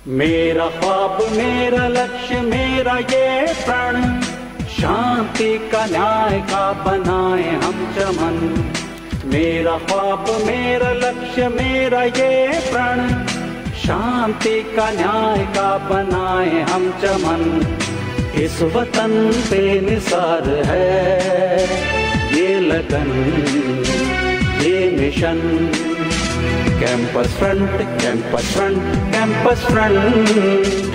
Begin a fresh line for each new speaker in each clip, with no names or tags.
मेरा ख्वाब मेरा लक्ष्य मेरा ये प्रण शांति का न्याय का बनाए हम चमन मेरा ख्वाब मेरा लक्ष्य मेरा ये प्रण शांति का न्याय का बनाए हम चमन इस वतन पे निसार है ये लगन ये mission campus front campus front campus front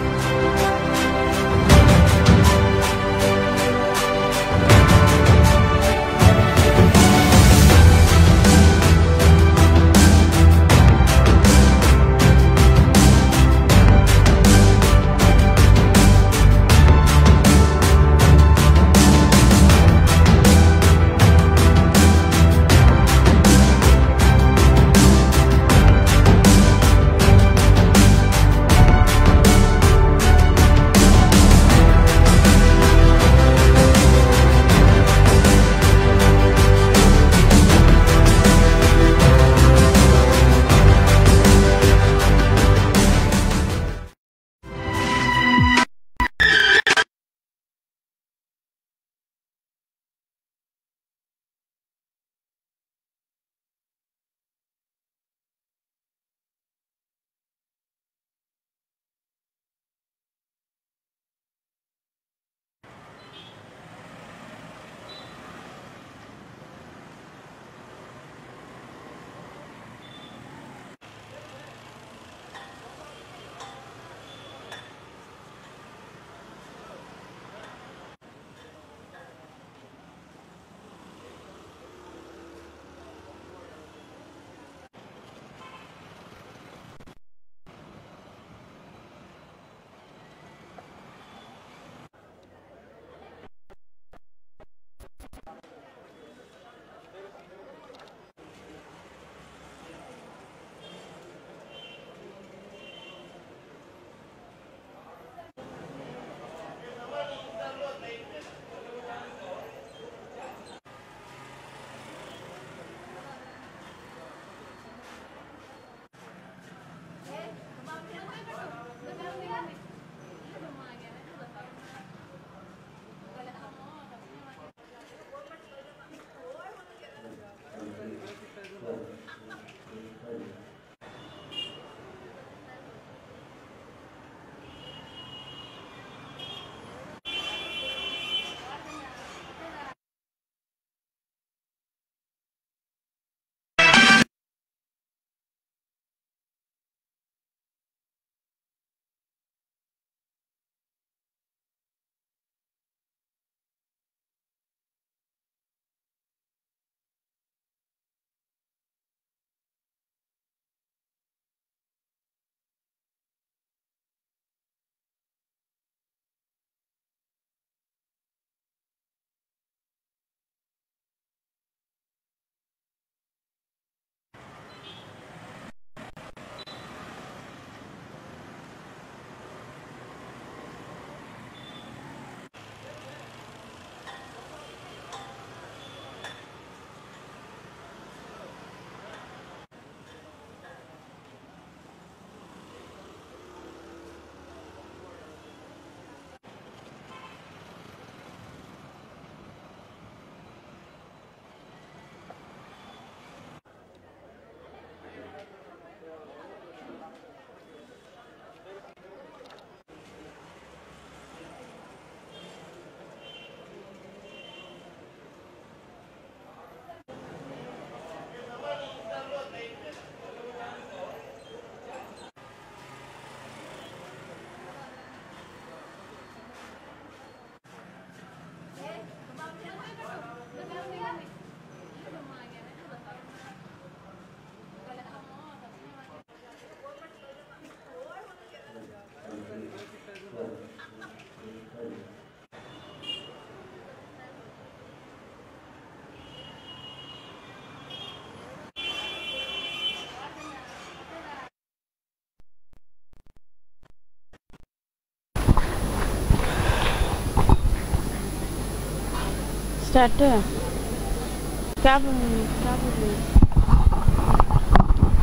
start क्या बोल क्या बोल रही है?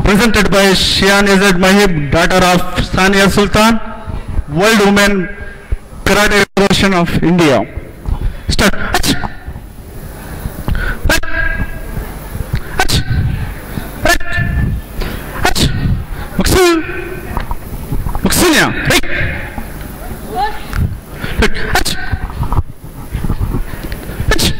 presented by Shian Azad Mahib, daughter of Sania Sultan, World Women Karate Federation of India. Start. Ach! Ach! Ach! Ach! Ach! Maksul! Maksulia! Right! Right. Ach! Ach!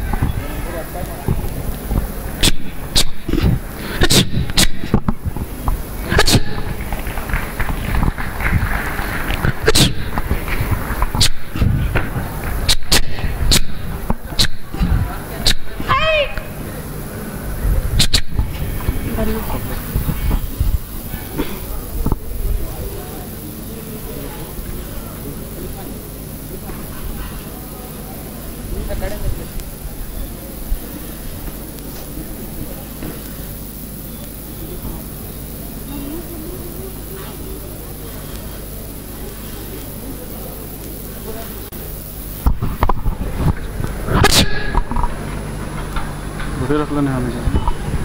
Video रख लेना हमें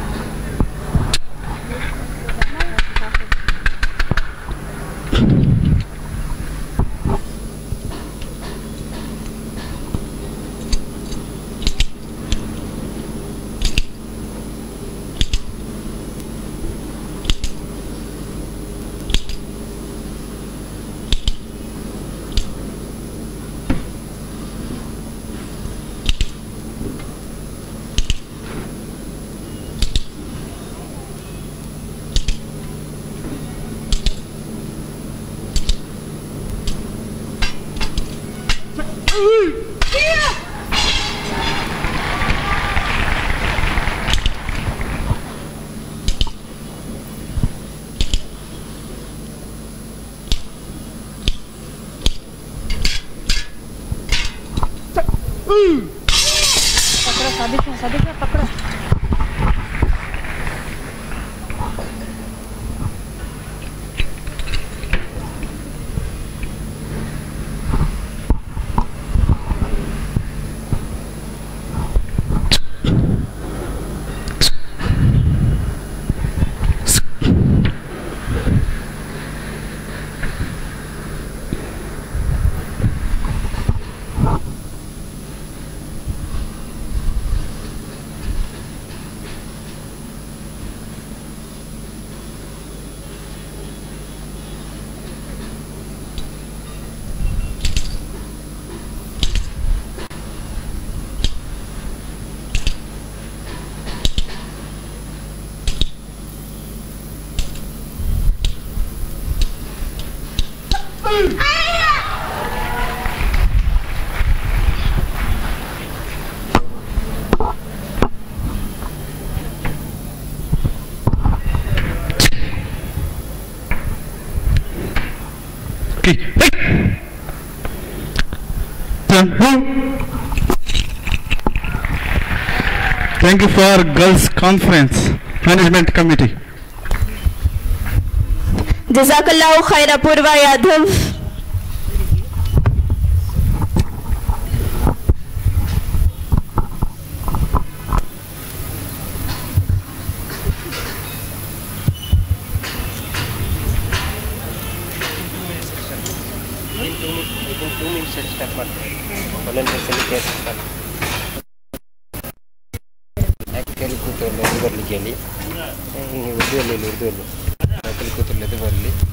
पकड़ो सादिक सादिक पकड़ो
Okay. Right. Turn. Move. Thank you for Girls Conference Management Committee.
जजाकल्लाह खैर Purva Yadav
two minutes start ಮಾಡ್ತೀನಿ ಒಂದೊಂದು ಸಲ ಕೇಳಿಸ್ತಾರೆ ಆ್ಯಕ್ಚುಲಿ ಕೂತಲ್ಲಿ ಅದು ಬರಲಿಕ್ಕೆ ಹೇಳಿ ಉರ್ದುವಲ್ಲಿ ಉರ್ದುವಲ್ಲಿ ಆ್ಯಕ್ಚುಲಿ ಕೂತಲ್ಲಿ ಅದು ಬರಲಿ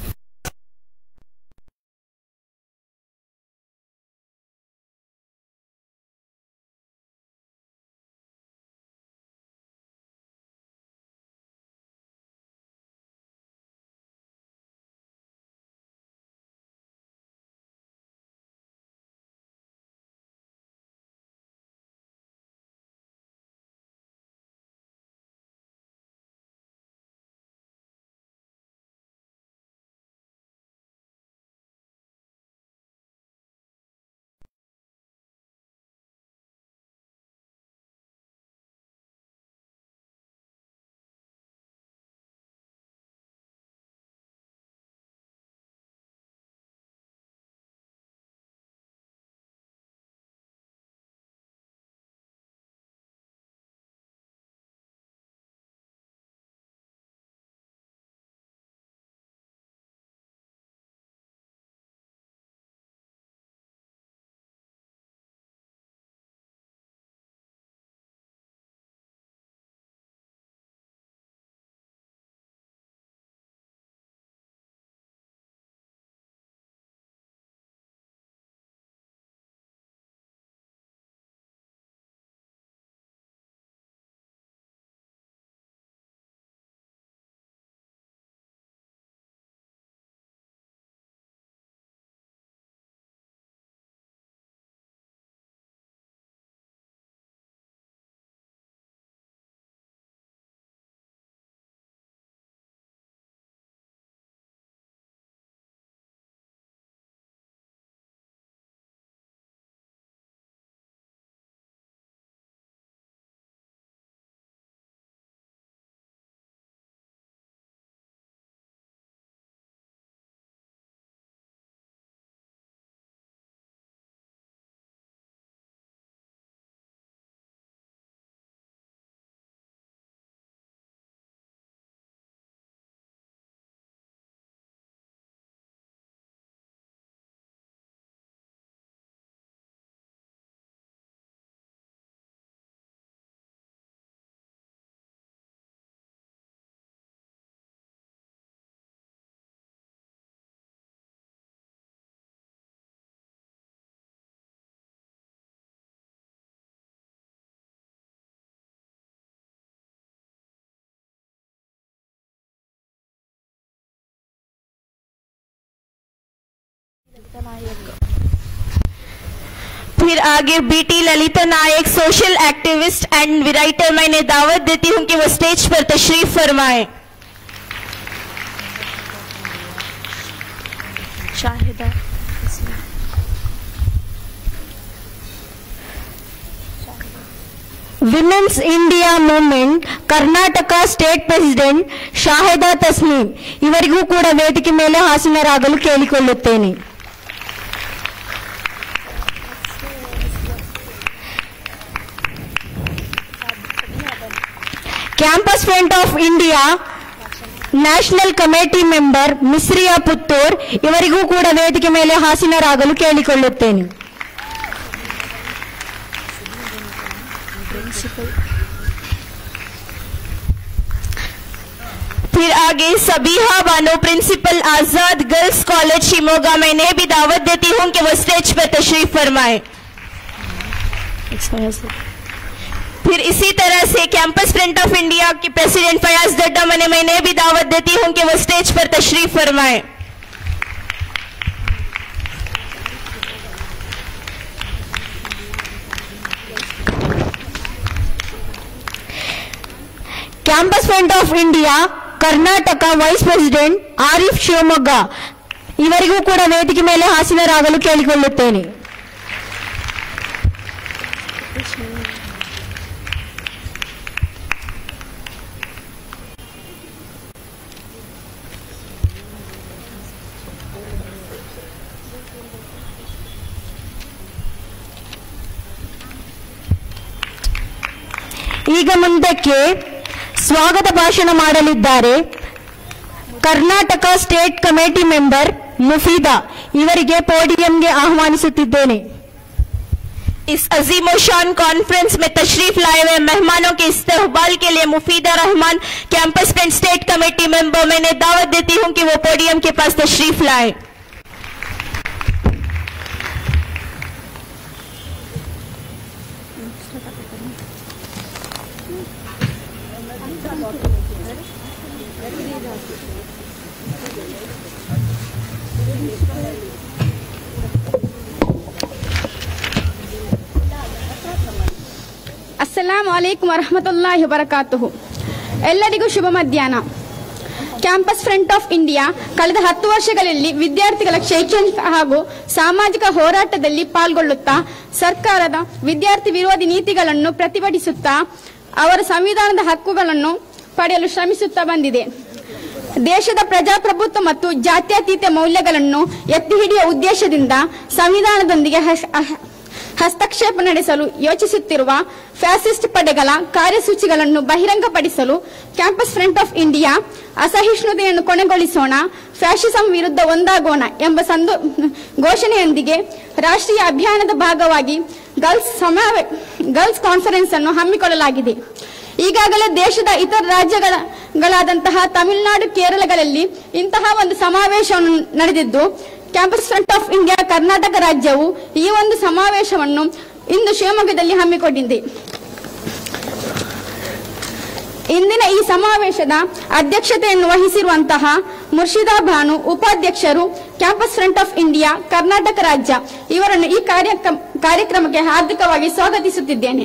फिर आगे BT Lalita Nayak social activist and writer मैं इन्हें दावत देती हूं कि वो स्टेज पर तशरीफ फरमाएं
Shahida
women's India movement Karnataka state president Shahida Tasneem ಇವರಿಗೂ ಕೂಡ ವೇದಿಕೆ ಮೇಲೆ ಹಾಸನರಾಗಲು ಕೇಳಿಕೊಳ್ಳುತ್ತೇನೆ campus front of India national committee member Misriya Puttur ಇವರಿಗೂ ಕೂಡ ವೇದಿಕೆ ಮೇಲೆ ಹಾಸನರಾಗಲು ಕೇಳಿಕೊಳ್ಳುತ್ತೇನೆ फिर आगे Sabiha Bano principal Azad girls college Shimoga मैं इन्हें भी दावत देती हूं कि वो स्टेज पर तशरीफ फरमाए फिर इसी तरह से कैंपस फ्रंट ऑफ इंडिया के प्रेसिडेंट फयाज दड्डा मैंने मैं इन्हें भी दावत देती हूं कि वो स्टेज पर तशरीफ फरमाए campus front of India Karnataka vice president Arif Shivamogga ಇವರಿಗೂ ಕೂಡ ವೇದಿಕೆ ಮೇಲೆ ಹಾಸನರಾಗಲು ಕೇಳಿಕೊಳ್ಳುತ್ತೇನೆ ಈಗ ಮುಂದಕ್ಕೆ ಸ್ವಾಗತ ಭಾಷಣ ಮಾಡಲಿದ್ದಾರೆ Karnataka state committee member Mufeeda ಇವರಿಗೆ पोडियमಗೆ ಆಹ್ವಾನಿಸುತ್ತಿದ್ದೇನೆ इस अजीम शान कॉन्फ्रेंस में तशरीफ लाए हुए मेहमानों के इस्तेकबाल के लिए Mufeeda Rahman campus front state committee member मैंने दावत देती हूं कि वो पोडियम के पास तशरीफ लाए
ಅಸ್ಸಲಾಂ ವಲೈಕುಂ ವರಹಮತುಲ್ಲಾಹಿ ವಬರಕಾತುಹು ಎಲ್ಲರಿಗೂ ಶುಭ ಮಧ್ಯಾಹ್ನ ಕ್ಯಾಂಪಸ್ ಫ್ರಂಟ್ ಆಫ್ ಇಂಡಿಯಾ ಕಳೆದ ಹತ್ತು ವರ್ಷಗಳಲ್ಲಿ ವಿದ್ಯಾರ್ಥಿಗಳ ಶೈಕ್ಷಣಿಕ ಹಾಗೂ ಸಾಮಾಜಿಕ ಹೋರಾಟದಲ್ಲಿ ಪಾಲ್ಗೊಳ್ಳುತ್ತಾ ಸರ್ಕಾರದ ವಿದ್ಯಾರ್ಥಿ ವಿರೋಧಿ ನೀತಿಗಳನ್ನು ಪ್ರತಿಭಟಿಸುತ್ತಾ ಅವರ ಸಂವಿಧಾನದ ಹಕ್ಕುಗಳನ್ನು ಪಡೆಯಲು ಶ್ರಮಿಸುತ್ತಾ ಬಂದಿದೆ ದೇಶದ ಪ್ರಜಾಪ್ರಭುತ್ವ ಮತ್ತು ಜಾತ್ಯತೀತ ಮೌಲ್ಯಗಳನ್ನು ಎತ್ತಿ ಹಿಡಿಯುವ ಉದ್ದೇಶದಿಂದ ಸಂವಿಧಾನದೊಂದಿಗೆ ಹಸ್- ಅಹ- ಹಸ್ತಕ್ಷೇಪ ನಡೆಸಲು ಯೋಚಿಸುತ್ತಿರುವ ಫ್ಯಾಸಿಸ್ಟ್ ಪಡೆಗಳ ಕಾರ್ಯಸೂಚಿಗಳನ್ನು ಬಹಿರಂಗಪಡಿಸಲು ಕ್ಯಾಂಪಸ್ ಫ್ರಂಟ್ ಆಫ್ ಇಂಡಿಯಾ ಅಸಹಿಷ್ಣುತೆಯನ್ನು ಕೊನೆಗೊಳಿಸೋಣ ಫ್ಯಾಷಿಸಂ ವಿರುದ್ಧ ಒಂದಾಗೋಣ ಎಂಬ ಸಂದೋ ಘೋಷಣೆಯೊಂದಿಗೆ ರಾಷ್ಟ್ರೀಯ ಅಭಿಯಾನದ ಭಾಗವಾಗಿ ಗರ್ಲ್ಸ್ ಸಮಾವೇ ಗರ್ಲ್ಸ್ ಕಾನ್ಫರೆನ್ಸ್ ಅನ್ನು ಹಮ್ಮಿಕೊಳ್ಳಲಾಗಿದೆ ಈಗಾಗಲೇ ದೇಶದ ಇತರ ರಾಜ್ಯಗಳಾದಂತಹ ತಮಿಳುನಾಡು ಕೇರಳಗಳಲ್ಲಿ ಇಂತಹ ಒಂದು ಸಮಾವೇಶವನ್ನು ನಡೆದಿದ್ದು campus front of India Karnataka ರಾಜ್ಯವು ಈ ಒಂದು ಸಮಾವೇಶವನ್ನು ಇಂದು ಶಿವಮೊಗ್ಗದಲ್ಲಿ ಹಮ್ಮಿಕೊಂಡಿದೆ ಇಂದಿನ ಈ ಸಮಾವೇಶದ ಅಧ್ಯಕ್ಷತೆಯನ್ನು ವಹಿಸಿರುವಂತಹ ಮುರ್ಷಿದಾ ಭಾನು ಉಪಾಧ್ಯಕ್ಷರು campus front of India Karnataka ರಾಜ್ಯ ಇವರನ್ನು ಈ ಕಾರ್ಯಕ್ರಮ ಕಾರ್ಯಕ್ರಮಕ್ಕೆ ಹಾರ್ದಿಕವಾಗಿ ಸ್ವಾಗತಿಸುತ್ತಿದ್ದೇನೆ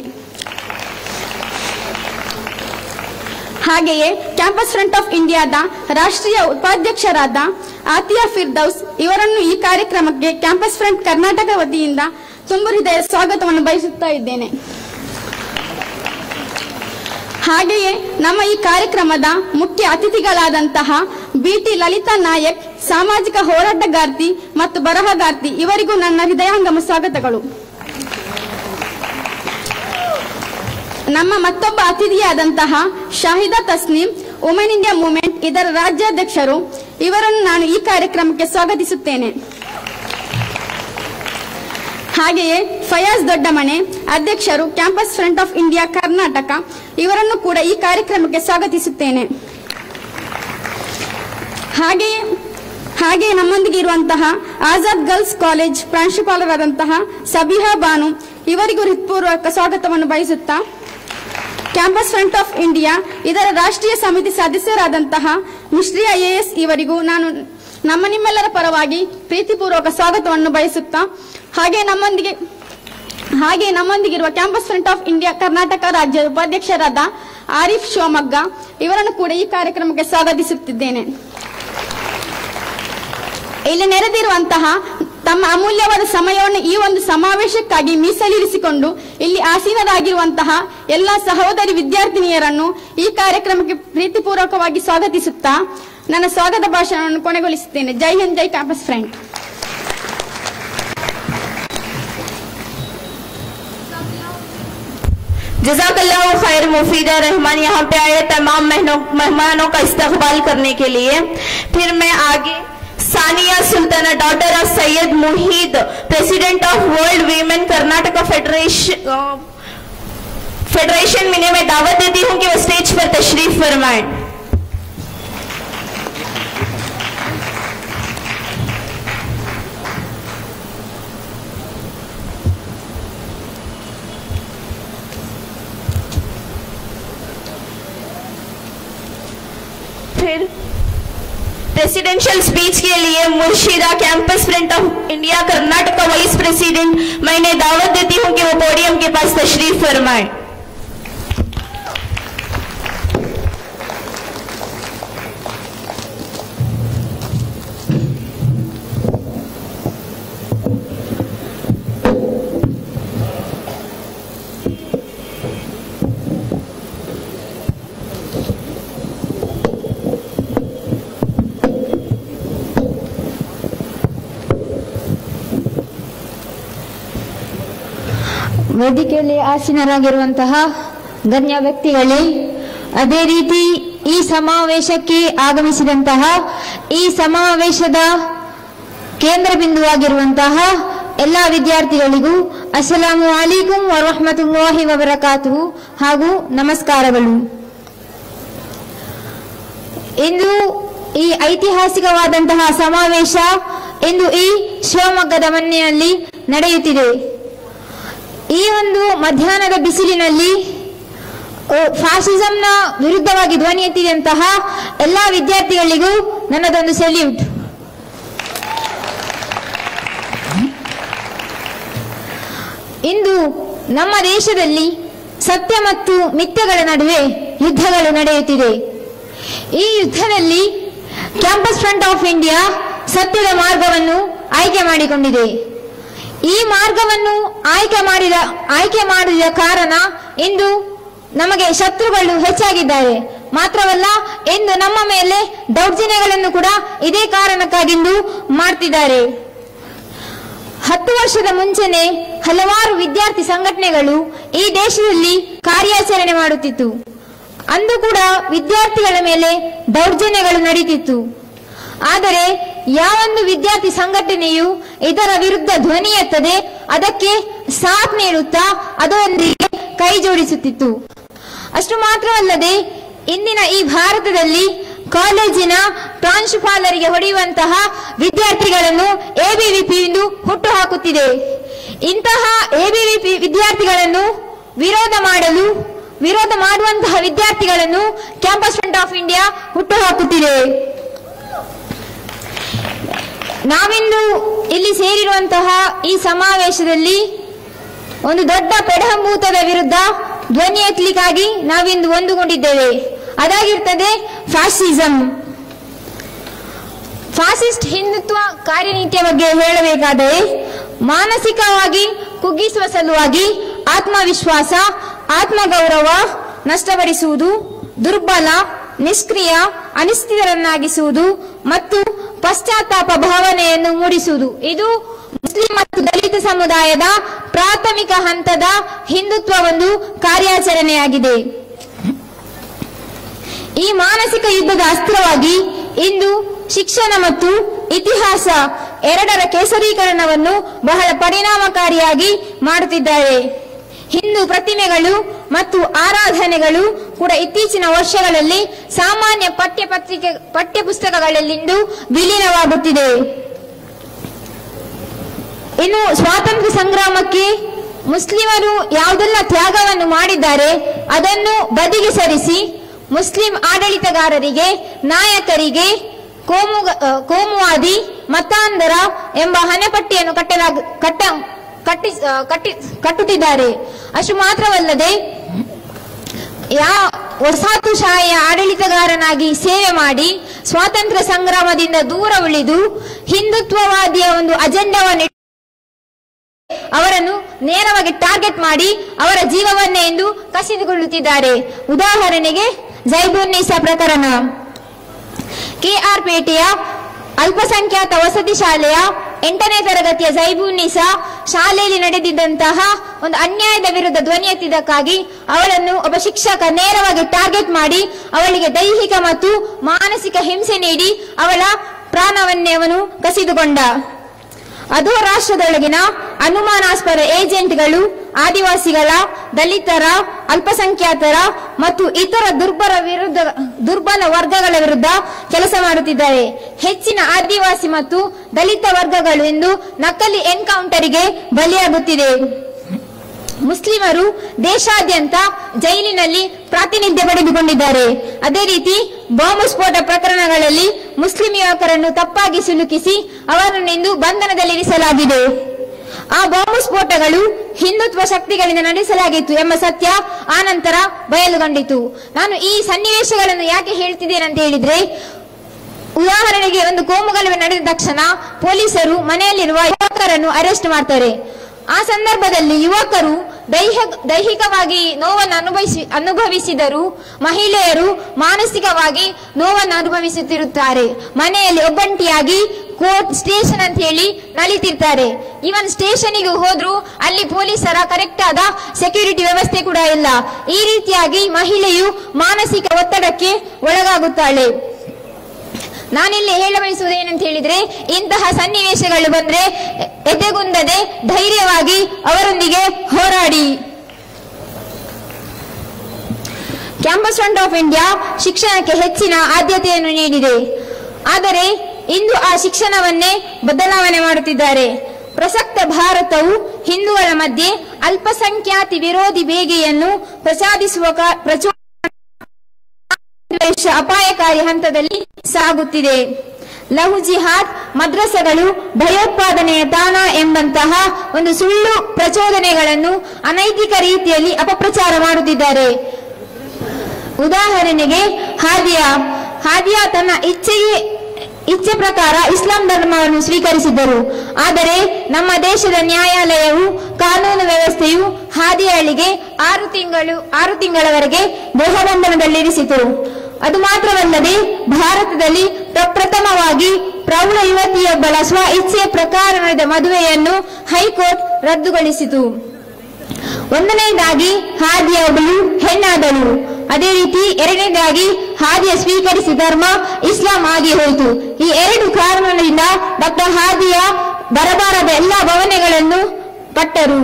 ಹಾಗೆಯೇ ಕ್ಯಾಂಪಸ್ ಫ್ರಂಟ್ ಆಫ್ ಇಂಡಿಯಾದ ರಾಷ್ಟ್ರೀಯ ಉಪಾಧ್ಯಕ್ಷರಾದ ಆತಿಯಾ ಫಿರ್ದೌಸ್ ಇವರನ್ನು ಈ ಕಾರ್ಯಕ್ರಮಕ್ಕೆ ಕ್ಯಾಂಪಸ್ ಫ್ರಂಟ್ ಕರ್ನಾಟಕ ವತಿಯಿಂದ ತುಂಬು ಹೃದಯ ಸ್ವಾಗತವನ್ನು ಬಯಸುತ್ತಾ ಇದ್ದೇನೆ ಹಾಗೆಯೇ ನಮ್ಮ ಈ ಕಾರ್ಯಕ್ರಮದ ಮುಖ್ಯ ಅತಿಥಿಗಳಾದಂತಹ ಬಿಟಿ ಲಲಿತಾ ನಾಯಕ್ ಸಾಮಾಜಿಕ ಹೋರಾಟಗಾರ್ತಿ ಮತ್ತು ಬರಹಗಾರ್ತಿ ಇವರಿಗೂ ನನ್ನ ಹೃದಯಾಂಗಮ ಸ್ವಾಗತಗಳು ನಮ್ಮ ಮತ್ತೊಬ್ಬ ಅತಿಥಿಯಾದಂತಹ Shahida Tasneem women India movement ಇದರ ರಾಜ್ಯಾಧ್ಯಕ್ಷರು ಇವರನ್ನು ನಾನು ಈ ಕಾರ್ಯಕ್ರಮಕ್ಕೆ ಸ್ವಾಗತಿಸುತ್ತೇನೆ ಹಾಗೆಯೇ ಫಯಾಜ್ ದೊಡ್ಡಮನೆ ಅಧ್ಯಕ್ಷರು campus front of India Karnataka ಇವರನ್ನು ಕೂಡ ಈ ಕಾರ್ಯಕ್ರಮಕ್ಕೆ ಸ್ವಾಗತಿಸುತ್ತೇನೆ ಹಾಗೆಯೇ ಹಾಗೆಯೇ ನಮ್ಮೊಂದಿಗೆ ಇರುವಂತಹ ಆಜಾದ್ ಗರ್ಲ್ಸ್ ಕಾಲೇಜ್ ಪ್ರಾಂಶುಪಾಲರಾದಂತಹ ಸಬಿಹಾ ಬಾನು ಇವರಿಗೂ ಹೃತ್ಪೂರ್ವಕ ಸ್ವಾಗತವನ್ನು ಬಯಸುತ್ತಾ ಕ್ಯಾಂಪಸ್ ಫ್ರಂಟ್ ಆಫ್ ಇಂಡಿಯಾ ಇದರ ರಾಷ್ಟ್ರೀಯ ಸಮಿತಿ ಸದಸ್ಯರಾದಂತಹ ಮಿಶ್ರಿಯಾ ಎಎಸ್ ಇವರಿಗೂ ನಾನು ನಮ್ಮ ನಿಮ್ಮೆಲ್ಲರ ಪರವಾಗಿ ಪ್ರೀತಿಪೂರ್ವಕ ಸ್ವಾಗತವನ್ನು ಬಯಸುತ್ತಾ ಹಾಗೆ ನಮ್ಮೊಂದಿಗೆ ಹಾಗೆ ನಮ್ಮೊಂದಿಗಿರುವ campus front of India Karnataka ರಾಜ್ಯದ ಉಪಾಧ್ಯಕ್ಷರಾದ ಆರಿಫ್ ಶಿವಮೊಗ್ಗ ಇವರನ್ನು ಕೂಡ ಈ ಕಾರ್ಯಕ್ರಮಕ್ಕೆ ಸ್ವಾಗತಿಸುತ್ತಿದ್ದೇನೆ ಇಲ್ಲಿ ನೆರೆದಿರುವಂತಹ ತಮ್ಮ ಅಮೂಲ್ಯವಾದ ಸಮಯವನ್ನು ಈ ಒಂದು ಸಮಾವೇಶಕ್ಕಾಗಿ ಮೀಸಲಿರಿಸಿಕೊಂಡು ಇಲ್ಲಿ ಆಸೀನರಾಗಿರುವಂತಹ ಎಲ್ಲ ಸಹೋದರಿ ವಿದ್ಯಾರ್ಥಿನಿಯರನ್ನು ಈ ಕಾರ್ಯಕ್ರಮಕ್ಕೆ ಪ್ರೀತಿಪೂರ್ವಕವಾಗಿ ಸ್ವಾಗತಿಸುತ್ತಾ ನನ್ನ ಸ್ವಾಗತ ಭಾಷಣವನ್ನು ಕೊನೆಗೊಳಿಸುತ್ತೇನೆ ಜೈ ಹಿಂದ್ ಜೈ ಕ್ಯಾಂಪಸ್ ಫ್ರೆಂಡ್
जजाकल्ला खैर मुफीदा रहमान यहाँ पे आए तमाम मेहनों- मेहमानों का इस्तकबाल करने के लिए फिर मैं आगे Sania Sultana daughter of Syed Muhid president of world women Karnataka federation federation मिने में दावत देती हूँ कि वो स्टेज पर तशरीफ फरमाएं फिर प्रेसिडेंशियल स्पीच के लिए Murshida campus front of India Karnataka vice president मैंने दावत देती हूं कि वो पोडियम के पास तशरीफ फरमाएं
ವೇದಿಕೆಯಲ್ಲಿ ಆಸೀನರಾಗಿರುವಂತಹ ಗಣ್ಯ ವ್ಯಕ್ತಿಗಳೇ ಅದೇ ರೀತಿ ಈ ಸಮಾವೇಶಕ್ಕೆ ಆಗಮಿಸಿದಂತಹ ಈ ಸಮಾವೇಶದ ಕೇಂದ್ರ ಬಿಂದುವಾಗಿರುವಂತಹ ಎಲ್ಲ ವಿದ್ಯಾರ್ಥಿಗಳಿಗೂ ಅಸ್ಸಲಾಮು ಅಲೈಕುಂ ವರಹಮತುಲ್ಲಾಹಿ ವಬರಕಾತು ಹಾಗೂ ನಮಸ್ಕಾರಗಳು ಇಂದು ಈ ಐತಿಹಾಸಿಕವಾದಂತಹ ಸಮಾವೇಶ ಇಂದು ಈ ಶಿವಮೊಗ್ಗದ ಮನೆಯಲ್ಲಿ ನಡೆಯುತ್ತಿದೆ ಈ ಒಂದು ಮಧ್ಯಾಹ್ನದ ಬಿಸಿಲಿನಲ್ಲಿ ಓ, ಫ್ಯಾಸಿಸಂನ ವಿರುದ್ಧವಾಗಿ ಧ್ವನಿ ಎತ್ತಿದಂತಹ ಎಲ್ಲ ವಿದ್ಯಾರ್ಥಿಗಳಿಗೂ ನನ್ನದೊಂದು ಸೆಲ್ಯೂಟ್ ಇಂದು ನಮ್ಮ ದೇಶದಲ್ಲಿ ಸತ್ಯ ಮತ್ತು ಮಿಥ್ಯಗಳ ನಡುವೆ ಯುದ್ಧಗಳು ನಡೆಯುತ್ತಿದೆ ಈ ಯುದ್ಧದಲ್ಲಿ ಕ್ಯಾಂಪಸ್ ಫ್ರಂಟ್ ಆಫ್ ಇಂಡಿಯಾ ಸತ್ಯದ ಮಾರ್ಗವನ್ನು ಆಯ್ಕೆ ಮಾಡಿಕೊಂಡಿದೆ ಈ ಮಾರ್ಗವನ್ನು ಆಯ್ಕೆ ಮಾಡಿದ ಆಯ್ಕೆ ಮಾಡಿದ ಕಾರಣ ಇಂದು ನಮಗೆ ಶತ್ರುಗಳು ಹೆಚ್ಚಾಗಿದ್ದಾರೆ ಮಾತ್ರವಲ್ಲ ಇಂದು ನಮ್ಮ ಮೇಲೆ ದೌರ್ಜನ್ಯಗಳನ್ನು ಕೂಡ ಇದೇ ಕಾರಣಕ್ಕಾಗಿಂದು ಮಾಡ್ತಿದ್ದಾರೆ ಹತ್ತು ವರ್ಷದ ಮುಂಚೆನೆ ಹಲವಾರು ವಿದ್ಯಾರ್ಥಿ ಸಂಘಟನೆಗಳು ಈ ದೇಶದಲ್ಲಿ ಕಾರ್ಯಾಚರಣೆ ಮಾಡುತ್ತಿತ್ತು ಅಂದು ಕೂಡ ವಿದ್ಯಾರ್ಥಿಗಳ ಮೇಲೆ ದೌರ್ಜನ್ಯಗಳು ನಡೀತಿತ್ತು ಆದರೆ ಯಾವೊಂದು ವಿದ್ಯಾರ್ಥಿ ಸಂಘಟನೆಯು ಇದರ ವಿರುದ್ಧ ಧ್ವನಿ ಎತ್ತದೆ ಅದಕ್ಕೆ ಸಾಥ್ ನೀಡುತ್ತಾ ಅದರೊಂದಿಗೆ ಕೈ ಜೋಡಿಸುತ್ತಿತ್ತು ಅಷ್ಟು ಮಾತ್ರವಲ್ಲದೆ ಇಂದಿನ ಈ ಭಾರತದಲ್ಲಿ ಕಾಲೇಜಿನ ಪ್ರಾಂಶುಪಾಲರಿಗೆ ಹೊಡೆಯುವಂತಹ ವಿದ್ಯಾರ್ಥಿಗಳನ್ನು ಎಬಿವಿಪಿ ಎಂದು ಹುಟ್ಟುಹಾಕುತ್ತಿದೆ ಇಂತಹ ಎಬಿವಿಪಿ ವಿದ್ಯಾರ್ಥಿಗಳನ್ನು ವಿರೋಧ ಮಾಡಲು ವಿರೋಧ ಮಾಡುವಂತಹ ವಿದ್ಯಾರ್ಥಿಗಳನ್ನು ಕ್ಯಾಂಪಸ್ ಫ್ರಂಟ್ ಆಫ್ ಇಂಡಿಯಾ ಹುಟ್ಟುಹಾಕುತ್ತಿದೆ ನಾವಿಂದು ಇಲ್ಲಿ ಸೇರಿರುವಂತಹ ಈ ಸಮಾವೇಶದಲ್ಲಿ ಒಂದು ದೊಡ್ಡ ಪೆಡಂಭೂತದ ವಿರುದ್ಧ ಧ್ವನಿ ಎತ್ತಲಿಕ್ಕಾಗಿ ನಾವಿಂದು ಒಂದುಗೊಂಡಿದ್ದೇವೆ ಅದಾಗಿರ್ತದೆ ಫ್ಯಾಸಿಸಂ ಫಾಸಿಸ್ಟ್ ಹಿಂದುತ್ವ ಕಾರ್ಯನೀತಿಯ ಬಗ್ಗೆ ಹೇಳಬೇಕಾದರೆ ಮಾನಸಿಕವಾಗಿ ಕುಗ್ಗಿಸುವ ಸಲುವಾಗಿ ಆತ್ಮವಿಶ್ವಾಸ ಆತ್ಮಗೌರವ ನಷ್ಟಪಡಿಸುವುದು ದುರ್ಬಲ ನಿಷ್ಕ್ರಿಯ ಅನಿಶ್ಚಿತರನ್ನಾಗಿಸುವುದು ಮತ್ತು ಪಶ್ಚಾತ್ತಾಪ ಭಾವನೆಯನ್ನು ಮೂಡಿಸುವುದು ಇದು ಮುಸ್ಲಿಂ ಮತ್ತು ದಲಿತ ಸಮುದಾಯದ ಪ್ರಾಥಮಿಕ ಹಂತದ ಹಿಂದುತ್ವ ಒಂದು ಕಾರ್ಯಾಚರಣೆಯಾಗಿದೆ ಈ ಮಾನಸಿಕ ಯುದ್ಧದ ಅಸ್ತ್ರವಾಗಿ ಇಂದು ಶಿಕ್ಷಣ ಮತ್ತು ಇತಿಹಾಸ ಎರಡರ ಕೇಸರೀಕರಣವನ್ನು ಬಹಳ ಪರಿಣಾಮಕಾರಿಯಾಗಿ ಮಾಡುತ್ತಿದ್ದಾರೆ ಹಿಂದೂ ಪ್ರತಿಮೆಗಳು ಮತ್ತು ಆರಾಧನೆಗಳು ಕೂಡ ಇತ್ತೀಚಿನ ವರ್ಷಗಳಲ್ಲಿ ಸಾಮಾನ್ಯ ಪಠ್ಯ ಪತ್ರಿಕೆ ಪಠ್ಯ ಪುಸ್ತಕಗಳಲ್ಲಿಂದು ವಿಲೀನವಾಗುತ್ತಿದೆ ಇನ್ನು ಸ್ವಾತಂತ್ರ್ಯ ಸಂಗ್ರಾಮಕ್ಕೆ ಮುಸ್ಲಿಮರು ಯಾವುದೆಲ್ಲ ತ್ಯಾಗವನ್ನು ಮಾಡಿದ್ದಾರೆ ಅದನ್ನು ಬದಿಗೆ ಸರಿಸಿ ಮುಸ್ಲಿಂ ಆಡಳಿತಗಾರರಿಗೆ ನಾಯಕರಿಗೆ ಕೋಮು ಕೋಮುವಾದಿ ಮತಾಂಧರ ಎಂಬ ಹಣೆಪಟ್ಟಿಯನ್ನು ಕಟ್ಟಲಾಗ ಕಟ್ಟ ಕಟ್ಟಿ ಆ, ಕಟ್ಟಿ ಕಟ್ಟುತ್ತಿದ್ದಾರೆ ಅಷ್ಟು ಮಾತ್ರವಲ್ಲದೆ ಯಾ ವಸಾಹತುಶಾಹಿಯ ಆಡಳಿತಗಾರನಾಗಿ ಸೇವೆ ಮಾಡಿ ಸ್ವಾತಂತ್ರ್ಯ ಸಂಗ್ರಾಮದಿಂದ ದೂರ ಉಳಿದು ಹಿಂದುತ್ವವಾದಿಯ ಒಂದು ಅಜೆಂಡವನ್ನು ಅವರನ್ನು ನೇರವಾಗಿ ಟಾರ್ಗೆಟ್ ಮಾಡಿ ಅವರ ಜೀವವನ್ನೇ ಎಂದು ಕಸಿದುಕೊಳ್ಳುತ್ತಿದ್ದಾರೆ ಉದಾಹರಣೆಗೆ ಜೈಬುನ್ನೀಸಾ ಪ್ರಕರಣ ಕೆಆರ್ ಪೇಟೆಯ ಅಲ್ಪಸಂಖ್ಯಾತ ವಸತಿ ಶಾಲೆಯ ಎಂಟನೇ ತರಗತಿಯ ಜೈಬುನ್ನೀಸಾ ಶಾಲೆಯಲ್ಲಿ ನಡೆದಿದ್ದಂತಹ ಒಂದು ಅನ್ಯಾಯದ ವಿರುದ್ಧ ಧ್ವನಿ ಎತ್ತಿದ್ದಕ್ಕಾಗಿ ಅವಳನ್ನು ಒಬ್ಬ ಶಿಕ್ಷಕ ನೇರವಾಗಿ ಟಾರ್ಗೆಟ್ ಮಾಡಿ ಅವಳಿಗೆ ದೈಹಿಕ ಮತ್ತು ಮಾನಸಿಕ ಹಿಂಸೆ ನೀಡಿ ಅವಳ ಪ್ರಾಣವನ್ನೇ ಅವನು ಕಸಿದುಕೊಂಡ ಅದು ರಾಷ್ಟ್ರದೊಳಗಿನ ಅನುಮಾನಾಸ್ಪದ ಏಜೆಂಟ್ಗಳು ಆದಿವಾಸಿಗಳ ದಲಿತರ ಅಲ್ಪಸಂಖ್ಯಾತರ ಮತ್ತು ಇತರ ದುರ್ಬಲ ವಿರುದ್ಧ ದುರ್ಬಲ ವರ್ಗಗಳ ವಿರುದ್ಧ ಕೆಲಸ ಮಾಡುತ್ತಿದ್ದಾರೆ ಹೆಚ್ಚಿನ ಆದಿವಾಸಿ ಮತ್ತು ದಲಿತ ವರ್ಗಗಳು ಎಂದು ನಕಲಿ ಎನ್ಕೌಂಟರಿಗೆ ಬಲಿಯಾಗುತ್ತಿದೆ ಮುಸ್ಲಿಮರು ದೇಶಾದ್ಯಂತ ಜೈಲಿನಲ್ಲಿ ಪ್ರಾತಿನಿಧ್ಯ ಪಡೆದುಕೊಂಡಿದ್ದಾರೆ ಅದೇ ರೀತಿ ಬಾಂಬು ಸ್ಫೋಟ ಪ್ರಕರಣಗಳಲ್ಲಿ ಮುಸ್ಲಿಂ ಯುವಕರನ್ನು ತಪ್ಪಾಗಿ ಸಿಲುಕಿಸಿ ಅವರನ್ನು ಇಂದು ಬಂಧನದಲ್ಲಿರಿಸಲಾಗಿದೆ ಆ ಬಾಂಬು ಸ್ಫೋಟಗಳು ಹಿಂದುತ್ವ ಶಕ್ತಿಗಳಿಂದ ನಡೆಸಲಾಗಿತ್ತು ಎಂಬ ಸತ್ಯ ಆನಂತರ ಬಯಲುಗೊಂಡಿತು ನಾನು ಈ ಸನ್ನಿವೇಶಗಳನ್ನು ಯಾಕೆ ಹೇಳ್ತಿದ್ದೇನೆ ಅಂತ ಹೇಳಿದ್ರೆ ಉದಾಹರಣೆಗೆ ಒಂದು ಕೋಮುಗಲಭೆ ನಡೆದ ತಕ್ಷಣ ಪೊಲೀಸರು ಮನೆಯಲ್ಲಿರುವ ಯುವಕರನ್ನು ಅರೆಸ್ಟ್ ಮಾಡ್ತಾರೆ ಆ ಸಂದರ್ಭದಲ್ಲಿ ಯುವಕರು ದೈಹ ದೈಹಿಕವಾಗಿ ನೋವನ್ನು ಅನುಭವಿಸಿ ಅನುಭವಿಸಿದರು ಮಹಿಳೆಯರು ಮಾನಸಿಕವಾಗಿ ನೋವನ್ನು ಅನುಭವಿಸುತ್ತಿರುತ್ತಾರೆ ಮನೆಯಲ್ಲಿ ಒಬ್ಬಂಟಿಯಾಗಿ ಕೋರ್ಟ್ ಸ್ಟೇಷನ್ ಅಂತ ಹೇಳಿ ನಲಿತಿರ್ತಾರೆ ಇವನ್ ಸ್ಟೇಷನ್ಗೆ ಹೋದ್ರು ಅಲ್ಲಿ ಪೊಲೀಸರ ಕರೆಕ್ಟ್ ಆದ ಸೆಕ್ಯೂರಿಟಿ ವ್ಯವಸ್ಥೆ ಕೂಡ ಇಲ್ಲ ಈ ರೀತಿಯಾಗಿ ಮಹಿಳೆಯು ಮಾನಸಿಕ ಒತ್ತಡಕ್ಕೆ ಒಳಗಾಗುತ್ತಾಳೆ ನಾನಿಲ್ಲಿ ಹೇಳ ಬಯಸುವುದು ಏನಂತ ಹೇಳಿದ್ರೆ ಇಂತಹ ಸನ್ನಿವೇಶಗಳು ಬಂದ್ರೆ ಎ- ಎದೆಗುಂದದೆ ಧೈರ್ಯವಾಗಿ ಅವರೊಂದಿಗೆ ಹೋರಾಡಿ ಕ್ಯಾಂಪಸ್ ಫ್ರಂಟ್ ಆಫ್ ಇಂಡಿಯಾ ಶಿಕ್ಷಣಕ್ಕೆ ಹೆಚ್ಚಿನ ಆದ್ಯತೆಯನ್ನು ನೀಡಿದೆ ಆದರೆ ಇಂದು ಆ ಶಿಕ್ಷಣವನ್ನೇ ಬದಲಾವಣೆ ಮಾಡುತ್ತಿದ್ದಾರೆ ಪ್ರಸಕ್ತ ಭಾರತವು ಹಿಂದೂಗಳ ಮಧ್ಯೆ ಅಲ್ಪಸಂಖ್ಯಾತಿ ವಿರೋಧಿ ಬೇಗೆಯನ್ನು ಪ್ರಸಾದಿಸುವ ಕ- ಪ್ರಚೋ ದೇಶ ಅಪಾಯಕಾರಿ ಹಂತದಲ್ಲಿ ಸಾಗುತ್ತಿದೆ ಲಹು ಜಿಹಾದ್ ಮದ್ರಸಗಳು ಭಯೋತ್ಪಾದನೆಯ ತಾಣ ಎಂಬಂತಹ ಒಂದು ಸುಳ್ಳು ಪ್ರಚೋದನೆಗಳನ್ನು ಅನೈತಿಕ ರೀತಿಯಲ್ಲಿ ಅಪಪ್ರಚಾರ ಮಾಡುತ್ತಿದ್ದಾರೆ ಉದಾಹರಣೆಗೆ ಹಾದಿಯಾ ಹಾದಿಯಾ ತನ್ನ ಇಚ್ಛೆಯೇ ಇಚ್ಛೆ ಪ್ರಕಾರ ಇಸ್ಲಾಂ ಧರ್ಮವನ್ನು ಸ್ವೀಕರಿಸಿದ್ದರು ಆದರೆ ನಮ್ಮ ದೇಶದ ನ್ಯಾಯಾಲಯವು ಕಾನೂನು ವ್ಯವಸ್ಥೆಯು ಹಾದಿಯಾಳಿಗೆ ಆರು ತಿಂಗಳು ಆರು ತಿಂಗಳವರೆಗೆ ಗೃಹಬಂಧನದಲ್ಲಿರಿಸಿತು ಅದು ಮಾತ್ರವಲ್ಲದೆ ಭಾರತದಲ್ಲಿ ಪ್ರಪ್ರಥಮವಾಗಿ ಪ್ರೌಢ ಯುವತಿಯೊಬ್ಬಳ ಸ್ವ ಇಚ್ಛೆಯ ಪ್ರಕಾರ ನಡೆದ ಮದುವೆಯನ್ನು ಹೈಕೋರ್ಟ್ ರದ್ದುಗೊಳಿಸಿತು ಒಂದನೇದಾಗಿ ಹಾದಿಯ ಒಬ್ಬಳು ಹೆಣ್ಣಾದಳು ಅದೇ ರೀತಿ ಎರಡನೇದಾಗಿ ಹಾದಿಯ ಸ್ವೀಕರಿಸಿದ ಧರ್ಮ ಇಸ್ಲಾಂ ಆಗಿ ಹೋಯಿತು ಈ ಎರಡು ಕಾರಣದಿಂದ ಡಾಕ್ಟರ್ ಹಾದಿಯ ಬರಬಾರದ ಎಲ್ಲಾ ಭವನೆಗಳನ್ನು ಕಟ್ಟರು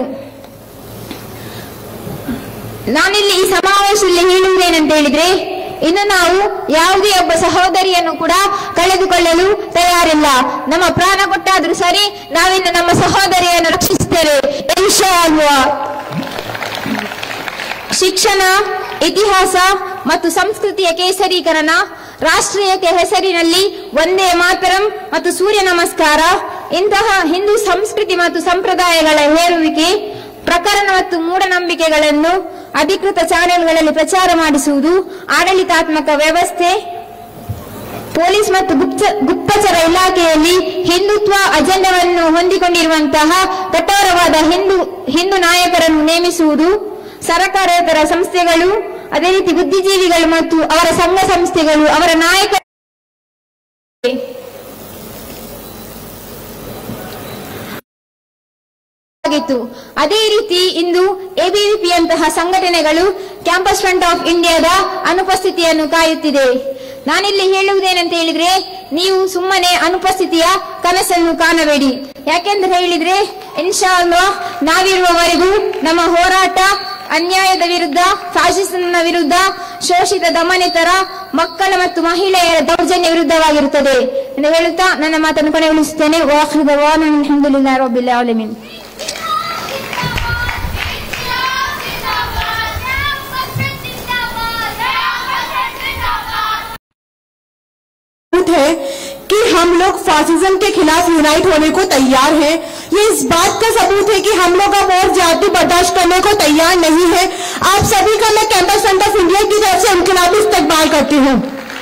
ನಾನಿಲ್ಲಿ ಈ ಸಮಾವೇಶದಲ್ಲಿ ಹೇಳುವುದೇನಂತ ಹೇಳಿದ್ರೆ ಇನ್ನು ನಾವು ಯಾವುದೇ ಒಬ್ಬ ಸಹೋದರಿಯನ್ನು ಕೂಡ ಕಳೆದುಕೊಳ್ಳಲು ತಯಾರಿಲ್ಲ ನಮ್ಮ ಪ್ರಾಣ ಕೊಟ್ಟಾದ್ರೂ ಸರಿ ನಾವಿನ್ನು ನಮ್ಮ ಸಹೋದರಿಯನ್ನು ರಕ್ಷಿಸುತ್ತೇವೆ ಇನ್ಶಾ ಅಲ್ವಾ ಶಿಕ್ಷಣ ಇತಿಹಾಸ ಮತ್ತು ಸಂಸ್ಕೃತಿಯ ಕೇಸರೀಕರಣ ರಾಷ್ಟ್ರೀಯತೆ ಹೆಸರಿನಲ್ಲಿ ಒಂದೇ ಮಾತರಂ ಮತ್ತು ಸೂರ್ಯ ನಮಸ್ಕಾರ ಇಂತಹ ಹಿಂದೂ ಸಂಸ್ಕೃತಿ ಮತ್ತು ಸಂಪ್ರದಾಯಗಳ ಹೇರುವಿಕೆ ಪ್ರಕರಣ ಮತ್ತು ಮೂಢನಂಬಿಕೆಗಳನ್ನು ಅಧಿಕೃತ ಚಾನೆಲ್ಗಳಲ್ಲಿ ಪ್ರಚಾರ ಮಾಡಿಸುವುದು ಆಡಳಿತಾತ್ಮಕ ವ್ಯವಸ್ಥೆ ಪೊಲೀಸ್ ಮತ್ತು ಗುಪ್ತ ಗುಪ್ತಚರ ಇಲಾಖೆಯಲ್ಲಿ ಹಿಂದುತ್ವ ಅಜೆಂಡವನ್ನು ಹೊಂದಿಕೊಂಡಿರುವಂತಹ ಕಠೋರವಾದ ಹಿಂದೂ ಹಿಂದೂ ನಾಯಕರನ್ನು ನೇಮಿಸುವುದು ಸರಕಾರೇತರ ಸಂಸ್ಥೆಗಳು ಅದೇ ರೀತಿ ಬುದ್ಧಿಜೀವಿಗಳು ಮತ್ತು ಅವರ ಸಂಘ ಸಂಸ್ಥೆಗಳು ಅವರ ನಾಯಕ ಆಗಿತ್ತು ಅದೇ ರೀತಿ ಇಂದು ಎಬಿವಿಪಿ ಯಂತಹ ಸಂಘಟನೆಗಳು ಕ್ಯಾಂಪಸ್ ಫ್ರಂಟ್ ಆಫ್ ಇಂಡಿಯಾದ ಅನುಪಸ್ಥಿತಿಯನ್ನು ಕಾಯುತ್ತಿದೆ ನಾನಿಲ್ಲಿ ಹೇಳುವುದೇನಂತ ಹೇಳಿದ್ರೆ ನೀವು ಸುಮ್ಮನೆ ಅನುಪಸ್ಥಿತಿಯ ಕನಸನ್ನು ಕಾಣಬೇಡಿ ಯಾಕೆಂದ್ರೆ ಹೇಳಿದ್ರೆ ಇನ್ಶಾ ಅಲ್ವಾ ನಾವಿರುವವರೆಗೂ ನಮ್ಮ ಹೋರಾಟ ಅನ್ಯಾಯದ ವಿರುದ್ಧ ಫ್ಯಾಸಿಸಂನ ವಿರುದ್ಧ ಶೋಷಿತ ದಮನಿತರ ಮಕ್ಕಳ ಮತ್ತು ಮಹಿಳೆಯರ ದೌರ್ಜನ್ಯ ವಿರುದ್ಧವಾಗಿರುತ್ತದೆ ಎಂದು ಹೇಳುತ್ತಾ ನನ್ನ ಮಾತನ್ನು ಕೊನೆಗೊಳಿಸುತ್ತೇನೆ ವಾಹ್ರಿ ದವಾನ್ ಅಲ್ಹಮ್ದುಲಿಲ್ಲಾಹಿ ರಬ್ಬಿಲ್ ಆಲಮೀನ್
झूठ है हम लोग फासिज्म के खिलाफ यूनाइट होने को तैयार हैं ये इस बात का सबूत है कि हम लोग अब और जाति बर्दाश्त करने को तैयार नहीं है आप सभी का मैं कैंपस फ्रंट ऑफ इंडिया की तरफ से इनकलाबी इस्तेमाल करती हूँ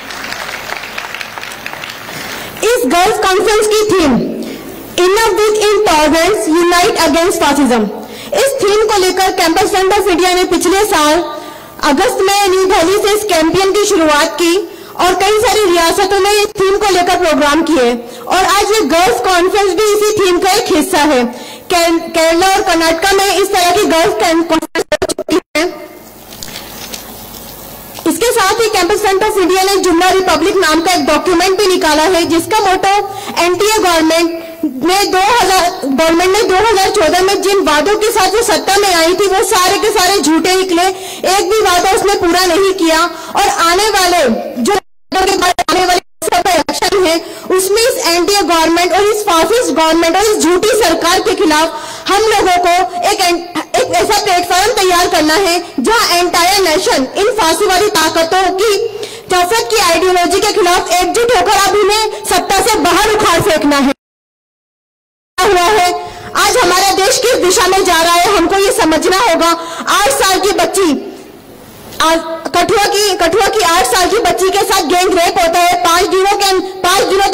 इस गर्ल्स कॉन्फ्रेंस की theme enough with intolerance unite against fascism इस थीम को लेकर कैंपस फ्रंट ऑफ इंडिया ने पिछले साल अगस्त में न्यू दिल्ली से इस कैंपेन की शुरुआत की और कई सारी रियासतों में इस थीम को लेकर प्रोग्राम किए और आज ये गर्ल्स कॉन्फ्रेंस भी इसी थीम का एक हिस्सा है केर- केरला और कर्नाटका में इस तरह की गर्ल्स कॉन्फ्रेंस हो चुकी है इसके साथ ही कैंपस फ्रंट ऑफ इंडिया ने जुम्मन रिपब्लिक नाम का एक डॉक्यूमेंट भी निकाला है जिसका मोटो एनटीए गवर्नमेंट ने 2000 गवर्नमेंट ने 2014 में जिन वादों के साथ वो सत्ता में आई थी वो सारे के सारे झूठे निकले एक भी वादा उसने पूरा नहीं किया और आने वाले जो वादों के बाद आने वाले इलेक्शन है उसमें इस एनडीए गवर्नमेंट और इस फासिस्ट गवर्नमेंट और इस झूठी सरकार के खिलाफ हम लोगों को एक एक ऐसा प्लेटफॉर्म तैयार करना है जहां एंटायर नेशन इन फांसीवादी ताकतों की नफरत की आइडियोलॉजी के खिलाफ एकजुट होकर अब इन्हें सत्ता से बाहर उखाड़ फेंकना है हुआ है आज हमारा देश किस दिशा में जा रहा है हमको ये समझना होगा आठ साल की बच्ची आज कठुआ की कठुआ की आठ साल की बच्ची के साथ गैंग रेप होता है पांच दिनों के अं- पांच दिनों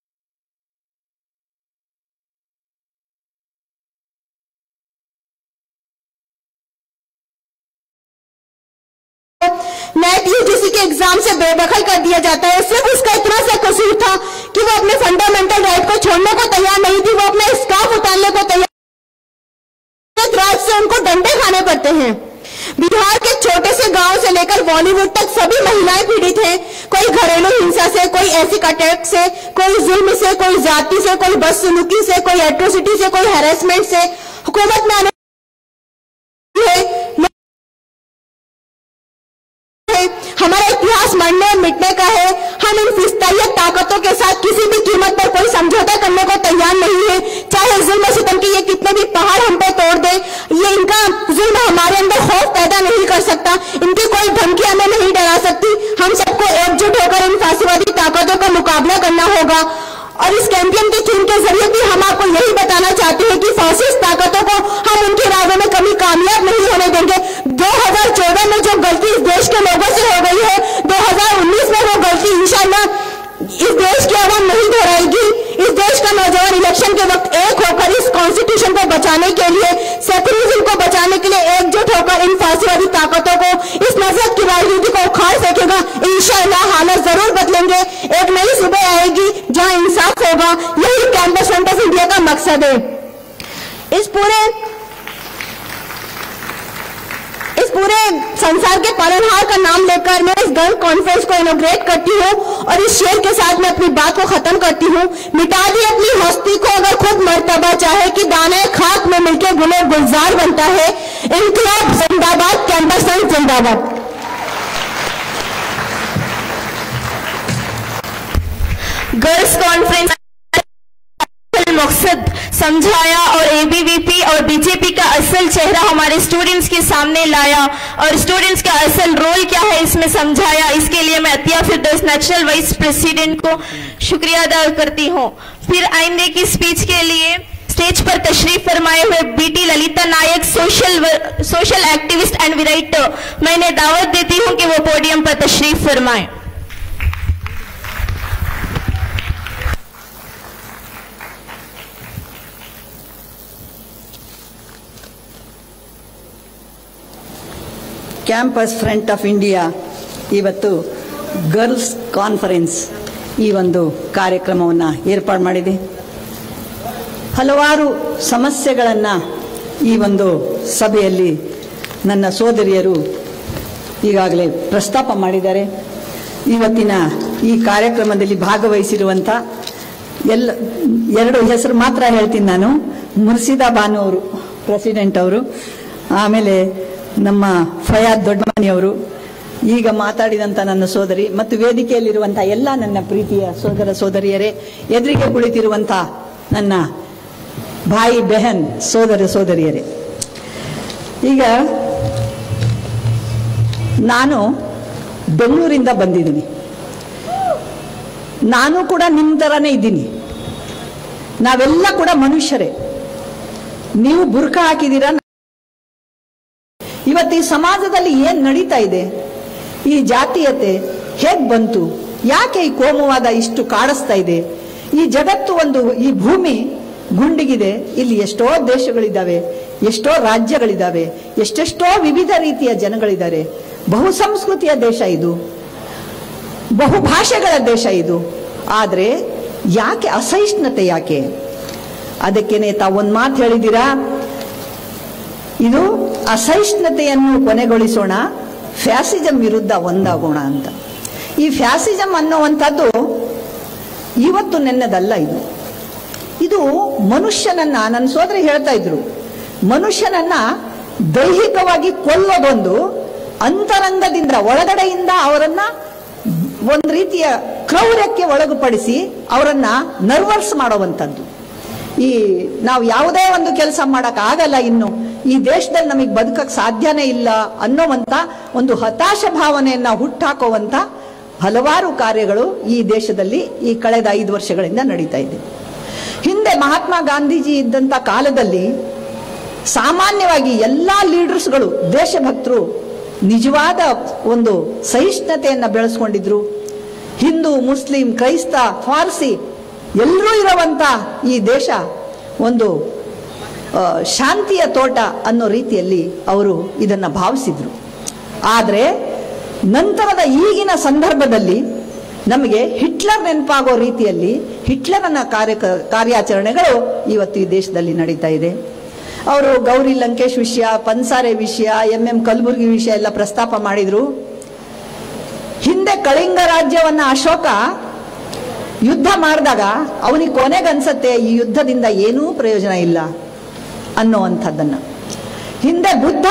नेट यूजीसी के एग्जाम से बेदखल कर दिया जाता है सिर्फ उसका इतना सा कसूर था कि वो अपने फंडामेंटल राइट को छोड़ने को तैयार नहीं थी वो अपने स्काफ उतारने को तैयार राज से उनको डंडे खाने पड़ते हैं बिहार के छोटे से गांव से लेकर बॉलीवुड तक सभी महिलाएं पीड़ित हैं कोई घरेलू हिंसा से कोई एसिक अटैक से कोई जुल्म से कोई जाति से कोई बदसलूकी से कोई एट्रोसिटी से कोई हैरेसमेंट से हुकूमत में आने है है, हमारा इतिहास मरने और मिटने का है हम इन फिस्तायत ताकतों के साथ किसी भी कीमत पर कोई समझौता करने को तैयार नहीं है चाहे जुल्म सितम के ये कितने भी पहाड़ हम पे तोड़ दे ये इनका जुल्म हमारे अंदर खौफ पैदा नहीं कर सकता इनकी कोई धमकी हमें नहीं डरा सकती हम सबको एकजुट होकर इन फांसीवादी ताकतों का मुकाबला करना होगा और इस कैंपेन के थीम के जरिए भी हम आपको यही बताना चाहते हैं कि फासिस्ट ताकतों को हम उनके इरादों में कभी कामयाब नहीं होने देंगे 2014 में जो गलती इस देश के लोगों से हो गई है 2019 में वो गलती इंशाल्लाह इस देश की आवाम नहीं दोहराएगी इस देश का नौजवान इलेक्शन के वक्त एक होकर इस कॉन्स्टिट्यूशन को बचाने के लिए सेकुलरिज्म को बचाने के लिए एकजुट होकर इन फांसीवादी ताकतों को इस नफरत की राजनीति को उखाड़ फेंकेगा इंशाल्लाह हालत जरूर बदलेंगे एक नई सुबह आएगी जहां इंसाफ होगा यही कैंपस फ्रंट ऑफ इंडिया का मकसद है इस पूरे इस पूरे संसार के पालनहार का नाम लेकर मैं इस गर्ल कॉन्फ्रेंस को इनोग्रेट करती हूँ और इस शेर के साथ मैं अपनी बात को खत्म करती हूँ मिटा दी अपनी हस्ती को अगर खुद मर्तबा चाहे कि दाने खाक में मिलकर गुले गुलजार बनता है इनकलाब जिंदाबाद कैंपस फ्रंट जिंदाबाद
गर्ल्स कॉन्फ्रेंस मकसद समझाया और एबीवीपी और बीजेपी का असल चेहरा हमारे स्टूडेंट्स के सामने लाया और स्टूडेंट्स का असल रोल क्या है इसमें समझाया इसके लिए मैं Atiya Firdaus national vice president को शुक्रिया अदा करती हूँ फिर आइंदे की स्पीच के लिए स्टेज पर तशरीफ फरमाए हुए BT Lalita Nayak social social activist and writer मैं इन्हें दावत देती हूँ कि वो पोडियम पर तशरीफ फरमाएं
ಕ್ಯಾಂಪಸ್ ಫ್ರಂಟ್ ಆಫ್ ಇಂಡಿಯಾ ಇವತ್ತು ಗರ್ಲ್ಸ್ ಕಾನ್ಫರೆನ್ಸ್ ಈ ಒಂದು ಕಾರ್ಯಕ್ರಮವನ್ನು ಏರ್ಪಾಡು ಮಾಡಿದೆ ಹಲವಾರು ಸಮಸ್ಯೆಗಳನ್ನು ಈ ಒಂದು ಸಭೆಯಲ್ಲಿ ನನ್ನ ಸೋದರಿಯರು ಈಗಾಗಲೇ ಪ್ರಸ್ತಾಪ ಮಾಡಿದ್ದಾರೆ ಇವತ್ತಿನ ಈ ಕಾರ್ಯಕ್ರಮದಲ್ಲಿ ಭಾಗವಹಿಸಿರುವಂಥ ಎಲ್ಲ ಎರಡು ಹೆಸರು ಮಾತ್ರ ಹೇಳ್ತೀನಿ ನಾನು ಮುರ್ಸಿದಾ ಬಾನು ಅವರು ಪ್ರೆಸಿಡೆಂಟ್ ಅವರು ಆಮೇಲೆ ನಮ್ಮ ಫಯಾದ್ ದೊಡ್ಡಮನಿಯವರು ಈಗ ಮಾತಾಡಿದಂಥ ನನ್ನ ಸೋದರಿ ಮತ್ತು ವೇದಿಕೆಯಲ್ಲಿರುವಂಥ ಎಲ್ಲ ನನ್ನ ಪ್ರೀತಿಯ ಸೋದರ ಸೋದರಿಯರೇ ಎದುರಿಗೆ ಕುಳಿತಿರುವಂಥ ನನ್ನ ಭಾಯಿ ಬೆಹನ್ ಸೋದರ ಸೋದರಿಯರೇ ಈಗ ನಾನು ಬೆಂಗಳೂರಿಂದ ಬಂದಿದ್ದೀನಿ ನಾನು ಕೂಡ ನಿಮ್ಮ ಥರನೇ ಇದ್ದೀನಿ ನಾವೆಲ್ಲ ಕೂಡ ಮನುಷ್ಯರೇ ನೀವು ಬುರ್ಕ ಹಾಕಿದ್ದೀರಾ ಇವತ್ತು ಈ ಸಮಾಜದಲ್ಲಿ ಏನ್ ನಡೀತಾ ಇದೆ ಈ ಜಾತೀಯತೆ ಹೇಗ್ ಬಂತು ಯಾಕೆ ಈ ಕೋಮುವಾದ ಇಷ್ಟು ಕಾಡಿಸ್ತಾ ಇದೆ ಈ ಜಗತ್ತು ಒಂದು ಈ ಭೂಮಿ ಗುಂಡಿಗಿದೆ ಇಲ್ಲಿ ಎಷ್ಟೋ ದೇಶಗಳಿದ್ದಾವೆ ಎಷ್ಟೋ ರಾಜ್ಯಗಳಿದ್ದಾವೆ ಎಷ್ಟೆಷ್ಟೋ ವಿವಿಧ ರೀತಿಯ ಜನಗಳಿದ್ದಾರೆ ಬಹುಸಂಸ್ಕೃತಿಯ ದೇಶ ಇದು ಬಹುಭಾಷೆಗಳ ದೇಶ ಇದು ಆದ್ರೆ ಯಾಕೆ ಅಸಹಿಷ್ಣುತೆ ಯಾಕೆ ಅದಕ್ಕೇನೆ ತಾವು ಒಂದು ಮಾತು ಹೇಳಿದ್ದೀರಾ ಇದು ಅಸಹಿಷ್ಣುತೆಯನ್ನು ಕೊನೆಗೊಳಿಸೋಣ ಫ್ಯಾಸಿಸಂ ವಿರುದ್ಧ ಒಂದಾಗೋಣ ಅಂತ ಈ ಫ್ಯಾಸಿಸಂ ಅನ್ನುವಂಥದ್ದು ಇವತ್ತು ನೆನ್ನದಲ್ಲ ಇದು ಇದು ಮನುಷ್ಯನನ್ನ ನನ್ನ ಸೋದರಿ ಹೇಳ್ತಾ ಇದ್ರು ಮನುಷ್ಯನನ್ನ ದೈಹಿಕವಾಗಿ ಕೊಲ್ಲೋದೊಂದು ಅಂತರಂಗದಿಂದ ಒಳಗಡೆಯಿಂದ ಅವರನ್ನ ಒಂದು ರೀತಿಯ ಕ್ರೌರ್ಯಕ್ಕೆ ಒಳಗುಪಡಿಸಿ ಅವರನ್ನ ನರ್ವಸ್ ಮಾಡುವಂಥದ್ದು ಈ ನಾವು ಯಾವುದೇ ಒಂದು ಕೆಲಸ ಮಾಡಕ್ ಆಗಲ್ಲ ಇನ್ನು ಈ ದೇಶದಲ್ಲಿ ನಮಗೆ ಬದುಕಕ್ ಸಾಧ್ಯನೇ ಇಲ್ಲ ಅನ್ನೋವಂತ ಒಂದು ಹತಾಶ ಭಾವನೆಯನ್ನ ಹುಟ್ಟಾಕುವಂತ ಹಲವಾರು ಕಾರ್ಯಗಳು ಈ ದೇಶದಲ್ಲಿ ಈ ಕಳೆದ ಐದು ವರ್ಷಗಳಿಂದ ನಡೀತಾ ಇದೆ ಹಿಂದೆ ಮಹಾತ್ಮ ಗಾಂಧೀಜಿ ಇದ್ದಂತ ಕಾಲದಲ್ಲಿ ಸಾಮಾನ್ಯವಾಗಿ ಎಲ್ಲಾ ಲೀಡರ್ಸ್ಗಳು ದೇಶಭಕ್ತರು ನಿಜವಾದ ಒಂದು ಸಹಿಷ್ಣುತೆಯನ್ನ ಬೆಳೆಸ್ಕೊಂಡಿದ್ರು ಹಿಂದೂ ಮುಸ್ಲಿಂ ಕ್ರೈಸ್ತ ಫಾರ್ಸಿ ಎಲ್ಲರೂ ಇರುವಂತ ಈ ದೇಶ ಒಂದು ಆ, ಶಾಂತಿಯ ತೋಟ ಅನ್ನೋ ರೀತಿಯಲ್ಲಿ ಅವರು ಇದನ್ನ ಭಾವಿಸಿದ್ರು ಆದರೆ ನಂತರದ ಈಗಿನ ಸಂದರ್ಭದಲ್ಲಿ ನಮಗೆ ಹಿಟ್ಲರ್ ನೆನಪಾಗೋ ರೀತಿಯಲ್ಲಿ ಹಿಟ್ಲರನ ಕಾರ್ಯ ಕಾರ್ಯಾಚರಣೆಗಳು ಇವತ್ತು ಈ ದೇಶದಲ್ಲಿ ನಡೀತಾ ಇದೆ ಅವರು ಗೌರಿ ಲಂಕೇಶ್ ವಿಷಯ ಪನ್ಸಾರೆ ವಿಷಯ ಎಂ ಎಂ ಕಲಬುರ್ಗಿ ವಿಷಯ ಎಲ್ಲ ಪ್ರಸ್ತಾಪ ಮಾಡಿದ್ರು ಹಿಂದೆ ಕಳಿಂಗ ರಾಜ್ಯವನ್ನ ಅಶೋಕ ಯುದ್ಧ ಮಾಡಿದಾಗ ಅವನಿಗೆ ಕೊನೆಗೆ ಅನ್ಸತ್ತೆ ಈ ಯುದ್ಧದಿಂದ ಏನೂ ಪ್ರಯೋಜನ ಇಲ್ಲ ಅನ್ನುವಂಥದ್ದನ್ನ ಹಿಂದೆ ಬುದ್ಧ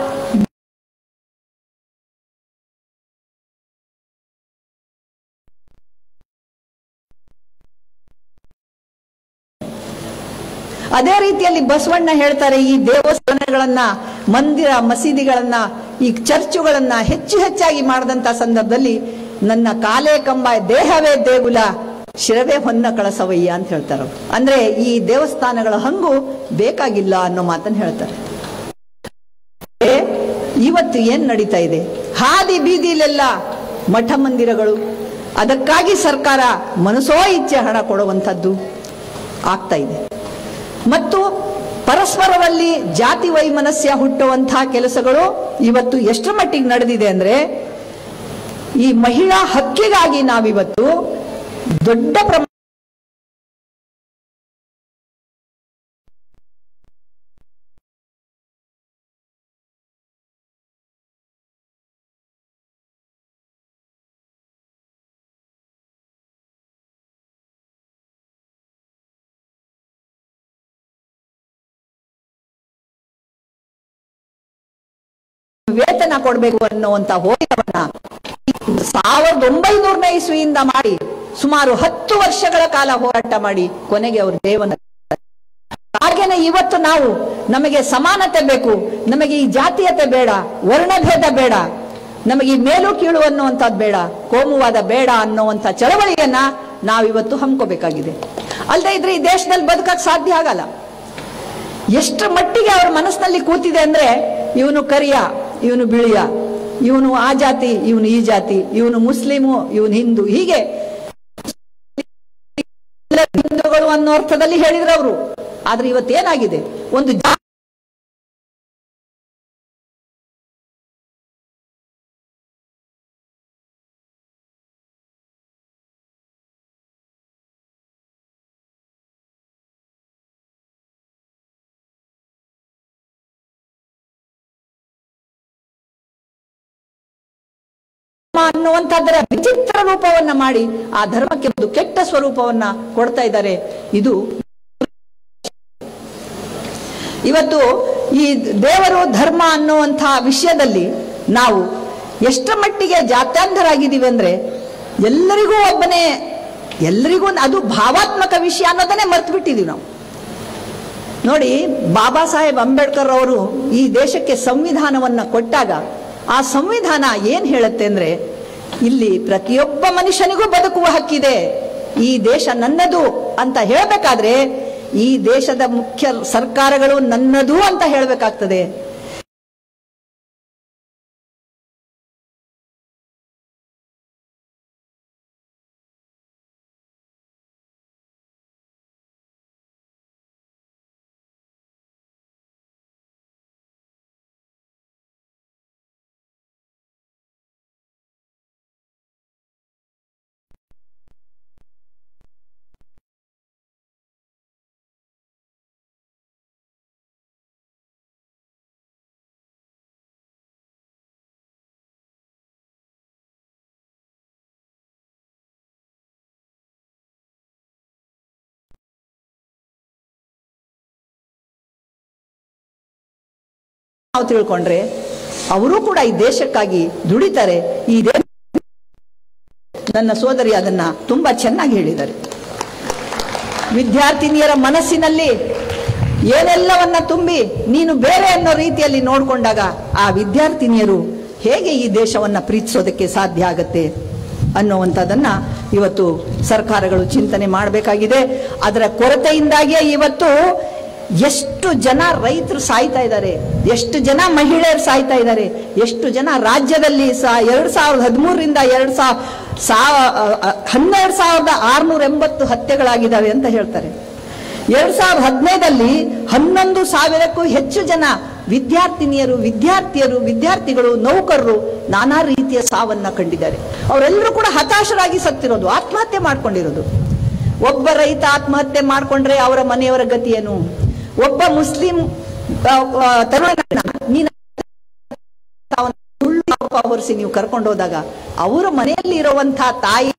ಅದೇ ರೀತಿಯಲ್ಲಿ ಬಸವಣ್ಣ ಹೇಳ್ತಾರೆ ಈ ದೇವಸ್ಥಾನಗಳನ್ನ ಮಂದಿರ ಮಸೀದಿಗಳನ್ನ ಈ ಚರ್ಚುಗಳನ್ನ ಹೆಚ್ಚು ಹೆಚ್ಚಾಗಿ ಮಾಡಿದಂತ ಸಂದರ್ಭದಲ್ಲಿ ನನ್ನ ಕಾಲೇ ಕಂಬ ದೇಹವೇ ದೇಗುಲ ಶಿರವೇ ಹೊನ್ನ ಕಳಸವಯ್ಯ ಅಂತ ಹೇಳ್ತಾರೆ ಅವ್ರು. ಅಂದ್ರೆ ಈ ದೇವಸ್ಥಾನಗಳ ಹಂಗು ಬೇಕಾಗಿಲ್ಲ ಅನ್ನೋ ಮಾತನ್ನ ಹೇಳ್ತಾರೆ ಏ, ಇವತ್ತು ಏನ್ ನಡೀತಾ ಇದೆ ಹಾದಿ ಬೀದಿಲೆಲ್ಲ ಮಠ ಮಂದಿರಗಳು ಅದಕ್ಕಾಗಿ ಸರ್ಕಾರ ಮನಸೋ ಇಚ್ಛೆ ಹಣ ಕೊಡುವಂಥದ್ದು ಆಗ್ತಾ ಇದೆ ಮತ್ತು ಪರಸ್ಪರರಲ್ಲಿ ಜಾತಿ ವೈಮನಸ್ಯ ಹುಟ್ಟುವಂತಹ ಕೆಲಸಗಳು ಇವತ್ತು ಎಷ್ಟರ ಮಟ್ಟಿಗೆ ನಡೆದಿದೆ ಅಂದ್ರೆ ಈ ಮಹಿಳಾ ಹಕ್ಕಿಗಾಗಿ ನಾವಿವತ್ತು ದೊಡ್ಡ ಪ್ರಮಾಣ ವೇತನ ಕೊಡಬೇಕು ಅನ್ನುವಂತ ಹೋರಾಟವನ್ನ ಸಾವಿರದ ಒಂಬೈನೂರನೇ ಇಸ್ವಿಯಿಂದ ಮಾಡಿ ಸುಮಾರು ಹತ್ತು ವರ್ಷಗಳ ಕಾಲ ಹೋರಾಟ ಮಾಡಿ ಕೊನೆಗೆ ಅವರು ದೇವನ ಹಾಗೇನೆ ಇವತ್ತು ನಾವು ನಮಗೆ ಸಮಾನತೆ ಬೇಕು ನಮಗೆ ಈ ಜಾತೀಯತೆ ಬೇಡ ವರ್ಣಭೇದ ಬೇಡ ನಮಗೆ ಈ ಮೇಲು ಕೀಳು ಅನ್ನುವಂಥದ್ದು ಬೇಡ ಕೋಮುವಾದ ಬೇಡ ಅನ್ನುವಂಥ ಚಳವಳಿಯನ್ನ ನಾವಿವತ್ತು ಹಮ್ಕೋಬೇಕಾಗಿದೆ ಅಲ್ಲದೆ ಇದ್ರೆ ಈ ದೇಶದಲ್ಲಿ ಬದುಕಕ್ ಸಾಧ್ಯ ಆಗಲ್ಲ ಎಷ್ಟರ ಮಟ್ಟಿಗೆ ಅವ್ರ ಮನಸ್ಸಿನಲ್ಲಿ ಕೂತಿದೆ ಅಂದ್ರೆ ಇವನು ಕರಿಯ ಇವನು ಬಿಳಿಯ ಇವನು ಆ ಜಾತಿ ಇವನು ಈ ಜಾತಿ ಇವನು ಮುಸ್ಲಿಮು ಇವನು ಹಿಂದೂ ಹೀಗೆ ಎಲ್ಲ ಹಿಂದೂಗಳು ಅನ್ನೋ ಅರ್ಥದಲ್ಲಿ ಹೇಳಿದ್ರು ಅವರು ಆದ್ರೆ ಇವತ್ತೇನಾಗಿದೆ ಒಂದು ಜಾ- ಧರ್ಮ ಅನ್ನುವಂಥದ್ದರ ವಿಚಿತ್ರ ರೂಪವನ್ನ ಮಾಡಿ ಆ ಧರ್ಮಕ್ಕೆ ಒಂದು ಕೆಟ್ಟ ಸ್ವರೂಪವನ್ನ ಕೊಡ್ತಾ ಇದ್ದಾರೆ ಇದು ಇವತ್ತು ಈ ದೇವರು ಧರ್ಮ ಅನ್ನುವಂತಹ ವಿಷಯದಲ್ಲಿ ನಾವು ಎಷ್ಟರ ಮಟ್ಟಿಗೆ ಜಾತ್ಯಾಂಧರಾಗಿದ್ದೀವಿ ಅಂದ್ರೆ ಎಲ್ಲರಿಗೂ ಒಬ್ಬನೇ ಎಲ್ಲರಿಗೂ ಅದು ಭಾವಾತ್ಮಕ ವಿಷಯ ಅನ್ನೋದನ್ನೇ ಮರ್ತು ಬಿಟ್ಟಿದೀವಿ ನಾವು ನೋಡಿ ಬಾಬಾ ಸಾಹೇಬ್ ಅಂಬೇಡ್ಕರ್ ಅವರು ಈ ದೇಶಕ್ಕೆ ಸಂವಿಧಾನವನ್ನ ಕೊಟ್ಟಾಗ ಆ ಸಂವಿಧಾನ ಏನ್ ಹೇಳುತ್ತೆ ಅಂದ್ರೆ ಇಲ್ಲಿ ಪ್ರತಿಯೊಬ್ಬ ಮನುಷ್ಯನಿಗೂ ಬದುಕುವ ಹಕ್ಕಿದೆ ಈ ದೇಶ ನನ್ನದು ಅಂತ ಹೇಳಬೇಕಾದ್ರೆ ಈ ದೇಶದ ಮುಖ್ಯ ಸರ್ಕಾರಗಳು ನನ್ನದು ಅಂತ ಹೇಳಬೇಕಾಗ್ತದೆ ನಾವು ತಿಳ್ಕೊಂಡ್ರೆ ಅವರು ಕೂಡ ಈ ದೇಶಕ್ಕಾಗಿ ದುಡಿತಾರೆ ಈ ದೇ ನನ್ನ ಸೋದರಿ ಅದನ್ನ ತುಂಬಾ ಚೆನ್ನಾಗಿ ಹೇಳಿದ್ದಾರೆ ವಿದ್ಯಾರ್ಥಿನಿಯರ ಮನಸ್ಸಿನಲ್ಲಿ ಏನೆಲ್ಲವನ್ನ ತುಂಬಿ ನೀನು ಬೇರೆ ಅನ್ನೋ ರೀತಿಯಲ್ಲಿ ನೋಡಿಕೊಂಡಾಗ ಆ ವಿದ್ಯಾರ್ಥಿನಿಯರು ಹೇಗೆ ಈ ದೇಶವನ್ನ ಪ್ರೀತಿಸೋದಕ್ಕೆ ಸಾಧ್ಯ ಆಗತ್ತೆ ಅನ್ನುವಂಥದ್ದನ್ನ ಇವತ್ತು ಸರ್ಕಾರಗಳು ಚಿಂತನೆ ಮಾಡಬೇಕಾಗಿದೆ ಅದರ ಕೊರತೆಯಿಂದಾಗಿಯೇ ಇವತ್ತು ಎಷ್ಟು ಜನ ರೈತರು ಸಾಯ್ತಾ ಇದ್ದಾರೆ ಎಷ್ಟು ಜನ ಮಹಿಳೆಯರು ಸಾಯ್ತಾ ಇದ್ದಾರೆ ಎಷ್ಟು ಜನ ರಾಜ್ಯದಲ್ಲಿ ಸಾ ಎರಡ್ ಸಾವಿರದ ಹದಿಮೂರರಿಂದ ಎರಡ್ ಸಾವಿರ ಸಾವ ಹನ್ನೆರಡು ಸಾವಿರದ ಆರ್ನೂರ ಎಂಬತ್ತು ಹತ್ಯೆಗಳಾಗಿದ್ದಾವೆ ಅಂತ ಹೇಳ್ತಾರೆ ಎರಡ್ ಸಾವಿರದ ಹದಿನೈದಲ್ಲಿ ಹನ್ನೊಂದು ಸಾವಿರಕ್ಕೂ ಹೆಚ್ಚು ಜನ ವಿದ್ಯಾರ್ಥಿನಿಯರು ವಿದ್ಯಾರ್ಥಿಯರು ವಿದ್ಯಾರ್ಥಿಗಳು ನೌಕರರು ನಾನಾ ರೀತಿಯ ಸಾವನ್ನ ಕಂಡಿದ್ದಾರೆ ಅವರೆಲ್ಲರೂ ಕೂಡ ಹತಾಶರಾಗಿ ಸತ್ತಿರೋದು ಆತ್ಮಹತ್ಯೆ ಮಾಡ್ಕೊಂಡಿರೋದು ಒಬ್ಬ ರೈತ ಆತ್ಮಹತ್ಯೆ ಮಾಡ್ಕೊಂಡ್ರೆ ಅವರ ಮನೆಯವರ ಗತಿ ಏನು ಒಬ್ಬ ಮುಸ್ಲಿಂ ಆ, ಆ, ತರುಣನ ನೀನು ಅವನ ಸುಳ್ಳು ಆರೋಪ ಹೊರಿಸಿ ನೀವು ಕರ್ಕೊಂಡು ಹೋದಾಗ ಅವರ ಮನೆಯಲ್ಲಿ ಇರುವಂತಹ ತಾಯಿ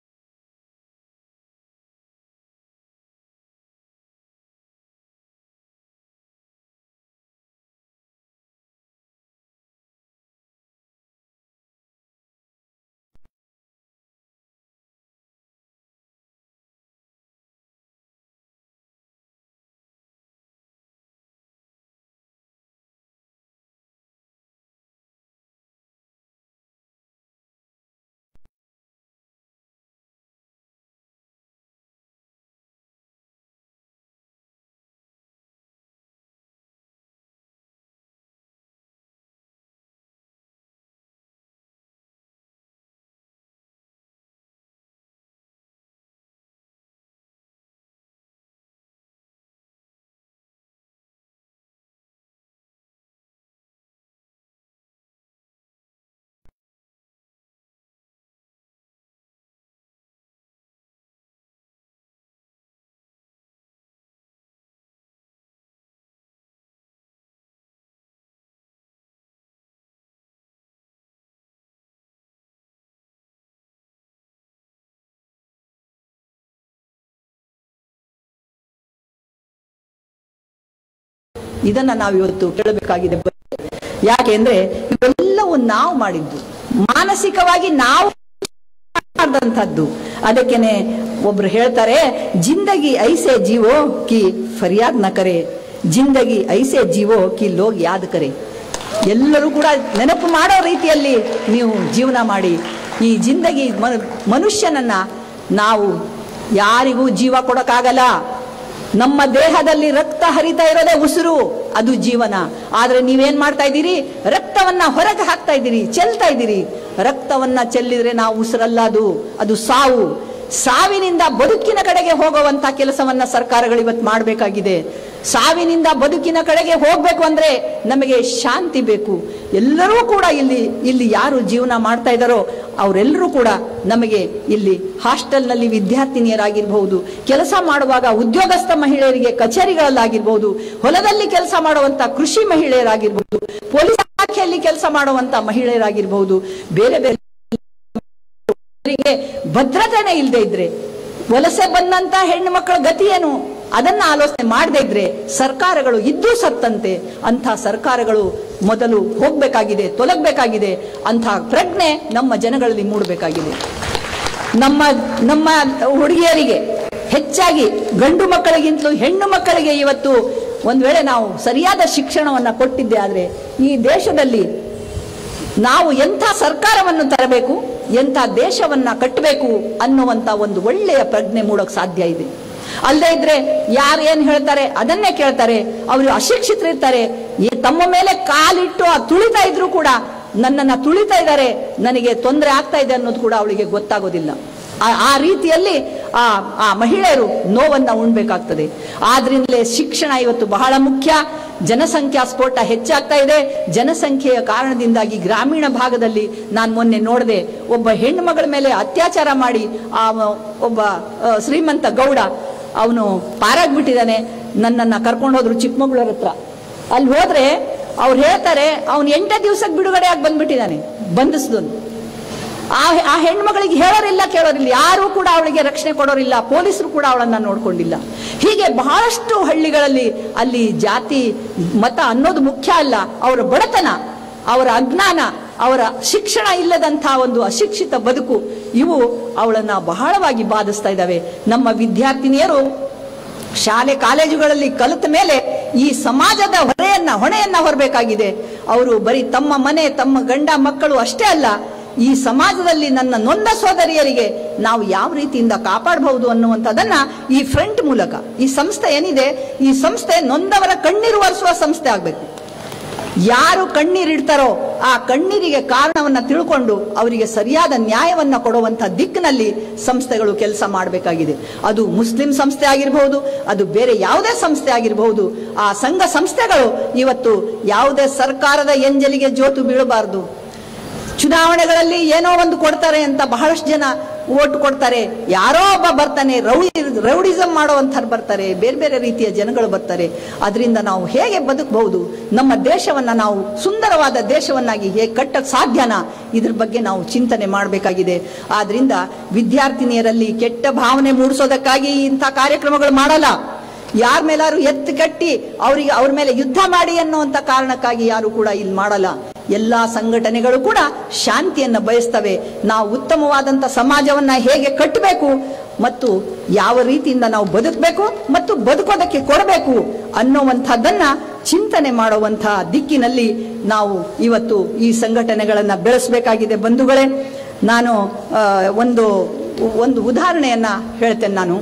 ಇದನ್ನ ನಾವು ಇವತ್ತು ಕೇಳಬೇಕಾಗಿದೆ ಯಾಕೆ ಅಂದ್ರೆ ಇವೆಲ್ಲವೂ ನಾವು ಮಾಡಿದ್ದು ಮಾನಸಿಕವಾಗಿ ನಾವು ಮಾಡಿದಂಥದ್ದು ಅದಕ್ಕೇನೆ ಒಬ್ರು ಹೇಳ್ತಾರೆ ಜಿಂದಗಿ ಐಸೆ ಜೀವೋ ಕಿ ಫರಿಯಾದ್ ನ ಕರೆ ಜಿಂದಗಿ ಐಸೆ ಜೀವೋ ಕಿ ಲೋಗ್ ಯಾದ್ ಕರೆ ಎಲ್ಲರೂ ಕೂಡ ನೆನಪು ಮಾಡೋ ರೀತಿಯಲ್ಲಿ ನೀವು ಜೀವನ ಮಾಡಿ ಈ ಜಿಂದಗಿ ಮನು- ಮನುಷ್ಯನನ್ನ ನಾವು ಯಾರಿಗೂ ಜೀವ ಕೊಡಕ್ಕಾಗಲ್ಲ ನಮ್ಮ ದೇಹದಲ್ಲಿ ರಕ್ತ ಹರಿತಾ ಇರೋದೇ ಉಸಿರು ಅದು ಜೀವನ ಆದ್ರೆ ನೀವೇನ್ ಮಾಡ್ತಾ ಇದ್ದೀರಿ ರಕ್ತವನ್ನ ಹೊರಗೆ ಹಾಕ್ತಾ ಇದ್ದೀರಿ ಚೆಲ್ತಾ ಇದ್ದೀರಿ ರಕ್ತವನ್ನ ಚೆಲ್ಲಿದ್ರೆ ನಾವು ಉಸಿರಲ್ಲ ಅದು ಅದು ಸಾವು ಸಾವಿನಿಂದ ಬದುಕಿನ ಕಡೆಗೆ ಹೋಗುವಂತ ಕೆಲಸವನ್ನ ಸರ್ಕಾರಗಳು ಇವತ್ತು ಮಾಡಬೇಕಾಗಿದೆ ಸಾವಿನಿಂದ ಬದುಕಿನ ಕಡೆಗೆ ಹೋಗ್ಬೇಕು ಅಂದ್ರೆ ನಮಗೆ ಶಾಂತಿ ಬೇಕು ಎಲ್ಲರೂ ಕೂಡ ಇಲ್ಲಿ ಇಲ್ಲಿ ಯಾರು ಜೀವನ ಮಾಡ್ತಾ ಇದ್ದಾರೋ ಅವರೆಲ್ಲರೂ ಕೂಡ ನಮಗೆ ಇಲ್ಲಿ ಹಾಸ್ಟೆಲ್ನಲ್ಲಿ ವಿದ್ಯಾರ್ಥಿನಿಯರಾಗಿರ್ಬಹುದು ಕೆಲಸ ಮಾಡುವಾಗ ಉದ್ಯೋಗಸ್ಥ ಮಹಿಳೆಯರಿಗೆ ಕಚೇರಿಗಳಲ್ಲಾಗಿರ್ಬಹುದು ಹೊಲದಲ್ಲಿ ಕೆಲಸ ಮಾಡುವಂತ ಕೃಷಿ ಮಹಿಳೆಯರಾಗಿರ್ಬಹುದು ಪೊಲೀಸ್ ಇಲಾಖೆಯಲ್ಲಿ ಕೆಲಸ ಮಾಡುವಂತ ಮಹಿಳೆಯರಾಗಿರ್ಬಹುದು ಬೇರೆ ಬೇರೆ ಅವರಿಗೆ ಭದ್ರತೆನೇ ಇಲ್ಲದೆ ಇದ್ರೆ ವಲಸೆ ಬಂದಂತ ಹೆಣ್ಣು ಮಕ್ಕಳ ಗತಿ ಏನು ಅದನ್ನ ಆಲೋಚನೆ ಮಾಡದೇ ಇದ್ರೆ ಸರ್ಕಾರಗಳು ಇದ್ದೂ ಸತ್ತಂತೆ ಅಂಥ ಸರ್ಕಾರಗಳು ಮೊದಲು ಹೋಗ್ಬೇಕಾಗಿದೆ ತೊಲಗಬೇಕಾಗಿದೆ ಅಂಥ ಪ್ರಜ್ಞೆ ನಮ್ಮ ಜನಗಳಲ್ಲಿ ಮೂಡಬೇಕಾಗಿದೆ ನಮ್ಮ ನಮ್ಮ ಹುಡುಗಿಯರಿಗೆ ಹೆಚ್ಚಾಗಿ ಗಂಡು ಮಕ್ಕಳಿಗಿಂತಲೂ ಹೆಣ್ಣು ಮಕ್ಕಳಿಗೆ ಇವತ್ತು ಒಂದ್ ವೇಳೆ ನಾವು ಸರಿಯಾದ ಶಿಕ್ಷಣವನ್ನ ಕೊಟ್ಟಿದ್ದೆ ಆದ್ರೆ ಈ ದೇಶದಲ್ಲಿ ನಾವು ಎಂಥ ಸರ್ಕಾರವನ್ನು ತರಬೇಕು ಎಂಥ ದೇಶವನ್ನ ಕಟ್ಟಬೇಕು ಅನ್ನುವಂತ ಒಂದು ಒಳ್ಳೆಯ ಪ್ರಜ್ಞೆ ಮೂಡೋಕ್ ಸಾಧ್ಯ ಇದೆ ಅಲ್ಲದೆ ಇದ್ರೆ ಯಾರು ಏನ್ ಹೇಳ್ತಾರೆ ಅದನ್ನೇ ಕೇಳ್ತಾರೆ ಅವರು ಅಶಿಕ್ಷಿತರಿರ್ತಾರೆ ಈ ತಮ್ಮ ಮೇಲೆ ಕಾಲಿಟ್ಟು ಆ ತುಳಿತಾ ಇದ್ರು ಕೂಡ ನನ್ನನ್ನ ತುಳಿತಾ ಇದ್ದಾರೆ ನನಗೆ ತೊಂದರೆ ಆಗ್ತಾ ಇದೆ ಅನ್ನೋದು ಕೂಡ ಅವಳಿಗೆ ಗೊತ್ತಾಗೋದಿಲ್ಲ ಆ- ಆ ರೀತಿಯಲ್ಲಿ ಆ ಆ ಮಹಿಳೆಯರು ನೋವನ್ನ ಉಣ್ಬೇಕಾಗ್ತದೆ ಆದ್ರಿಂದಲೇ ಶಿಕ್ಷಣ ಇವತ್ತು ಬಹಳ ಮುಖ್ಯ ಜನಸಂಖ್ಯಾ ಸ್ಫೋಟ ಹೆಚ್ಚಾಗ್ತಾ ಇದೆ ಜನಸಂಖ್ಯೆಯ ಕಾರಣದಿಂದಾಗಿ ಗ್ರಾಮೀಣ ಭಾಗದಲ್ಲಿ ನಾನು ಮೊನ್ನೆ ನೋಡಿದೆ ಒಬ್ಬ ಹೆಣ್ಣು ಮಗಳ ಮೇಲೆ ಅತ್ಯಾಚಾರ ಮಾಡಿ ಆ ಒಬ್ಬ ಆ, ಶ್ರೀಮಂತ ಗೌಡ ಅವನು ಪಾರಾಗ್ಬಿಟ್ಟಿದ್ದಾನೆ ನನ್ನನ್ನ ಕರ್ಕೊಂಡು ಹೋದ್ರು ಚಿಕ್ಕಮಗಳೂರ ಹತ್ರ ಅಲ್ಲಿ ಹೋದ್ರೆ ಅವ್ರು ಹೇಳ್ತಾರೆ ಅವನು ಎಂಟೇ ದಿವಸಕ್ಕೆ ಬಿಡುಗಡೆ ಆಗಿ ಬಂದ್ಬಿಟ್ಟಿದ್ದಾನೆ ಬಂಧಿಸಿದನು ಆ ಆ ಹೆಣ್ಮಗಳಿಗೆ ಹೇಳೋರಿಲ್ಲ ಕೇಳೋರಿಲ್ಲ ಯಾರು ಕೂಡ ಅವಳಿಗೆ ರಕ್ಷಣೆ ಕೊಡೋರಿಲ್ಲ ಪೊಲೀಸರು ಕೂಡ ಅವಳನ್ನ ನೋಡ್ಕೊಂಡಿಲ್ಲ ಹೀಗೆ ಬಹಳಷ್ಟು ಹಳ್ಳಿಗಳಲ್ಲಿ ಅಲ್ಲಿ ಜಾತಿ ಮತ ಅನ್ನೋದು ಮುಖ್ಯ ಅಲ್ಲ ಅವರ ಬಡತನ ಅವರ ಅಜ್ಞಾನ ಅವರ ಶಿಕ್ಷಣ ಇಲ್ಲದಂತಹ ಒಂದು ಅಶಿಕ್ಷಿತ ಬದುಕು ಇವು ಅವಳನ್ನ ಬಹಳವಾಗಿ ಬಾಧಿಸ್ತಾ ಇದ್ದಾವೆ ನಮ್ಮ ವಿದ್ಯಾರ್ಥಿನಿಯರು ಶಾಲೆ ಕಾಲೇಜುಗಳಲ್ಲಿ ಕಲಿತ ಮೇಲೆ ಈ ಸಮಾಜದ ಹೊರೆಯನ್ನ ಹೊಣೆಯನ್ನ ಹೊರಬೇಕಾಗಿದೆ ಅವರು ಬರೀ ತಮ್ಮ ಮನೆ ತಮ್ಮ ಗಂಡ ಮಕ್ಕಳು ಅಷ್ಟೇ ಅಲ್ಲ ಈ ಸಮಾಜದಲ್ಲಿ ನನ್ನ ನೊಂದ ಸೋದರಿಯರಿಗೆ ನಾವು ಯಾವ ರೀತಿಯಿಂದ ಕಾಪಾಡಬಹುದು ಅನ್ನುವಂಥದ್ದನ್ನ ಈ ಫ್ರಂಟ್ ಮೂಲಕ ಈ ಸಂಸ್ಥೆ ಏನಿದೆ ಈ ಸಂಸ್ಥೆ ನೊಂದವರ ಕಣ್ಣೀರು ಒರೆಸುವ ಸಂಸ್ಥೆ ಆಗ್ಬೇಕು ಯಾರು ಕಣ್ಣೀರಿಡ್ತಾರೋ ಆ ಕಣ್ಣೀರಿಗೆ ಕಾರಣವನ್ನ ತಿಳ್ಕೊಂಡು ಅವರಿಗೆ ಸರಿಯಾದ ನ್ಯಾಯವನ್ನ ಕೊಡುವಂತ ದಿಕ್ಕಿನಲ್ಲಿ ಸಂಸ್ಥೆಗಳು ಕೆಲಸ ಮಾಡಬೇಕಾಗಿದೆ ಅದು ಮುಸ್ಲಿಂ ಸಂಸ್ಥೆ ಆಗಿರಬಹುದು ಅದು ಬೇರೆ ಯಾವುದೇ ಸಂಸ್ಥೆ ಆಗಿರಬಹುದು ಆ ಸಂಘ ಸಂಸ್ಥೆಗಳು ಇವತ್ತು ಯಾವುದೇ ಸರ್ಕಾರದ ಎಂಜಲಿಗೆ ಜೋತು ಬೀಳಬಾರದು ಚುನಾವಣೆಗಳಲ್ಲಿ ಏನೋ ಒಂದು ಕೊಡ್ತಾರೆ ಅಂತ ಬಹಳಷ್ಟು ಜನ ಓಟ್ ಕೊಡ್ತಾರೆ ಯಾರೋ ಒಬ್ಬ ಬರ್ತಾನೆ ರೌಡಿ ರೌಡಿಸಮ್ ಮಾಡುವಂಥವ್ರು ಬರ್ತಾರೆ ಬೇರೆ ಬೇರೆ ರೀತಿಯ ಜನಗಳು ಬರ್ತಾರೆ ಅದರಿಂದ ನಾವು ಹೇಗೆ ಬದುಕಬಹುದು ನಮ್ಮ ದೇಶವನ್ನ ನಾವು ಸುಂದರವಾದ ದೇಶವನ್ನಾಗಿ ಹೇಗೆ ಕಟ್ಟಕ್ ಸಾಧ್ಯನಾ ಇದ್ರ ಬಗ್ಗೆ ನಾವು ಚಿಂತನೆ ಮಾಡಬೇಕಾಗಿದೆ ಆದ್ರಿಂದ ವಿದ್ಯಾರ್ಥಿನಿಯರಲ್ಲಿ ಕೆಟ್ಟ ಭಾವನೆ ಮೂಡಿಸೋದಕ್ಕಾಗಿ ಇಂಥ ಕಾರ್ಯಕ್ರಮಗಳು ಮಾಡಲ್ಲ ಯಾರ ಮೇಲಾರು ಎತ್ತು ಕಟ್ಟಿ ಅವರಿಗೆ ಅವ್ರ ಮೇಲೆ ಯುದ್ಧ ಮಾಡಿ ಅನ್ನುವಂತ ಕಾರಣಕ್ಕಾಗಿ ಯಾರು ಕೂಡ ಇಲ್ಲಿ ಮಾಡಲ್ಲ ಎಲ್ಲಾ ಸಂಘಟನೆಗಳು ಕೂಡ ಶಾಂತಿಯನ್ನ ಬಯಸ್ತವೆ ನಾವು ಉತ್ತಮವಾದಂತ ಸಮಾಜವನ್ನ ಹೇಗೆ ಕಟ್ಟಬೇಕು ಮತ್ತು ಯಾವ ರೀತಿಯಿಂದ ನಾವು ಬದುಕಬೇಕು ಮತ್ತು ಬದುಕೋದಕ್ಕೆ ಕೊಡಬೇಕು ಅನ್ನುವಂಥದ್ದನ್ನ ಚಿಂತನೆ ಮಾಡುವಂತಹ ದಿಕ್ಕಿನಲ್ಲಿ ನಾವು ಇವತ್ತು ಈ ಸಂಘಟನೆಗಳನ್ನ ಬೆಳೆಸಬೇಕಾಗಿದೆ ಬಂಧುಗಳೇ ನಾನು ಆ, ಒಂದು ಒಂದು ಉದಾಹರಣೆಯನ್ನ ಹೇಳ್ತೇನೆ ನಾನು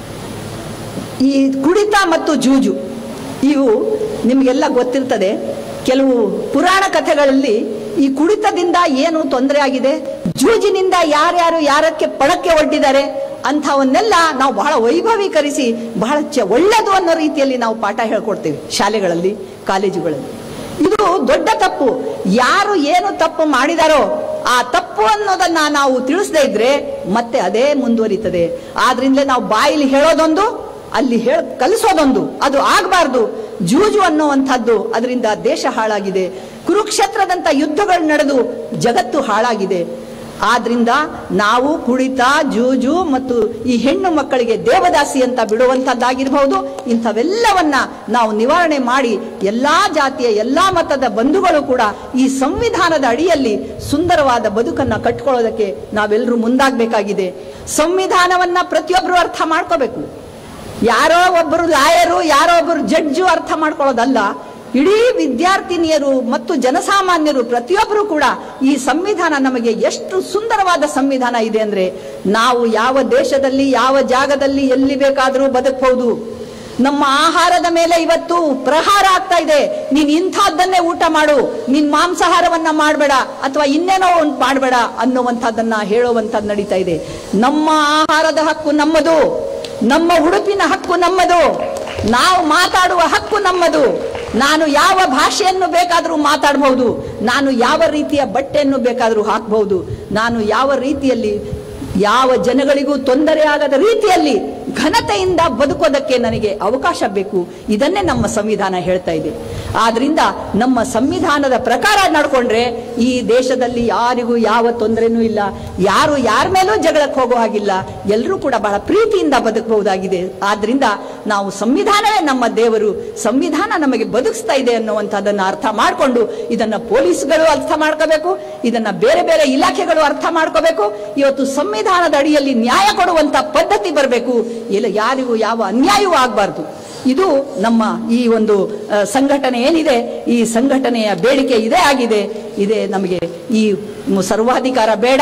ಈ ಕುಡಿತ ಮತ್ತು ಜೂಜು ಇವು ನಿಮಗೆಲ್ಲ ಗೊತ್ತಿರ್ತದೆ ಕೆಲವು ಪುರಾಣ ಕಥೆಗಳಲ್ಲಿ ಈ ಕುಡಿತದಿಂದ ಏನು ತೊಂದರೆ ಆಗಿದೆ ಜೂಜಿನಿಂದ ಯಾರ್ಯಾರು ಯಾರಕ್ಕೆ ಪಡಕ್ಕೆ ಒಡ್ಡಿದ್ದಾರೆ ಅಂಥವನ್ನೆಲ್ಲ ನಾವು ಬಹಳ ವೈಭವೀಕರಿಸಿ ಬಹಳ ಚ ಒಳ್ಳೆದು ಅನ್ನೋ ರೀತಿಯಲ್ಲಿ ನಾವು ಪಾಠ ಹೇಳ್ಕೊಡ್ತೇವೆ ಶಾಲೆಗಳಲ್ಲಿ ಕಾಲೇಜುಗಳಲ್ಲಿ ಇದು ದೊಡ್ಡ ತಪ್ಪು ಯಾರು ಏನು ತಪ್ಪು ಮಾಡಿದಾರೋ ಆ ತಪ್ಪು ಅನ್ನೋದನ್ನ ನಾವು ತಿಳಿಸದೇ ಇದ್ರೆ ಮತ್ತೆ ಅದೇ ಮುಂದುವರಿತದೆ ಆದ್ರಿಂದಲೇ ನಾವು ಬಾಯಲ್ಲಿ ಹೇಳೋದೊಂದು ಅಲ್ಲಿ ಹೇಳ ಕಲಿಸೋದೊಂದು ಅದು ಆಗಬಾರ್ದು ಜೂಜು ಅನ್ನುವಂಥದ್ದು ಅದರಿಂದ ದೇಶ ಹಾಳಾಗಿದೆ ಕುರುಕ್ಷೇತ್ರದಂತ ಯುದ್ಧಗಳು ನಡೆದು ಜಗತ್ತು ಹಾಳಾಗಿದೆ ಆದ್ರಿಂದ ನಾವು ಕುಡಿತ ಜೂಜು ಮತ್ತು ಈ ಹೆಣ್ಣು ಮಕ್ಕಳಿಗೆ ದೇವದಾಸಿ ಅಂತ ಬಿಡುವಂತದ್ದಾಗಿರ್ಬಹುದು ಇಂಥವೆಲ್ಲವನ್ನ ನಾವು ನಿವಾರಣೆ ಮಾಡಿ ಎಲ್ಲಾ ಜಾತಿಯ ಎಲ್ಲಾ ಮತದ ಬಂಧುಗಳು ಕೂಡ ಈ ಸಂವಿಧಾನದ ಅಡಿಯಲ್ಲಿ ಸುಂದರವಾದ ಬದುಕನ್ನ ಕಟ್ಕೊಳ್ಳೋದಕ್ಕೆ ನಾವೆಲ್ಲರೂ ಮುಂದಾಗಬೇಕಾಗಿದೆ ಸಂವಿಧಾನವನ್ನ ಪ್ರತಿಯೊಬ್ಬರು ಅರ್ಥ ಮಾಡ್ಕೋಬೇಕು ಯಾರೋ ಒಬ್ಬರು ಲಾಯರು ಯಾರೋ ಒಬ್ಬರು ಜಡ್ಜು ಅರ್ಥ ಮಾಡ್ಕೊಳ್ಳೋದಲ್ಲ ಇಡೀ ವಿದ್ಯಾರ್ಥಿನಿಯರು ಮತ್ತು ಜನಸಾಮಾನ್ಯರು ಪ್ರತಿಯೊಬ್ಬರು ಕೂಡ ಈ ಸಂವಿಧಾನ ನಮಗೆ ಎಷ್ಟು ಸುಂದರವಾದ ಸಂವಿಧಾನ ಇದೆ ಅಂದ್ರೆ ನಾವು ಯಾವ ದೇಶದಲ್ಲಿ ಯಾವ ಜಾಗದಲ್ಲಿ ಎಲ್ಲಿ ಬೇಕಾದರೂ ಬದುಕಬಹುದು ನಮ್ಮ ಆಹಾರದ ಮೇಲೆ ಇವತ್ತು ಪ್ರಹಾರ ಆಗ್ತಾ ಇದೆ ನೀನ್ ಇಂಥದ್ದನ್ನೇ ಊಟ ಮಾಡು ನೀನ್ ಮಾಂಸಾಹಾರವನ್ನ ಮಾಡಬೇಡ ಅಥವಾ ಇನ್ನೇನೋ ಒಂದು ಮಾಡಬೇಡ ಅನ್ನುವಂಥದ್ದನ್ನ ಹೇಳುವಂಥದ್ದು ನಡೀತಾ ಇದೆ ನಮ್ಮ ಆಹಾರದ ಹಕ್ಕು ನಮ್ಮದು ನಮ್ಮ ಉಡುಪಿನ ಹಕ್ಕು ನಮ್ಮದು ನಾವು ಮಾತಾಡುವ ಹಕ್ಕು ನಮ್ಮದು ನಾನು ಯಾವ ಭಾಷೆಯನ್ನು ಬೇಕಾದರೂ ಮಾತಾಡಬಹುದು ನಾನು ಯಾವ ರೀತಿಯ ಬಟ್ಟೆಯನ್ನು ಬೇಕಾದರೂ ಹಾಕಬಹುದು ನಾನು ಯಾವ ರೀತಿಯಲ್ಲಿ ಯಾವ ಜನಗಳಿಗೂ ತೊಂದರೆ ಆಗದ ರೀತಿಯಲ್ಲಿ ಘನತೆಯಿಂದ ಬದುಕೋದಕ್ಕೆ ನನಗೆ ಅವಕಾಶ ಬೇಕು ಇದನ್ನೇ ನಮ್ಮ ಸಂವಿಧಾನ ಹೇಳ್ತಾ ಇದೆ ಆದ್ರಿಂದ ನಮ್ಮ ಸಂವಿಧಾನದ ಪ್ರಕಾರ ನಡ್ಕೊಂಡ್ರೆ ಈ ದೇಶದಲ್ಲಿ ಯಾರಿಗೂ ಯಾವ ತೊಂದರೆನೂ ಇಲ್ಲ ಯಾರು ಯಾರ ಮೇಲೂ ಜಗಳಕ್ಕೆ ಹೋಗೋ ಹಾಗಿಲ್ಲ ಎಲ್ಲರೂ ಕೂಡ ಬಹಳ ಪ್ರೀತಿಯಿಂದ ಬದುಕಬಹುದಾಗಿದೆ ಆದ್ರಿಂದ ನಾವು ಸಂವಿಧಾನವೇ ನಮ್ಮ ದೇವರು ಸಂವಿಧಾನ ನಮಗೆ ಬದುಕಿಸ್ತಾ ಇದೆ ಅನ್ನುವಂಥದ್ದನ್ನ ಅರ್ಥ ಮಾಡಿಕೊಂಡು ಇದನ್ನ ಪೊಲೀಸ್ಗಳು ಅರ್ಥ ಮಾಡ್ಕೋಬೇಕು ಇದನ್ನ ಬೇರೆ ಬೇರೆ ಇಲಾಖೆಗಳು ಅರ್ಥ ಮಾಡ್ಕೋಬೇಕು ಇವತ್ತು ಸಂವಿಧಾನದ ಅಡಿಯಲ್ಲಿ ನ್ಯಾಯ ಕೊಡುವಂತ ಪದ್ಧತಿ ಬರಬೇಕು ಇಲ್ಲ ಯಾರಿಗೂ ಯಾವ ಅನ್ಯಾಯವೂ ಆಗಬಾರ್ದು ಇದು ನಮ್ಮ ಈ ಒಂದು ಆ, ಸಂಘಟನೆ ಏನಿದೆ ಈ ಸಂಘಟನೆಯ ಬೇಡಿಕೆ ಇದೇ ಆಗಿದೆ ಇದೇ ನಮಗೆ ಈ ಮ್- ಸರ್ವಾಧಿಕಾರ ಬೇಡ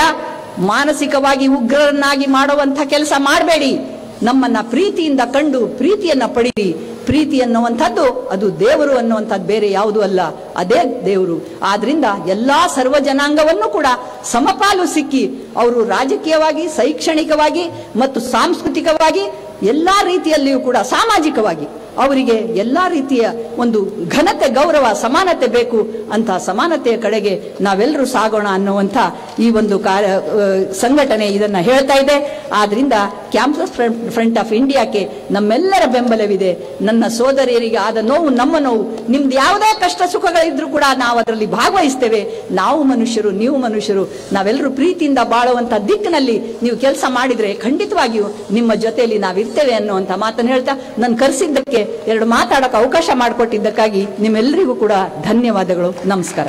ಮಾನಸಿಕವಾಗಿ ಉಗ್ರರನ್ನಾಗಿ ಮಾಡುವಂಥ ಕೆಲಸ ಮಾಡಬೇಡಿ ನಮ್ಮನ್ನ ಪ್ರೀತಿಯಿಂದ ಕಂಡು ಪ್ರೀತಿಯನ್ನ ಪಡೀರಿ ಪ್ರೀತಿ ಅನ್ನುವಂಥದ್ದು ಅದು ದೇವರು ಅನ್ನುವಂಥದ್ದು ಬೇರೆ ಯಾವುದೂ ಅಲ್ಲ ಅದೇ ದೇವರು ಆದ್ರಿಂದ ಎಲ್ಲಾ ಸರ್ವ ಜನಾಂಗವನ್ನು ಕೂಡ ಸಮಪಾಲು ಸಿಕ್ಕಿ ಅವರು ರಾಜಕೀಯವಾಗಿ ಶೈಕ್ಷಣಿಕವಾಗಿ ಮತ್ತು ಸಾಂಸ್ಕೃತಿಕವಾಗಿ ಎಲ್ಲಾ ರೀತಿಯಲ್ಲಿಯೂ ಕೂಡ ಸಾಮಾಜಿಕವಾಗಿ ಅವರಿಗೆ ಎಲ್ಲಾ ರೀತಿಯ ಒಂದು ಘನತೆ ಗೌರವ ಸಮಾನತೆ ಬೇಕು ಅಂತ ಸಮಾನತೆಯ ಕಡೆಗೆ ನಾವೆಲ್ಲರೂ ಸಾಗೋಣ ಅನ್ನುವಂಥ ಈ ಒಂದು ಕಾರ್ಯ ಆ, ಸಂಘಟನೆ ಇದನ್ನ ಹೇಳ್ತಾ ಇದೆ ಆದ್ರಿಂದ ಕ್ಯಾಂಪಸ್ ಫ್ರಂಟ್ ಆಫ್ ಇಂಡಿಯಾಕ್ಕೆ ನಮ್ಮೆಲ್ಲರ ಬೆಂಬಲವಿದೆ ನನ್ನ ಸೋದರಿಯರಿಗೆ ಆದ ನೋವು ನಮ್ಮ ನೋವು ನಿಮ್ದು ಯಾವುದೇ ಕಷ್ಟ ಸುಖಗಳಿದ್ರೂ ಕೂಡ ನಾವು ಅದರಲ್ಲಿ ಭಾಗವಹಿಸ್ತೇವೆ ನಾವು ಮನುಷ್ಯರು ನೀವು ಮನುಷ್ಯರು ನಾವೆಲ್ಲರೂ ಪ್ರೀತಿಯಿಂದ ಬಾಳುವಂತ ದಿಕ್ಕಿನಲ್ಲಿ ನೀವು ಕೆಲಸ ಮಾಡಿದ್ರೆ ಖಂಡಿತವಾಗಿಯೂ ನಿಮ್ಮ ಜೊತೆಯಲ್ಲಿ ನಾವಿರ್ತೇವೆ ಅನ್ನುವಂಥ ಮಾತನ್ನು ಹೇಳ್ತಾ ನಾನು ಕರೆಸಿದ್ದಕ್ಕೆ ಎರಡು ಮಾತಾಡಕ್ಕೆ ಅವಕಾಶ ಮಾಡಿಕೊಟ್ಟಿದ್ದಕ್ಕಾಗಿ ನಿಮ್ಮೆಲ್ಲರಿಗೂ ಕೂಡ ಧನ್ಯವಾದಗಳು ನಮಸ್ಕಾರ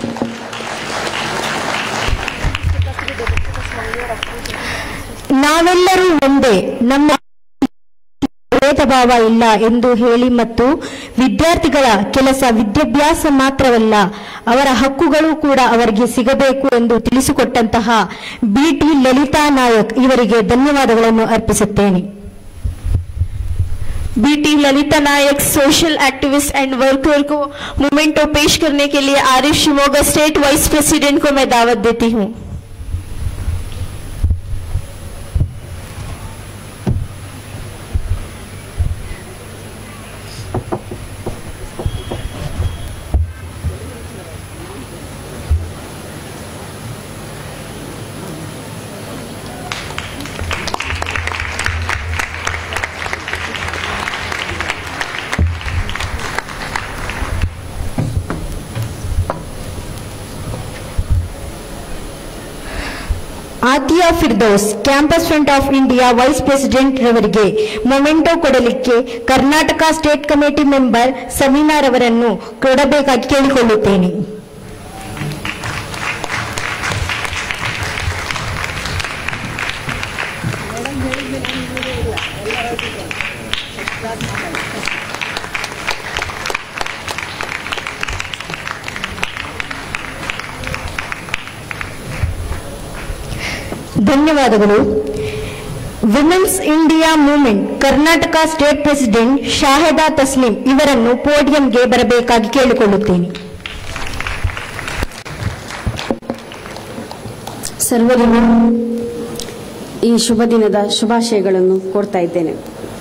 ನಾವೆಲ್ಲರೂ ಒಂದೇ ನಮ್ಮ ಭೇದ ಭಾವ ಇಲ್ಲ ಎಂದು ಹೇಳಿ ಮತ್ತು ವಿದ್ಯಾರ್ಥಿಗಳ ಕೆಲಸ ವಿದ್ಯಾಭ್ಯಾಸ ಮಾತ್ರವಲ್ಲ ಅವರ ಹಕ್ಕುಗಳು ಕೂಡ ಅವರಿಗೆ ಸಿಗಬೇಕು ಎಂದು ತಿಳಿಸಿಕೊಟ್ಟಂತಹ ಬಿಟಿ ಲಲಿತಾ ನಾಯಕ್ ಇವರಿಗೆ ಧನ್ಯವಾದಗಳನ್ನು ಅರ್ಪಿಸುತ್ತೇನೆ
BT Lalita Nayak social activist and worker को मोमेंटो पेश करने के लिए Arif Shimoga state vice president को मैं दावत देती हूँ
Atiya Firdaus campus front of India vice president ರವರಿಗೆ ಮೊಮೆಂಟೋ ಕೊಡಲಿಕ್ಕೆ ಕರ್ನಾಟಕ ಸ್ಟೇಟ್ ಕಮಿಟಿ ಮೆಂಬರ್ ಸಮೀನಾರ್ ಅವರನ್ನು ಕೊಡಬೇಕಾಗಿ ಕೇಳಿಕೊಳ್ಳುತ್ತೇನೆ ಧನ್ಯವಾದಗಳು women's India movement Karnataka state president Shahida Taslim ಇವರನ್ನು ಪೋಡಿಯಂಗೆ ಬರಬೇಕಾಗಿ ಕೇಳಿಕೊಳ್ಳುತ್ತೇನೆ
ಸರ್ವರಿಗೂ ಈ ಶುಭ ದಿನದ ಶುಭಾಶಯಗಳನ್ನು ಕೋರ್ತಾ ಇದ್ದೇನೆ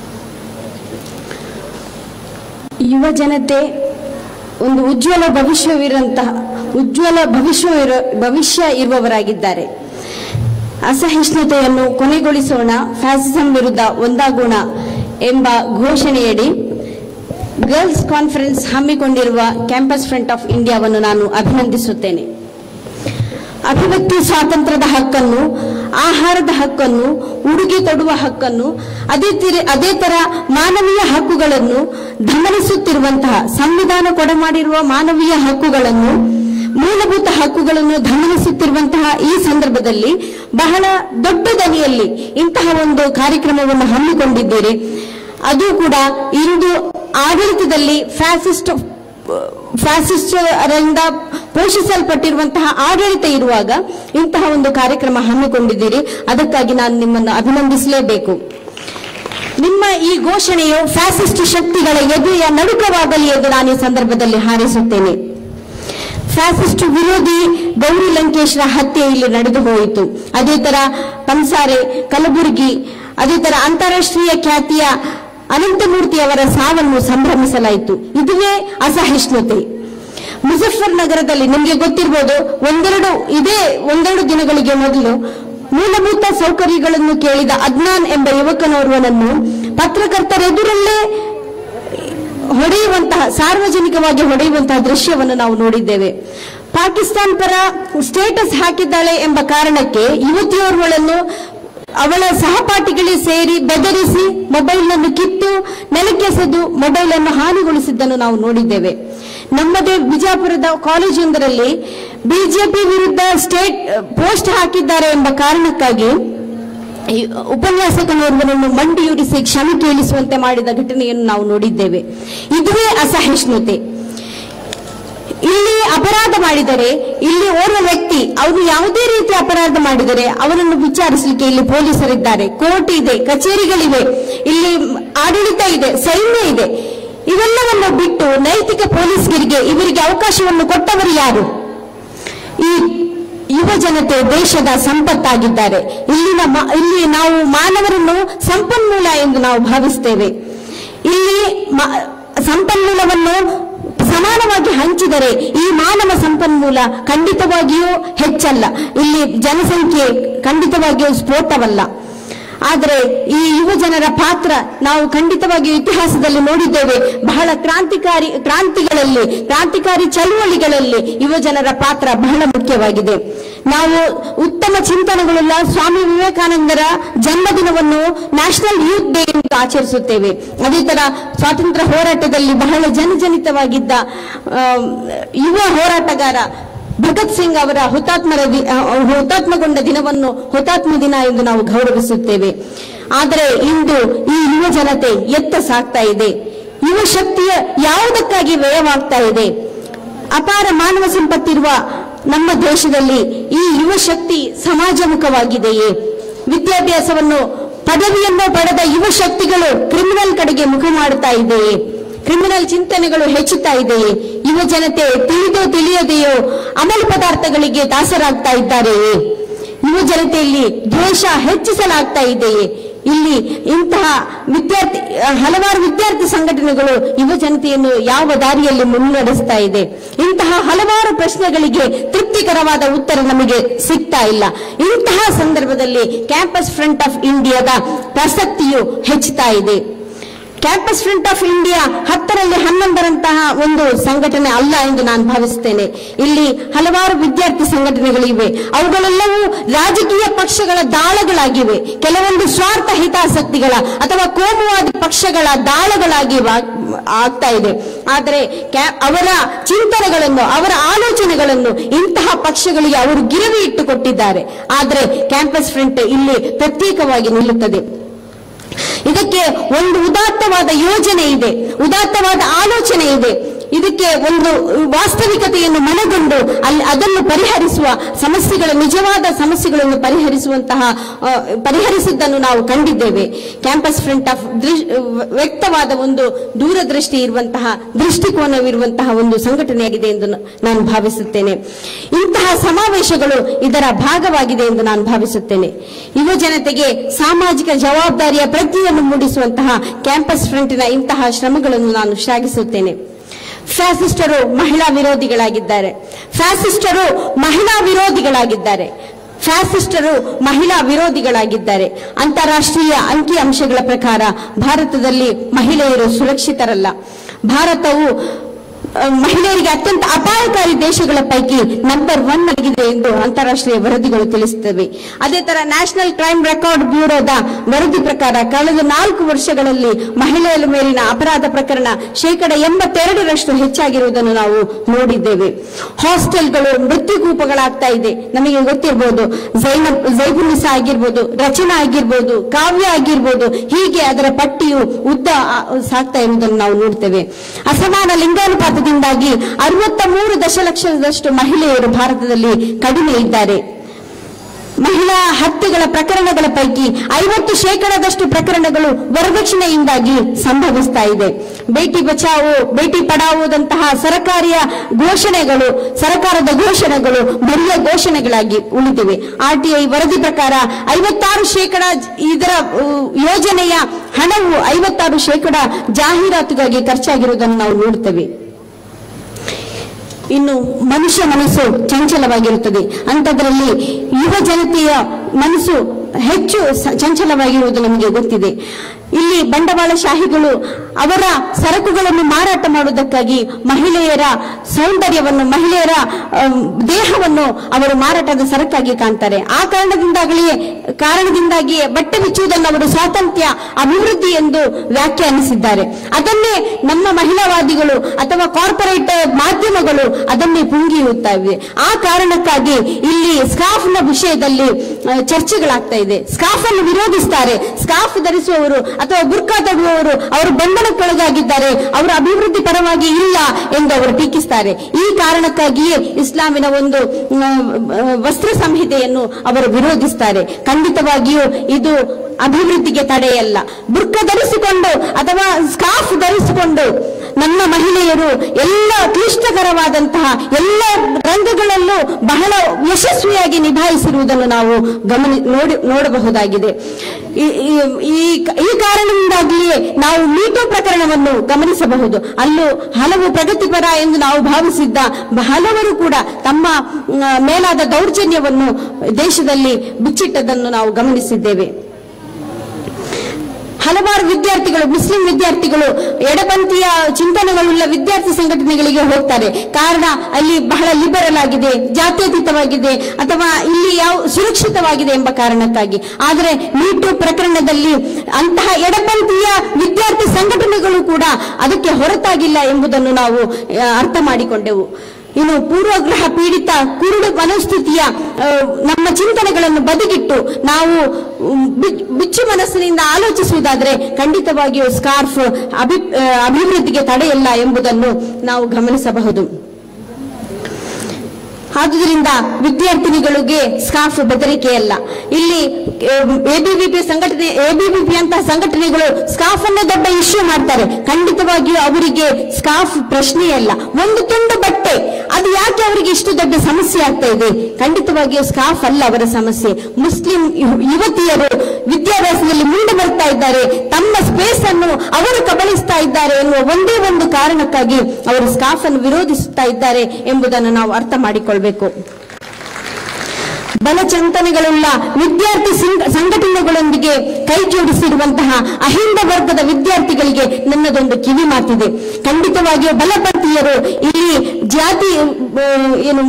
ಯುವ ಜನತೆ ಒಂದು ಉಜ್ವಲ ಭವಿಷ್ಯವಿರಂತಹ ಉಜ್ವಲ ಭವಿಷ್ಯವಿರ ಭವಿಷ್ಯ ಇರುವವರಾಗಿದ್ದಾರೆ ಅಸಹಿಷ್ಣುತೆಯನ್ನು ಕೊನೆಗೊಳಿಸೋಣ ಫ್ಯಾಸಿಸಂ ವಿರುದ್ಧ ಒಂದಾಗೋಣ ಎಂಬ ಘೋಷಣೆಯಡಿ ಗರ್ಲ್ಸ್ ಕಾನ್ಫರೆನ್ಸ್ ಹಮ್ಮಿಕೊಂಡಿರುವ ಕ್ಯಾಂಪಸ್ ಫ್ರಂಟ್ ಆಫ್ ಇಂಡಿಯಾವನ್ನು ನಾನು ಅಭಿನಂದಿಸುತ್ತೇನೆ ಅಭಿವ್ಯಕ್ತಿ ಸ್ವಾತಂತ್ರ್ಯದ ಹಕ್ಕನ್ನು ಆಹಾರದ ಹಕ್ಕನ್ನು ಉಡುಗೆ ತೊಡುವ ಹಕ್ಕನ್ನು ಅದೇ ತಿ- ಅದೇ ತರ ಮಾನವೀಯ ಹಕ್ಕುಗಳನ್ನು ಧಮನಿಸುತ್ತಿರುವಂತಹ ಸಂವಿಧಾನ ಕೊಡಮಾಡಿರುವ ಮಾನವೀಯ ಹಕ್ಕುಗಳನ್ನು ಮೂಲಭೂತ ಹಕ್ಕುಗಳನ್ನು ಧಮನಿಸುತ್ತಿರುವಂತಹ ಈ ಸಂದರ್ಭದಲ್ಲಿ ಬಹಳ ದೊಡ್ಡ ದನಿಯಲ್ಲಿ ಇಂತಹ ಒಂದು ಕಾರ್ಯಕ್ರಮವನ್ನು ಹಮ್ಮಿಕೊಂಡಿದ್ದೀರಿ ಅದು ಕೂಡ ಇಂದು ಆಡಳಿತದಲ್ಲಿ ಫ್ಯಾಸಿಸ್ಟ್ ಫ್ಯಾಸಿಸ್ಟರಿಂದ ಪೋಷಿಸಲ್ಪಟ್ಟಿರುವಂತಹ ಆಡಳಿತ ಇರುವಾಗ ಇಂತಹ ಒಂದು ಕಾರ್ಯಕ್ರಮ ಹಮ್ಮಿಕೊಂಡಿದ್ದೀರಿ ಅದಕ್ಕಾಗಿ ನಾನು ನಿಮ್ಮನ್ನು ಅಭಿನಂದಿಸಲೇಬೇಕು ನಿಮ್ಮ ಈ ಘೋಷಣೆಯು ಫ್ಯಾಸಿಸ್ಟ್ ಶಕ್ತಿಗಳ ಎದೆಯ ನಡುಕವಾಗಲಿ ಎಂದು ನಾನು ಈ ಸಂದರ್ಭದಲ್ಲಿ ಹಾರೈಸುತ್ತೇನೆ ಫ್ಯಾಸಿಸ್ಟ್ ವಿರೋಧಿ ಗೌರಿ ಲಂಕೇಶ್ರ ಹತ್ಯೆ ಇಲ್ಲಿ ನಡೆದು ಹೋಯಿತು ಅದೇ ತರ ಪಂಸಾರೆ ಕಲಬುರಗಿ ಅದೇ ತರ ಅಂತಾರಾಷ್ಟ್ರೀಯ ಖ್ಯಾತಿಯ ಅನಂತಮೂರ್ತಿ ಅವರ ಸಾವನ್ನು ಸಂಭ್ರಮಿಸಲಾಯಿತು ಇದುವೇ ಅಸಹಿಷ್ಣುತೆ ಮುಜಫರ್ ನಗರದಲ್ಲಿ ನಿಮಗೆ ಗೊತ್ತಿರಬಹುದು ಒಂದೆರಡು ಇದೇ ಒಂದೆರಡು ದಿನಗಳಿಗೆ ಮೊದಲು ಮೂಲಭೂತ ಸೌಕರ್ಯಗಳನ್ನು ಕೇಳಿದ ಅದ್ನಾನ್ ಎಂಬ ಯುವಕನೋರ್ವನನ್ನು ಪತ್ರಕರ್ತರೆದುರಲ್ಲೇ ಹೊಡೆಯುವಂತಹ ಸಾರ್ವಜನಿಕವಾಗಿ ಹೊಡೆಯುವಂತಹ ದೃಶ್ಯವನ್ನು ನಾವು ನೋಡಿದ್ದೇವೆ ಪಾಕಿಸ್ತಾನ್ ಪರ ಸ್ಟೇಟಸ್ ಹಾಕಿದ್ದಾಳೆ ಎಂಬ ಕಾರಣಕ್ಕೆ ಯುವತಿಯೋರ್ವಳನ್ನು ಅವಳ ಸಹಪಾಠಿಗಳೇ ಸೇರಿ ಬೆದರಿಸಿ ಮೊಬೈಲ್ ಅನ್ನು ಕಿತ್ತು ನೆಲಕ್ಕೆಸೆದು ಮೊಬೈಲ್ ಅನ್ನು ಹಾನಿಗೊಳಿಸಿದ್ದನ್ನು ನಾವು ನೋಡಿದ್ದೇವೆ ನಮ್ಮದೇ ಬಿಜಾಪುರದ ಕಾಲೇಜೊಂದರಲ್ಲಿ ಬಿಜೆಪಿ ವಿರುದ್ಧ ಸ್ಟೇಟ್ ಪೋಸ್ಟ್ ಹಾಕಿದ್ದಾರೆ ಎಂಬ ಕಾರಣಕ್ಕಾಗಿ ಈ ಉಪನ್ಯಾಸಕನೋರ್ವನನ್ನು ಮಂಡಿಯೂರಿಸಿ ಕ್ಷಮೆ ಕೇಳಿಸುವಂತೆ ಮಾಡಿದ ಘಟನೆಯನ್ನು ನಾವು ನೋಡಿದ್ದೇವೆ ಇದುವೇ ಅಸಹಿಷ್ಣುತೆ ಇಲ್ಲಿ ಅಪರಾಧ ಮಾಡಿದರೆ ಇಲ್ಲಿ ಓರ್ವ ವ್ಯಕ್ತಿ ಅವನು ಯಾವುದೇ ರೀತಿ ಅಪರಾಧ ಮಾಡಿದರೆ ಅವನನ್ನು ವಿಚಾರಿಸಲಿಕ್ಕೆ ಇಲ್ಲಿ ಪೊಲೀಸರಿದ್ದಾರೆ ಕೋರ್ಟ್ ಇದೆ ಕಚೇರಿಗಳಿವೆ ಇಲ್ಲಿ ಆಡಳಿತ ಇದೆ ಸೈನ್ಯ ಇದೆ ಇವೆಲ್ಲವನ್ನು ಬಿಟ್ಟು ನೈತಿಕ ಪೊಲೀಸರಿಗೆ ಇವರಿಗೆ ಅವಕಾಶವನ್ನು ಕೊಟ್ಟವರು ಯಾರು ಈ ಯುವ ಜನತೆ ದೇಶದ ಸಂಪತ್ತಾಗಿದ್ದಾರೆ ಇಲ್ಲಿನ ಮ- ಇಲ್ಲಿ ನಾವು ಮಾನವರನ್ನು ಸಂಪನ್ಮೂಲ ಎಂದು ನಾವು ಭಾವಿಸ್ತೇವೆ ಇಲ್ಲಿ ಮ- ಸಂಪನ್ಮೂಲವನ್ನು ಸಮಾನವಾಗಿ ಹಂಚಿದರೆ ಈ ಮಾನವ ಸಂಪನ್ಮೂಲ ಖಂಡಿತವಾಗಿಯೂ ಹೆಚ್ಚಲ್ಲ ಇಲ್ಲಿ ಜನಸಂಖ್ಯೆ ಖಂಡಿತವಾಗಿಯೂ ಸ್ಫೋಟವಲ್ಲ ಆದರೆ ಈ ಯುವ ಜನರ ಪಾತ್ರ ನಾವು ಖಂಡಿತವಾಗಿಯೂ ಇತಿಹಾಸದಲ್ಲಿ ನೋಡಿದ್ದೇವೆ ಬಹಳ ಕ್ರಾಂತಿಕಾರಿ ಕ್ರಾಂತಿಗಳಲ್ಲಿ ಕ್ರಾಂತಿಕಾರಿ ಚಳುವಳಿಗಳಲ್ಲಿ ಯುವ ಜನರ ಪಾತ್ರ ಬಹಳ ಮುಖ್ಯವಾಗಿದೆ ನಾವು ಉತ್ತಮ ಚಿಂತನೆಗಳುಳ್ಳ ಸ್ವಾಮಿ ವಿವೇಕಾನಂದರ ಜನ್ಮದಿನವನ್ನು ನ್ಯಾಷನಲ್ ಯೂತ್ ಡೇ ಎಂದು ಆಚರಿಸುತ್ತೇವೆ ಅದೇ ತರ ಸ್ವಾತಂತ್ರ್ಯ ಹೋರಾಟದಲ್ಲಿ ಬಹಳ ಜನಜನಿತವಾಗಿದ್ದ ಆ, ಯುವ ಹೋರಾಟಗಾರ ಭಗತ್ ಸಿಂಗ್ ಅವರ ಹುತಾತ್ಮರ ದಿ- ಆ, ಹುತಾತ್ಮಗೊಂಡ ದಿನವನ್ನು ಹುತಾತ್ಮ ದಿನ ಎಂದು ನಾವು ಗೌರವಿಸುತ್ತೇವೆ ಆದರೆ ಇಂದು ಈ ಯುವ ಜನತೆ ಎತ್ತ ಸಾಗ್ತಾ ಇದೆ ಯುವ ಶಕ್ತಿಯ ಯಾವುದಕ್ಕಾಗಿ ವ್ಯಯವಾಗ್ತಾ ಇದೆ ಅಪಾರ ಮಾನವ ಸಂಪತ್ತಿರುವ ನಮ್ಮ ದೇಶದಲ್ಲಿ ಈ ಯುವ ಶಕ್ತಿ ಸಮಾಜಮುಖವಾಗಿದೆಯೇ ವಿದ್ಯಾಭ್ಯಾಸವನ್ನು ಪದವಿಯನ್ನು ಪಡೆದ ಯುವ ಶಕ್ತಿಗಳು ಕ್ರಿಮಿನಲ್ ಕಡೆಗೆ ಮುಖ ಮಾಡುತ್ತಾ ಇದೆಯೇ ಕ್ರಿಮಿನಲ್ ಚಿಂತನೆಗಳು ಹೆಚ್ಚುತ್ತಾ ಇದೆಯೇ ಯುವ ಜನತೆ ತಿಳಿದೋ ತಿಳಿಯದೆಯೋ ಅಮಲು ಪದಾರ್ಥಗಳಿಗೆ ದಾಸರಾಗ್ತಾ ಇದ್ದಾರೆಯೇ ಯುವ ಜನತೆಯಲ್ಲಿ ದ್ವೇಷ ಹೆಚ್ಚಿಸಲಾಗ್ತಾ ಇದೆಯೇ ಇಲ್ಲಿ ಇಂತಹ ವಿದ್ಯಾರ್ಥಿ ಹಲವಾರು ವಿದ್ಯಾರ್ಥಿ ಸಂಘಟನೆಗಳು ಯುವ ಜನತೆಯನ್ನು ಯಾವ ದಾರಿಯಲ್ಲಿ ಮುನ್ನಡೆಸ್ತಾ ಇದೆ ಇಂತಹ ಹಲವಾರು ಪ್ರಶ್ನೆಗಳಿಗೆ ತೃಪ್ತಿಕರವಾದ ಉತ್ತರ ನಮಗೆ ಸಿಗ್ತಾ ಇಲ್ಲ ಇಂತಹ ಸಂದರ್ಭದಲ್ಲಿ ಕ್ಯಾಂಪಸ್ ಫ್ರಂಟ್ ಆಫ್ ಇಂಡಿಯಾದ ಪ್ರಸಕ್ತಿಯು ಹೆಚ್ಚುತ್ತಾ ಇದೆ ಕ್ಯಾಂಪಸ್ ಫ್ರಂಟ್ ಆಫ್ ಇಂಡಿಯಾ ಹತ್ತರಲ್ಲಿ ಹನ್ನೊಂದರಂತಹ ಒಂದು ಸಂಘಟನೆ ಅಲ್ಲ ಎಂದು ನಾನು ಭಾವಿಸುತ್ತೇನೆ ಇಲ್ಲಿ ಹಲವಾರು ವಿದ್ಯಾರ್ಥಿ ಸಂಘಟನೆಗಳಿವೆ ಅವುಗಳೆಲ್ಲವೂ ರಾಜಕೀಯ ಪಕ್ಷಗಳ ದಾಳಗಳಾಗಿವೆ ಕೆಲವೊಂದು ಸ್ವಾರ್ಥ ಹಿತಾಸಕ್ತಿಗಳ ಅಥವಾ ಕೋಮುವಾದಿ ಪಕ್ಷಗಳ ದಾಳಗಳಾಗಿ ವಾ- ಆಗ್ತಾ ಇದೆ ಆದರೆ ಕ್ಯಾ- ಅವರ ಚಿಂತನೆಗಳನ್ನು ಅವರ ಆಲೋಚನೆಗಳನ್ನು ಇಂತಹ ಪಕ್ಷಗಳಿಗೆ ಅವರು ಗಿರವಿ ಇಟ್ಟುಕೊಟ್ಟಿದ್ದಾರೆ ಆದರೆ ಕ್ಯಾಂಪಸ್ ಫ್ರಂಟ್ ಇಲ್ಲಿ ಪ್ರತ್ಯೇಕವಾಗಿ ನಿಲ್ಲುತ್ತದೆ ಇದಕ್ಕೆ ಒಂದು ಉದಾತ್ತವಾದ ಯೋಜನೆ ಇದೆ ಉದಾತ್ತವಾದ ಆಲೋಚನೆ ಇದೆ ಇದಕ್ಕೆ ಒಂದು ವಾಸ್ತವಿಕತೆಯನ್ನು ಮನಗೊಂಡು ಅಲ್ಲಿ ಅದನ್ನು ಪರಿಹರಿಸುವ ಸಮಸ್ಯೆಗಳ ನಿಜವಾದ ಸಮಸ್ಯೆಗಳನ್ನು ಪರಿಹರಿಸುವಂತಹ ಆ, ಪರಿಹರಿಸಿದ್ದನ್ನು ನಾವು ಕಂಡಿದ್ದೇವೆ ಕ್ಯಾಂಪಸ್ ಫ್ರಂಟ್ ಆಫ್ ದೃಶ್- ವ್ಯಕ್ತವಾದ ಒಂದು ದೂರದೃಷ್ಟಿ ಇರುವಂತಹ ದೃಷ್ಟಿಕೋನವಿರುವಂತಹ ಒಂದು ಸಂಘಟನೆಯಾಗಿದೆ ಎಂದು ನ- ನಾನು ಭಾವಿಸುತ್ತೇನೆ ಇಂತಹ ಸಮಾವೇಶಗಳು ಇದರ ಭಾಗವಾಗಿದೆ ಎಂದು ನಾನು ಭಾವಿಸುತ್ತೇನೆ ಯುವ ಜನತೆಗೆ ಸಾಮಾಜಿಕ ಜವಾಬ್ದಾರಿಯ ಪ್ರಜ್ಞೆಯನ್ನು ಮೂಡಿಸುವಂತಹ ಕ್ಯಾಂಪಸ್ ಫ್ರಂಟಿನ ಇಂತಹ ಶ್ರಮಗಳನ್ನು ನಾನು ಶ್ಲಾಘಿಸುತ್ತೇನೆ ಫ್ಯಾಸಿಸ್ಟರು ಮಹಿಳಾ ವಿರೋಧಿಗಳಾಗಿದ್ದಾರೆ ಫ್ಯಾಸಿಸ್ಟರು ಮಹಿಳಾ ವಿರೋಧಿಗಳಾಗಿದ್ದಾರೆ ಫ್ಯಾಸಿಸ್ಟರು ಮಹಿಳಾ ವಿರೋಧಿಗಳಾಗಿದ್ದಾರೆ ಅಂತಾರಾಷ್ಟ್ರೀಯ ಅಂಕಿ ಅಂಶಗಳ ಪ್ರಕಾರ ಭಾರತದಲ್ಲಿ ಮಹಿಳೆಯರು ಸುರಕ್ಷಿತರಲ್ಲ ಭಾರತವು ಆ, ಮಹಿಳೆಯರಿಗೆ ಅತ್ಯಂತ ಅಪಾಯಕಾರಿ ದೇಶಗಳ ಪೈಕಿ ನಂಬರ್ ಒನ್ ಆಗಿದೆ ಎಂದು ಅಂತಾರಾಷ್ಟ್ರೀಯ ವರದಿಗಳು ತಿಳಿಸುತ್ತವೆ ಅದೇ ತರ ನ್ಯಾಷನಲ್ ಕ್ರೈಮ್ ರೆಕಾರ್ಡ್ ಬ್ಯೂರೋದ ವರದಿ ಪ್ರಕಾರ ಕಳೆದ ನಾಲ್ಕು ವರ್ಷಗಳಲ್ಲಿ ಮಹಿಳೆಯರ ಮೇಲಿನ ಅಪರಾಧ ಪ್ರಕರಣ ಶೇಕಡ ಎಂಬತ್ತೆರಡರಷ್ಟು ಹೆಚ್ಚಾಗಿರುವುದನ್ನು ನಾವು ನೋಡಿದ್ದೇವೆ ಹಾಸ್ಟೆಲ್ಗಳು ಮೃತ್ಯುಕೂಪಗಳಾಗ್ತಾ ಇದೆ ನಮಗೆ ಗೊತ್ತಿರಬಹುದು ಜೈನಬ್ ಜೈಬುನಿಸಾ ಆಗಿರ್ಬೋದು ರಚನಾ ಆಗಿರ್ಬೋದು ಕಾವ್ಯ ಆಗಿರ್ಬೋದು ಹೀಗೆ ಅದರ ಪಟ್ಟಿಯು ಉದ್ದ ಆ, ಸಾಗ್ತಾ ಇರುವುದನ್ನು ನಾವು ನೋಡ್ತೇವೆ ಅಸಮಾನ ಲಿಂಗಾನುಪಾತದಿಂದಾಗಿ ಅರವತ್ತ ಮೂರು ದಶಲಕ್ಷದಷ್ಟು ಮಹಿಳೆಯರು ಭಾರತದಲ್ಲಿ ಕಡಿಮೆ ಇದ್ದಾರೆ ಮಹಿಳಾ ಹತ್ಯೆಗಳ ಪ್ರಕರಣಗಳ ಪೈಕಿ ಐವತ್ತು ಶೇಕಡದಷ್ಟು ಪ್ರಕರಣಗಳು ವರದಕ್ಷಿಣೆಯಿಂದಾಗಿ ಸಂಭವಿಸ್ತಾ ಇದೆ ಬೇಟಿ ಬಚಾವೋ ಬೇಟಿ ಪಡಾವೋದಂತಹ ಸರಕಾರಿಯ ಘೋಷಣೆಗಳು ಸರ್ಕಾರದ ಘೋಷಣೆಗಳು ಬರಿಯ ಘೋಷಣೆಗಳಾಗಿ ಉಳಿದಿವೆ ಆರ್ಟಿಐ ವರದಿ ಪ್ರಕಾರ ಐವತ್ತಾರು ಶೇಕಡ ಇದರ ಉ, ಯೋಜನೆಯ ಹಣವು ಐವತ್ತಾರು ಶೇಕಡ ಜಾಹೀರಾತುಗಾಗಿ ಖರ್ಚಾಗಿರುವುದನ್ನು ನಾವು ನೋಡ್ತೇವೆ ಇನ್ನು ಮನುಷ್ಯ ಮನಸ್ಸು ಚಂಚಲವಾಗಿರುತ್ತದೆ ಅಂಥದ್ರಲ್ಲಿ ಯುವ ಜನತೆಯ ಮನಸ್ಸು ಹೆಚ್ಚು ಸ- ಚಂಚಲವಾಗಿರುವುದು ನಮಗೆ ಗೊತ್ತಿದೆ ಇಲ್ಲಿ ಬಂಡವಾಳಶಾಹಿಗಳು ಅವರ ಸರಕುಗಳನ್ನು ಮಾರಾಟ ಮಾಡುವುದಕ್ಕಾಗಿ ಮಹಿಳೆಯರ ಸೌಂದರ್ಯವನ್ನು ಮಹಿಳೆಯರ ಅಮ್, ದೇಹವನ್ನು ಅವರು ಮಾರಾಟದ ಸರಕಾಗಿ ಕಾಣ್ತಾರೆ ಆ ಕಾರಣದಿಂದಾಗಲಿಯೇ ಕಾರಣದಿಂದಾಗಿಯೇ ಬಟ್ಟೆ ಬಿಚ್ಚುವುದನ್ನು ಅವರು ಸ್ವಾತಂತ್ರ್ಯ ಅಭಿವೃದ್ಧಿ ಎಂದು ವ್ಯಾಖ್ಯಾನಿಸಿದ್ದಾರೆ ಅದನ್ನೇ ನಮ್ಮ ಮಹಿಳಾವಾದಿಗಳು ಅಥವಾ ಕಾರ್ಪೊರೇಟ್ ಮಾಧ್ಯಮಗಳು ಅದನ್ನೇ ಪುಂಗಿಯುತ್ತವೆ ಆ ಕಾರಣಕ್ಕಾಗಿ ಇಲ್ಲಿ ಸ್ಕಾಫ್ನ ವಿಷಯದಲ್ಲಿ ಆ, ಚರ್ಚೆಗಳಾಗ್ತಾ ಇದೆ ಸ್ಕಾಫ್ ಅನ್ನು ವಿರೋಧಿಸ್ತಾರೆ ಸ್ಕಾಫ್ ಧರಿಸುವವರು ಅಥವಾ ಬುರ್ಕಾ ತಗುವವರು ಅವರು ಬಂಧನಕ್ಕೊಳಗಾಗಿದ್ದಾರೆ ಅವರು ಅಭಿವೃದ್ಧಿ ಪರವಾಗಿ ಇಲ್ಲ ಎಂದು ಅವರು ಟೀಕಿಸ್ತಾರೆ ಈ ಕಾರಣಕ್ಕಾಗಿಯೇ ಇಸ್ಲಾಮಿನ ಒಂದು ಮ್, ಆ, ವಸ್ತ್ರ ಸಂಹಿತೆಯನ್ನು ಅವರು ವಿರೋಧಿಸ್ತಾರೆ ಖಂಡಿತವಾಗಿಯೂ ಇದು ಅಭಿವೃದ್ಧಿಗೆ ತಡೆಯಲ್ಲ ಬುರ್ಕ ಧರಿಸಿಕೊಂಡು ಅಥವಾ ಸ್ಕಾಫ್ ಧರಿಸಿಕೊಂಡು ನಮ್ಮ ಮಹಿಳೆಯರು ಎಲ್ಲ ಕ್ಲಿಷ್ಟಕರವಾದಂತಹ ಎಲ್ಲ ರಂಗಗಳಲ್ಲೂ ಬಹಳ ಯಶಸ್ವಿಯಾಗಿ ನಿಭಾಯಿಸಿರುವುದನ್ನು ನಾವು ಗಮನಿ ನೋಡಿ ನೋಡಬಹುದಾಗಿದೆ ಈ- ಈ- ಈ ಈ ಕಾರಣದಿಂದಾಗಿಯೇ ನಾವು ಮೀಟು ಪ್ರಕರಣವನ್ನು ಗಮನಿಸಬಹುದು ಅಲ್ಲೂ ಹಲವು ಪ್ರಗತಿಪರ ಎಂದು ನಾವು ಭಾವಿಸಿದ್ದ ಹಲವರು ಕೂಡ ತಮ್ಮ ಮ್, ಮೇಲಾದ ದೌರ್ಜನ್ಯವನ್ನು ದೇಶದಲ್ಲಿ ಬಿಚ್ಚಿಟ್ಟದನ್ನು ನಾವು ಗಮನಿಸಿದ್ದೇವೆ ಹಲವಾರು ವಿದ್ಯಾರ್ಥಿಗಳು ಮುಸ್ಲಿಂ ವಿದ್ಯಾರ್ಥಿಗಳು ಎಡಪಂಥೀಯ ಚಿಂತನೆಗಳುಳ್ಳ ವಿದ್ಯಾರ್ಥಿ ಸಂಘಟನೆಗಳಿಗೆ ಹೋಗ್ತಾರೆ ಕಾರಣ ಅಲ್ಲಿ ಬಹಳ ಲಿಬರಲ್ ಆಗಿದೆ ಜಾತ್ಯತೀತವಾಗಿದೆ ಅಥವಾ ಇಲ್ಲಿ ಯಾವ ಸುರಕ್ಷಿತವಾಗಿದೆ ಎಂಬ ಕಾರಣಕ್ಕಾಗಿ ಆದರೆ ಮೀಟು ಪ್ರಕರಣದಲ್ಲಿ ಅಂತಹ ಎಡಪಂಥೀಯ ವಿದ್ಯಾರ್ಥಿ ಸಂಘಟನೆಗಳು ಕೂಡ ಅದಕ್ಕೆ ಹೊರತಾಗಿಲ್ಲ ಎಂಬುದನ್ನು ನಾವು ಆ, ಅರ್ಥ ಮಾಡಿಕೊಂಡೆವು ಇನ್ನು ಪೂರ್ವಗ್ರಹ ಪೀಡಿತ ಕುರುಡು ಮನಸ್ಥಿತಿಯ ಆ, ನಮ್ಮ ಚಿಂತನೆಗಳನ್ನು ಬದಿಗಿಟ್ಟು ನಾವು ಉಮ್, ಬಿ- ಬಿಚ್ಚು ಮನಸ್ಸಿನಿಂದ ಆಲೋಚಿಸುವುದಾದರೆ ಖಂಡಿತವಾಗಿಯೂ ಸ್ಕಾರ್ಫ್ ಅಭಿ ಆ, ಅಭಿವೃದ್ಧಿಗೆ ತಡೆಯಿಲ್ಲ ಎಂಬುದನ್ನು ನಾವು ಗಮನಿಸಬಹುದು ಆದುದರಿಂದ ವಿದ್ಯಾರ್ಥಿನಿಗಳಿಗೆ ಸ್ಕಾಫ್ ಬೆದರಿಕೆಯಲ್ಲ ಇಲ್ಲಿ ಎಬಿವಿಪಿ ಸಂಘಟನೆ ಎಬಿವಿಪಿ ಅಂತಹ ಸಂಘಟನೆಗಳು ಸ್ಕಾಫ್ ಅನ್ನು ದೊಡ್ಡ ಇಶ್ಯೂ ಮಾಡ್ತಾರೆ ಖಂಡಿತವಾಗಿಯೂ ಅವರಿಗೆ ಸ್ಕಾಫ್ ಪ್ರಶ್ನೆಯಲ್ಲ ಒಂದು ತುಂಡು ಬಟ್ಟೆ ಅದು ಯಾಕೆ ಅವರಿಗೆ ಇಷ್ಟು ದೊಡ್ಡ ಸಮಸ್ಯೆ ಆಗ್ತಾ ಇದೆ ಖಂಡಿತವಾಗಿಯೂ ಸ್ಕಾಫ್ ಅಲ್ಲ ಅವರ ಸಮಸ್ಯೆ ಮುಸ್ಲಿಂ ಯು- ಯುವತಿಯರು ವಿದ್ಯಾಭ್ಯಾಸದಲ್ಲಿ ಮುಂದೆ ಬರ್ತಾ ಇದ್ದಾರೆ ತಮ್ಮ ಸ್ಪೇಸ್ ಅನ್ನು ಅವರು ಕಬಳಿಸ್ತಾ ಇದ್ದಾರೆ ಎನ್ನುವ ಒಂದೇ ಒಂದು ಕಾರಣಕ್ಕಾಗಿ ಅವರು ಸ್ಕಾಫ್ ಅನ್ನು ವಿರೋಧಿಸುತ್ತಾ ಇದ್ದಾರೆ ಎಂಬುದನ್ನು ನಾವು ಅರ್ಥ ಮಾಡಿಕೊಳ್ಬೇಕು ಬಲಚಂತನೆಗಳುಳ್ಳ ವಿದ್ಯಾರ್ಥಿ ಸಂಘ- ಸಂಘಟನೆಗಳೊಂದಿಗೆ ಕೈ ಜೋಡಿಸಿರುವಂತಹ ಅಹಿಂದ ವರ್ಗದ ವಿದ್ಯಾರ್ಥಿಗಳಿಗೆ ನನ್ನದೊಂದು ಕಿವಿ ಮಾತಿದೆ ಖಂಡಿತವಾಗಿಯೂ ಬಲಪಂಥೀಯರು ಇಲ್ಲಿ ಜಾತಿ ಆ, ಏನು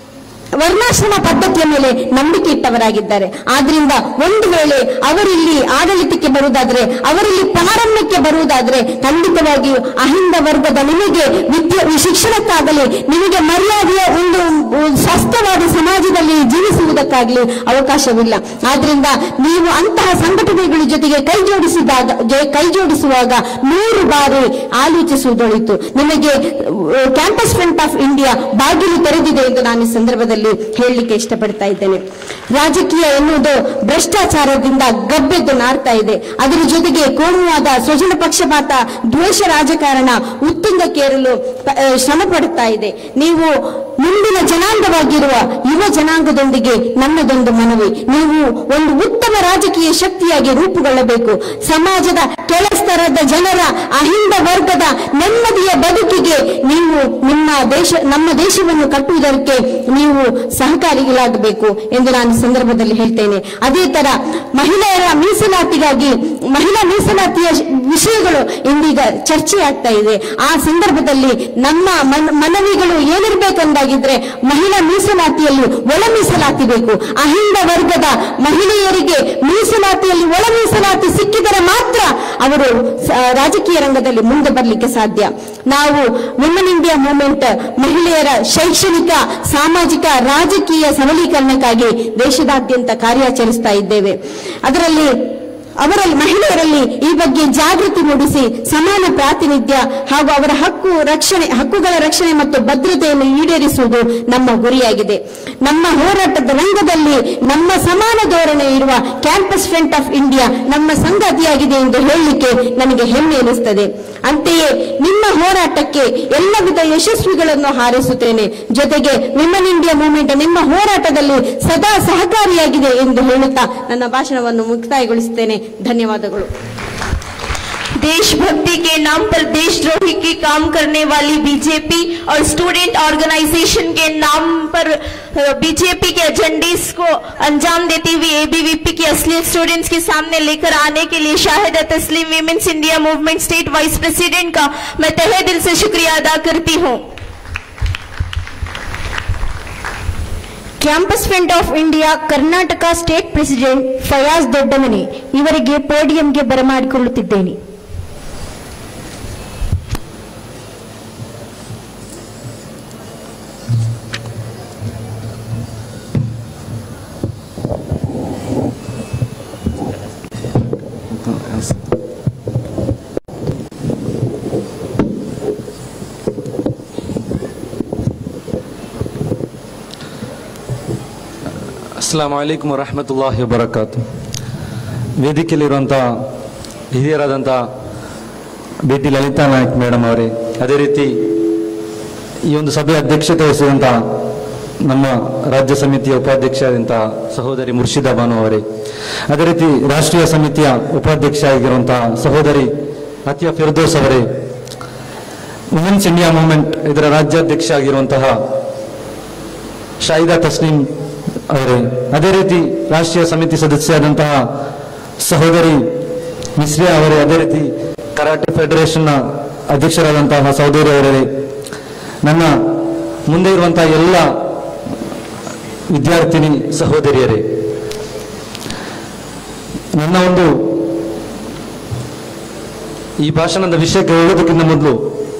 ವರ್ಣಾಶ್ರಮ ಪದ್ಧತಿಯ ಮೇಲೆ ನಂಬಿಕೆ ಇಟ್ಟವರಾಗಿದ್ದಾರೆ ಆದ್ರಿಂದ ಒಂದು ವೇಳೆ ಅವರಿಲ್ಲಿ ಆಡಳಿತಕ್ಕೆ ಬರುವುದಾದ್ರೆ ಅವರಲ್ಲಿ ಪಾರಮ್ಯಕ್ಕೆ ಬರುವುದಾದ್ರೆ ಖಂಡಿತವಾಗಿಯೂ ಅಹಿಂದ ವರ್ಗದ ನಿಮಗೆ ವಿದ್ಯೆ ಶಿಕ್ಷಣಕ್ಕಾಗಲಿ ನಿಮಗೆ ಮರ್ಯಾದೆಯ ಒಂದು ಒಂದು ಸ್ವಸ್ಥವಾದ ಸಮಾಜದಲ್ಲಿ ಜೀವಿಸುವುದಕ್ಕಾಗಲಿ ಅವಕಾಶವಿಲ್ಲ ಆದ್ರಿಂದ ನೀವು ಅಂತಹ ಸಂಘಟನೆಗಳ ಜೊತೆಗೆ ಕೈ ಜೋಡಿಸಿದಾಗ ಜೊ- ಕೈ ಜೋಡಿಸುವಾಗ ನೂರು ಬಾರಿ ಆಲೋಚಿಸುವುದೊಳಿತು ನಿಮಗೆ ಕ್ಯಾಂಪಸ್ ಫ್ರಂಟ್ ಆಫ್ ಇಂಡಿಯಾ ಬಾಗಿಲು ತೆರೆದಿದೆ ಎಂದು ನಾನು ಈ ಸಂದರ್ಭದಲ್ಲಿ ಹೇಳಲಿಕ್ಕೆ ಇಷ್ಟಪಡ್ತಾ ಇದ್ದೇನೆ ರಾಜಕೀಯ ಎನ್ನುವುದು ಭ್ರಷ್ಟಾಚಾರದಿಂದ ಗಬ್ಬೆದ್ದು ನಾರ್ತಾ ಇದೆ ಅದರ ಜೊತೆಗೆ ಕೋಮುವಾದ ಸ್ವಜನ ಪಕ್ಷಪಾತ ದ್ವೇಷ ರಾಜಕಾರಣ ಉತ್ತುಂಗಕ್ಕೇರಲು ಪ- ಆ, ಶ್ರಮ ಪಡುತ್ತಾ ಇದೆ ನೀವು ಮುಂದಿನ ಜನಾಂಗವಾಗಿರುವ ಯುವ ಜನಾಂಗದೊಂದಿಗೆ ನನ್ನದೊಂದು ಮನವಿ ನೀವು ಒಂದು ಉತ್ತಮ ರಾಜಕೀಯ ಶಕ್ತಿಯಾಗಿ ರೂಪುಗೊಳ್ಳಬೇಕು ಸಮಾಜದ ಕೆಳಸ್ತರದ ಜನರ ಅಹಿಂದ ವರ್ಗದ ನೆಮ್ಮದಿಯ ಬದುಕಿಗೆ ನೀವು ನಿಮ್ಮ ದೇಶ ನಮ್ಮ ದೇಶವನ್ನು ಕಟ್ಟುವುದಕ್ಕೆ ನೀವು ಸಹಕಾರಿಗಳಾಗಬೇಕು ಎಂದು ನಾನು ಈ ಸಂದರ್ಭದಲ್ಲಿ ಹೇಳ್ತೇನೆ ಅದೇ ತರ ಮಹಿಳೆಯರ ಮೀಸಲಾತಿಗಾಗಿ ಮಹಿಳಾ ಮೀಸಲಾತಿಯ ಶ್- ವಿಷಯಗಳು ಇಂದೀಗ ಚರ್ಚೆ ಆಗ್ತಾ ಇದೆ ಆ ಸಂದರ್ಭದಲ್ಲಿ ನಮ್ಮ ಮನ್- ಮನವಿಗಳು ಏನಿರಬೇಕೆಂದಾಗಿದ್ರೆ ಮಹಿಳಾ ಮೀಸಲಾತಿಯಲ್ಲಿ ಒಳ ಮೀಸಲಾತಿ ಬೇಕು ಅಹಿಂದ ವರ್ಗದ ಮಹಿಳೆಯರಿಗೆ ಮೀಸಲಾತಿಯಲ್ಲಿ ಒಳ ಮೀಸಲಾತಿ ಸಿಕ್ಕಿದರೆ ಮಾತ್ರ ಅವರು ಸ- ರಾಜಕೀಯ ರಂಗದಲ್ಲಿ ಮುಂದೆ ಬರಲಿಕ್ಕೆ ಸಾಧ್ಯ ನಾವು ವಿಮೆನ್ ಇಂಡಿಯಾ ಮೂವ್ಮೆಂಟ್ ಮಹಿಳೆಯರ ಶೈಕ್ಷಣಿಕ ಸಾಮಾಜಿಕ ರಾಜಕೀಯ ಸಬಲೀಕರಣಕ್ಕಾಗಿ ದೇಶದಾದ್ಯಂತ ಕಾರ್ಯಾಚರಿಸ್ತಾ ಇದ್ದೇವೆ ಅದರಲ್ಲಿ ಅವರಲ್ಲಿ ಮಹಿಳೆಯರಲ್ಲಿ ಈ ಬಗ್ಗೆ ಜಾಗೃತಿ ಮೂಡಿಸಿ ಸಮಾನ ಪ್ರಾತಿನಿಧ್ಯ ಹಾಗೂ ಅವರ ಹಕ್ಕು ರಕ್ಷಣೆ ಹಕ್ಕುಗಳ ರಕ್ಷಣೆ ಮತ್ತು ಭದ್ರತೆಯನ್ನು ಈಡೇರಿಸುವುದು ನಮ್ಮ ಗುರಿಯಾಗಿದೆ ನಮ್ಮ ಹೋರಾಟದ ರಂಗದಲ್ಲಿ ನಮ್ಮ ಸಮಾನ ಧೋರಣೆ ಇರುವ ಕ್ಯಾಂಪಸ್ ಫ್ರಂಟ್ ಆಫ್ ಇಂಡಿಯಾ ನಮ್ಮ ಸಂಗತಿಯಾಗಿದೆ ಎಂದು ಹೇಳಲಿಕ್ಕೆ ನನಗೆ ಹೆಮ್ಮೆ ಎನಿಸುತ್ತದೆ ಅಂತೆಯೇ ನಿಮ್ಮ ಹೋರಾಟಕ್ಕೆ ಎಲ್ಲ ವಿಧ ಯಶಸ್ವಿಗಳನ್ನು ಹಾರೈಸುತ್ತೇನೆ ಜೊತೆಗೆ ವಿಮೆನ್ ಇಂಡಿಯಾ ಮೂವ್ಮೆಂಟ್ ನಿಮ್ಮ ಹೋರಾಟದಲ್ಲಿ ಸದಾ ಸಹಕಾರಿಯಾಗಿದೆ ಎಂದು ಹೇಳುತ್ತಾ ನನ್ನ ಭಾಷಣವನ್ನು ಮುಕ್ತಾಯಗೊಳಿಸುತ್ತೇನೆ ಧನ್ಯವಾದಗಳು
देशभक्ति के नाम पर देशद्रोही के काम करने वाली बीजेपी और स्टूडेंट ऑर्गेनाइजेशन के नाम पर बीजेपी के एजेंडीज को अंजाम देती हुई एबीवीपी के असली स्टूडेंट्स के सामने लेकर आने के लिए Shahid Taslim women's India movement state vice president का मैं तहे दिल से शुक्रिया अदा करती हूँ
campus front of India Karnataka state president Fayaz Doddamani ಇವರಿಗೆ ಪೋಡಿಯಂಗೆ ಬರಮಾಡಿಕೊಳ್ಳುತ್ತಿದ್ದೇನೆ
ಅಸ್ಲಾಂ ವಲೈಕುಮ್ ವರಹಮತುಲ್ಲಾಹಿ ವಬರಕಾತು ವೇದಿಕೆಯಲ್ಲಿರುವಂಥ ಹಿರಿಯರಾದಂಥ ಭೇಟಿ ಲಲಿತಾ ನಾಯಕ್ ಮೇಡಮ್ ಅವರೇ ಅದೇ ರೀತಿ ಈ ಒಂದು ಸಭೆ ಅಧ್ಯಕ್ಷತೆ ವಹಿಸಿದಂಥ ನಮ್ಮ ರಾಜ್ಯ ಸಮಿತಿಯ ಉಪಾಧ್ಯಕ್ಷರಾದಂತಹ ಸಹೋದರಿ ಮುರ್ಷಿದಾ ಬಾನು ಅವರೇ ಅದೇ ರೀತಿ ರಾಷ್ಟ್ರೀಯ ಸಮಿತಿಯ ಉಪಾಧ್ಯಕ್ಷ ಆಗಿರುವಂತಹ ಸಹೋದರಿ ಅತಿಯಾ ಫಿರ್ದೋಸ್ ಅವರೇ ವುಮೆನ್ಸ್ ಇಂಡಿಯಾ ಮೂವ್ಮೆಂಟ್ ಇದರ ರಾಜ್ಯಾಧ್ಯಕ್ಷ ಆಗಿರುವಂತಹ ಶಾಹಿದಾ ತಸ್ಲೀಂ ಅವರೇ ಅದೇ ರೀತಿ ರಾಷ್ಟ್ರೀಯ ಸಮಿತಿ ಸದಸ್ಯರಾದಂತಹ ಸಹೋದರಿ ಮಿಸ್ರಿಯಾ ಅವರೇ ಅದೇ ರೀತಿ ಕರಾಟೆ ಫೆಡರೇಷನ್ನ ಅಧ್ಯಕ್ಷರಾದಂತಹ ಸಹೋದರಿ ಅವರೇ ನನ್ನ ಮುಂದೆ ಇರುವಂತಹ ಎಲ್ಲ ವಿದ್ಯಾರ್ಥಿನಿ ಸಹೋದರಿಯರೇ ನನ್ನ ಒಂದು ಈ ಭಾಷಣದ ವಿಷಯಕ್ಕೆ ಹೇಳೋದಕ್ಕಿಂತ ಮೊದಲು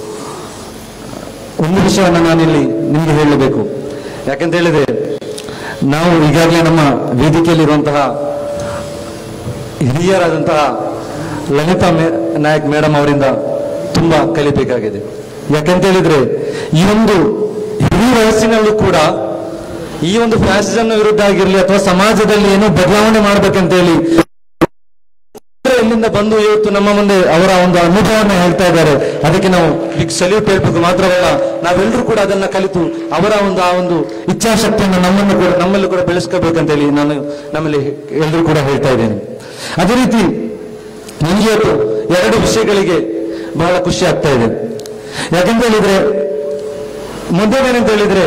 ಒಂದು ವಿಷಯವನ್ನು ನಾನಿಲ್ಲಿ ನಿಮಗೆ ಹೇಳಬೇಕು ಯಾಕಂತ ಹೇಳಿದ್ರೆ ನಾವು ಈಗಾಗಲೇ ನಮ್ಮ ವೇದಿಕೆಯಲ್ಲಿರುವಂತಹ ಹಿರಿಯರಾದಂತಹ ಲಲಿತಾ ಮೇ ನಾಯಕ್ ಮೇಡಮ್ ಅವರಿಂದ ತುಂಬಾ ಕಲಿಬೇಕಾಗಿದೆ ಯಾಕಂತ ಹೇಳಿದ್ರೆ ಈ ಒಂದು ಹಿರಿಯ ವಯಸ್ಸಿನಲ್ಲೂ ಕೂಡ ಈ ಒಂದು ಫ್ಯಾಸಿಸಮ್ ವಿರುದ್ಧ ಆಗಿರಲಿ ಅಥವಾ ಸಮಾಜದಲ್ಲಿ ಏನೋ ಬದಲಾವಣೆ ಮಾಡ್ಬೇಕಂತ ಹೇಳಿ ಎಲ್ಲಿಂದ ಬಂದು ಇವತ್ತು ನಮ್ಮ ಮುಂದೆ ಅವರ ಒಂದು ಅನುಭವವನ್ನು ಹೇಳ್ತಾ ಇದ್ದಾರೆ ಅದಕ್ಕೆ ನಾವು ಬಿಗ್ ಸಲ್ಯೂಟ್ ಹೇಳ್ಬೇಕು ಮಾತ್ರವಲ್ಲ ನಾವೆಲ್ಲರೂ ಕೂಡ ಅದನ್ನ ಕಲಿತು ಅವರ ಒಂದು ಆ ಒಂದು ಇಚ್ಛಾಶಕ್ತಿಯನ್ನು ನಮ್ಮನ್ನು ಕೂಡ ನಮ್ಮಲ್ಲಿ ಕೂಡ ಬೆಳೆಸ್ಕೋಬೇಕಂತ ಹೇಳಿ ನಾನು ನಮ್ಮಲ್ಲಿ ಎಲ್ಲರೂ ಕೂಡ ಹೇಳ್ತಾ ಇದ್ದೇನೆ ಅದೇ ರೀತಿ ನನಗೆ ಇವತ್ತು ಎರಡು ವಿಷಯಗಳಿಗೆ ಬಹಳ ಖುಷಿ ಆಗ್ತಾ ಇದೆ ಯಾಕಂತ ಹೇಳಿದ್ರೆ ಮೊದಲೇನಂತ ಹೇಳಿದ್ರೆ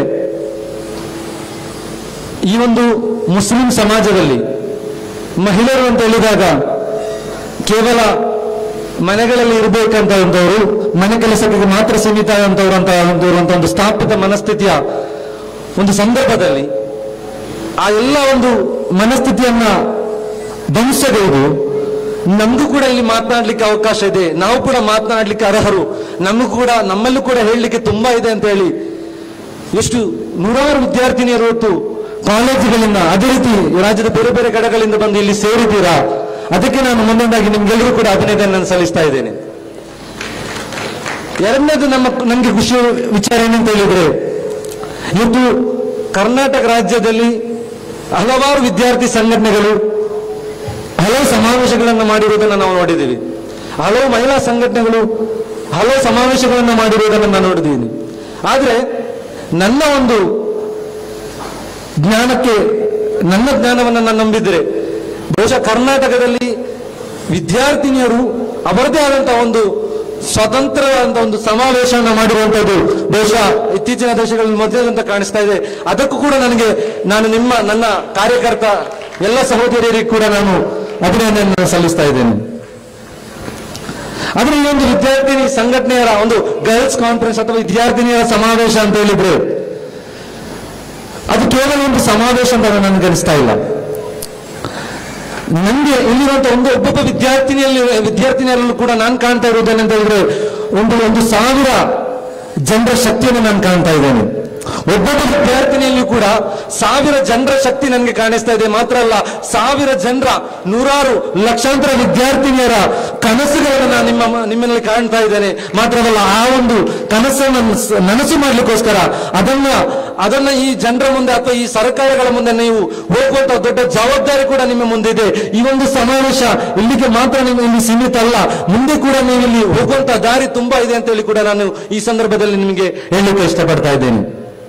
ಈ ಒಂದು ಮುಸ್ಲಿಂ ಸಮಾಜದಲ್ಲಿ ಮಹಿಳೆಯರು ಅಂತ ಹೇಳಿದಾಗ ಕೇವಲ ಮನೆಗಳಲ್ಲಿ ಇರಬೇಕಂತವರು ಮನೆ ಕೆಲಸಕ್ಕೆ ಮಾತ್ರ ಸೀಮಿತ ಆದಂತವ್ರು ಅಂತ ಅಂತ ಒಂದು ಸ್ಥಾಪಿತ ಮನಸ್ಥಿತಿಯ ಒಂದು ಸಂದರ್ಭದಲ್ಲಿ ಆ ಎಲ್ಲ ಒಂದು ಮನಸ್ಥಿತಿಯನ್ನ ಧ್ವಂಸಗೈದು ನಮಗೂ ಕೂಡ ಇಲ್ಲಿ ಮಾತನಾಡ್ಲಿಕ್ಕೆ ಅವಕಾಶ ಇದೆ ನಾವು ಕೂಡ ಮಾತನಾಡ್ಲಿಕ್ಕೆ ಅರ್ಹರು ನಮಗೂ ಕೂಡ ನಮ್ಮಲ್ಲೂ ಕೂಡ ಹೇಳಲಿಕ್ಕೆ ತುಂಬಾ ಇದೆ ಅಂತ ಹೇಳಿ ಎಷ್ಟು ನೂರಾರು ವಿದ್ಯಾರ್ಥಿನಿಯರು ಹೊತ್ತು ಕಾಲೇಜುಗಳಿಂದ ಅದೇ ರೀತಿ ರಾಜ್ಯದ ಬೇರೆ ಬೇರೆ ಕಡೆಗಳಿಂದ ಬಂದು ಇಲ್ಲಿ ಸೇರಿದ್ದೀರಾ ಅದಕ್ಕೆ ನಾನು ಮುಂದೊಂದಾಗಿ ನಿಮ್ಗೆಲ್ಲರೂ ಕೂಡ ಅಭಿನಂದನೆ ಸಲ್ಲಿಸ್ತಾ ಇದ್ದೇನೆ ಎರಡನೇದು ನಮ್ಮ ನಮ್ಗೆ ಖುಷಿ ವಿಚಾರ ಏನಂತ ಹೇಳಿದ್ರೆ ಇವತ್ತು ಕರ್ನಾಟಕ ರಾಜ್ಯದಲ್ಲಿ ಹಲವಾರು ವಿದ್ಯಾರ್ಥಿ ಸಂಘಟನೆಗಳು ಹಲವು ಸಮಾವೇಶಗಳನ್ನು ಮಾಡಿರುವುದನ್ನು ನಾವು ನೋಡಿದ್ದೀವಿ ಹಲವು ಮಹಿಳಾ ಸಂಘಟನೆಗಳು ಹಲವು ಸಮಾವೇಶಗಳನ್ನು ಮಾಡಿರುವುದನ್ನು ನಾನು ನೋಡಿದ್ದೀನಿ ಆದ್ರೆ ನನ್ನ ಒಂದು ಜ್ಞಾನಕ್ಕೆ ನನ್ನ ಜ್ಞಾನವನ್ನು ನಾನು ನಂಬಿದ್ರೆ ಬಹುಶಃ ಕರ್ನಾಟಕದಲ್ಲಿ ವಿದ್ಯಾರ್ಥಿನಿಯರು ಅವರದೇ ಆದಂತಹ ಒಂದು ಸ್ವತಂತ್ರವಾದಂತ ಒಂದು ಸಮಾವೇಶವನ್ನು ಮಾಡಿರುವಂತದ್ದು ಬಹುಶಃ ಇತ್ತೀಚಿನ ದೇಶಗಳಲ್ಲಿ ಮೊದಲೇದಂತ ಕಾಣಿಸ್ತಾ ಇದೆ ಅದಕ್ಕೂ ಕೂಡ ನನಗೆ ನಾನು ನಿಮ್ಮ ನನ್ನ ಕಾರ್ಯಕರ್ತ ಎಲ್ಲ ಸಹೋದರಿಯರಿಗೆ ಕೂಡ ನಾನು ಅಭಿನಂದನೆ ಸಲ್ಲಿಸ್ತಾ ಇದ್ದೇನೆ ಆದ್ರೆ ಈ ಒಂದು ವಿದ್ಯಾರ್ಥಿನಿ ಸಂಘಟನೆಯರ ಒಂದು ಗರ್ಲ್ಸ್ ಕಾನ್ಫರೆನ್ಸ್ ಅಥವಾ ವಿದ್ಯಾರ್ಥಿನಿಯರ ಸಮಾವೇಶ ಅಂತ ಹೇಳಿದ್ರೆ ಅದು ಕೇವಲ ಒಂದು ಸಮಾವೇಶ ಅಂತ ನನಗೆ ಅನಿಸ್ತಾ ಇಲ್ಲ ನನಗೆ ಇಲ್ಲಿರುವಂತ ಒಂದು ಒಬ್ಬೊಬ್ಬ ವಿದ್ಯಾರ್ಥಿನಿಯಲ್ಲಿ ವಿದ್ಯಾರ್ಥಿನಿಯರಲ್ಲೂ ಕೂಡ ನಾನು ಕಾಣ್ತಾ ಇರುವುದೇನಂತ ಹೇಳಿದ್ರೆ ಒಂದು ಒಂದು ಸಾವಿರ ಜನರ ಶಕ್ತಿಯನ್ನು ನಾನು ಕಾಣ್ತಾ ಇದ್ದೇನೆ ಒಬ್ಬೊಬ್ಬ ವಿದ್ಯಾರ್ಥಿನಿಯಲ್ಲಿಯೂ ಕೂಡ ಸಾವಿರ ಜನರ ಶಕ್ತಿ ನನಗೆ ಕಾಣಿಸ್ತಾ ಇದೆ ಮಾತ್ರ ಅಲ್ಲ ಸಾವಿರ ಜನರ ನೂರಾರು ಲಕ್ಷಾಂತರ ವಿದ್ಯಾರ್ಥಿನಿಯರ ಕನಸುಗಳನ್ನು ನಾನು ನಿಮ್ಮ ನಿಮ್ಮಲ್ಲಿ ಕಾಣ್ತಾ ಇದ್ದೇನೆ ಮಾತ್ರವಲ್ಲ ಆ ಒಂದು ಕನಸನ್ನು ಸ- ನನಸು ಮಾಡ್ಲಿಕ್ಕೋಸ್ಕರ ಅದನ್ನ ಅದನ್ನ ಈ ಜನರ ಮುಂದೆ ಅಥವಾ ಈ ಸರ್ಕಾರಗಳ ಮುಂದೆ ನೀವು ಹೋಗುವಂತ ದೊಡ್ಡ ಜವಾಬ್ದಾರಿ ಕೂಡ ನಿಮ್ಮ ಮುಂದಿದೆ ಈ ಒಂದು ಸಮಾವೇಶ ಇಲ್ಲಿಗೆ ಮಾತ್ರ ನೀವು ಇಲ್ಲಿ ಸೀಮಿತ ಅಲ್ಲ ಮುಂದೆ ಕೂಡ ನೀವು ಇಲ್ಲಿ ಹೋಗುವಂತ ದಾರಿ ತುಂಬಾ ಇದೆ ಅಂತ ಹೇಳಿ ಕೂಡ ನಾನು ಈ ಸಂದರ್ಭದಲ್ಲಿ ನಿಮಗೆ ಹೇಳಲಿಕ್ಕೆ ಇಷ್ಟಪಡ್ತಾ ಇದ್ದೇನೆ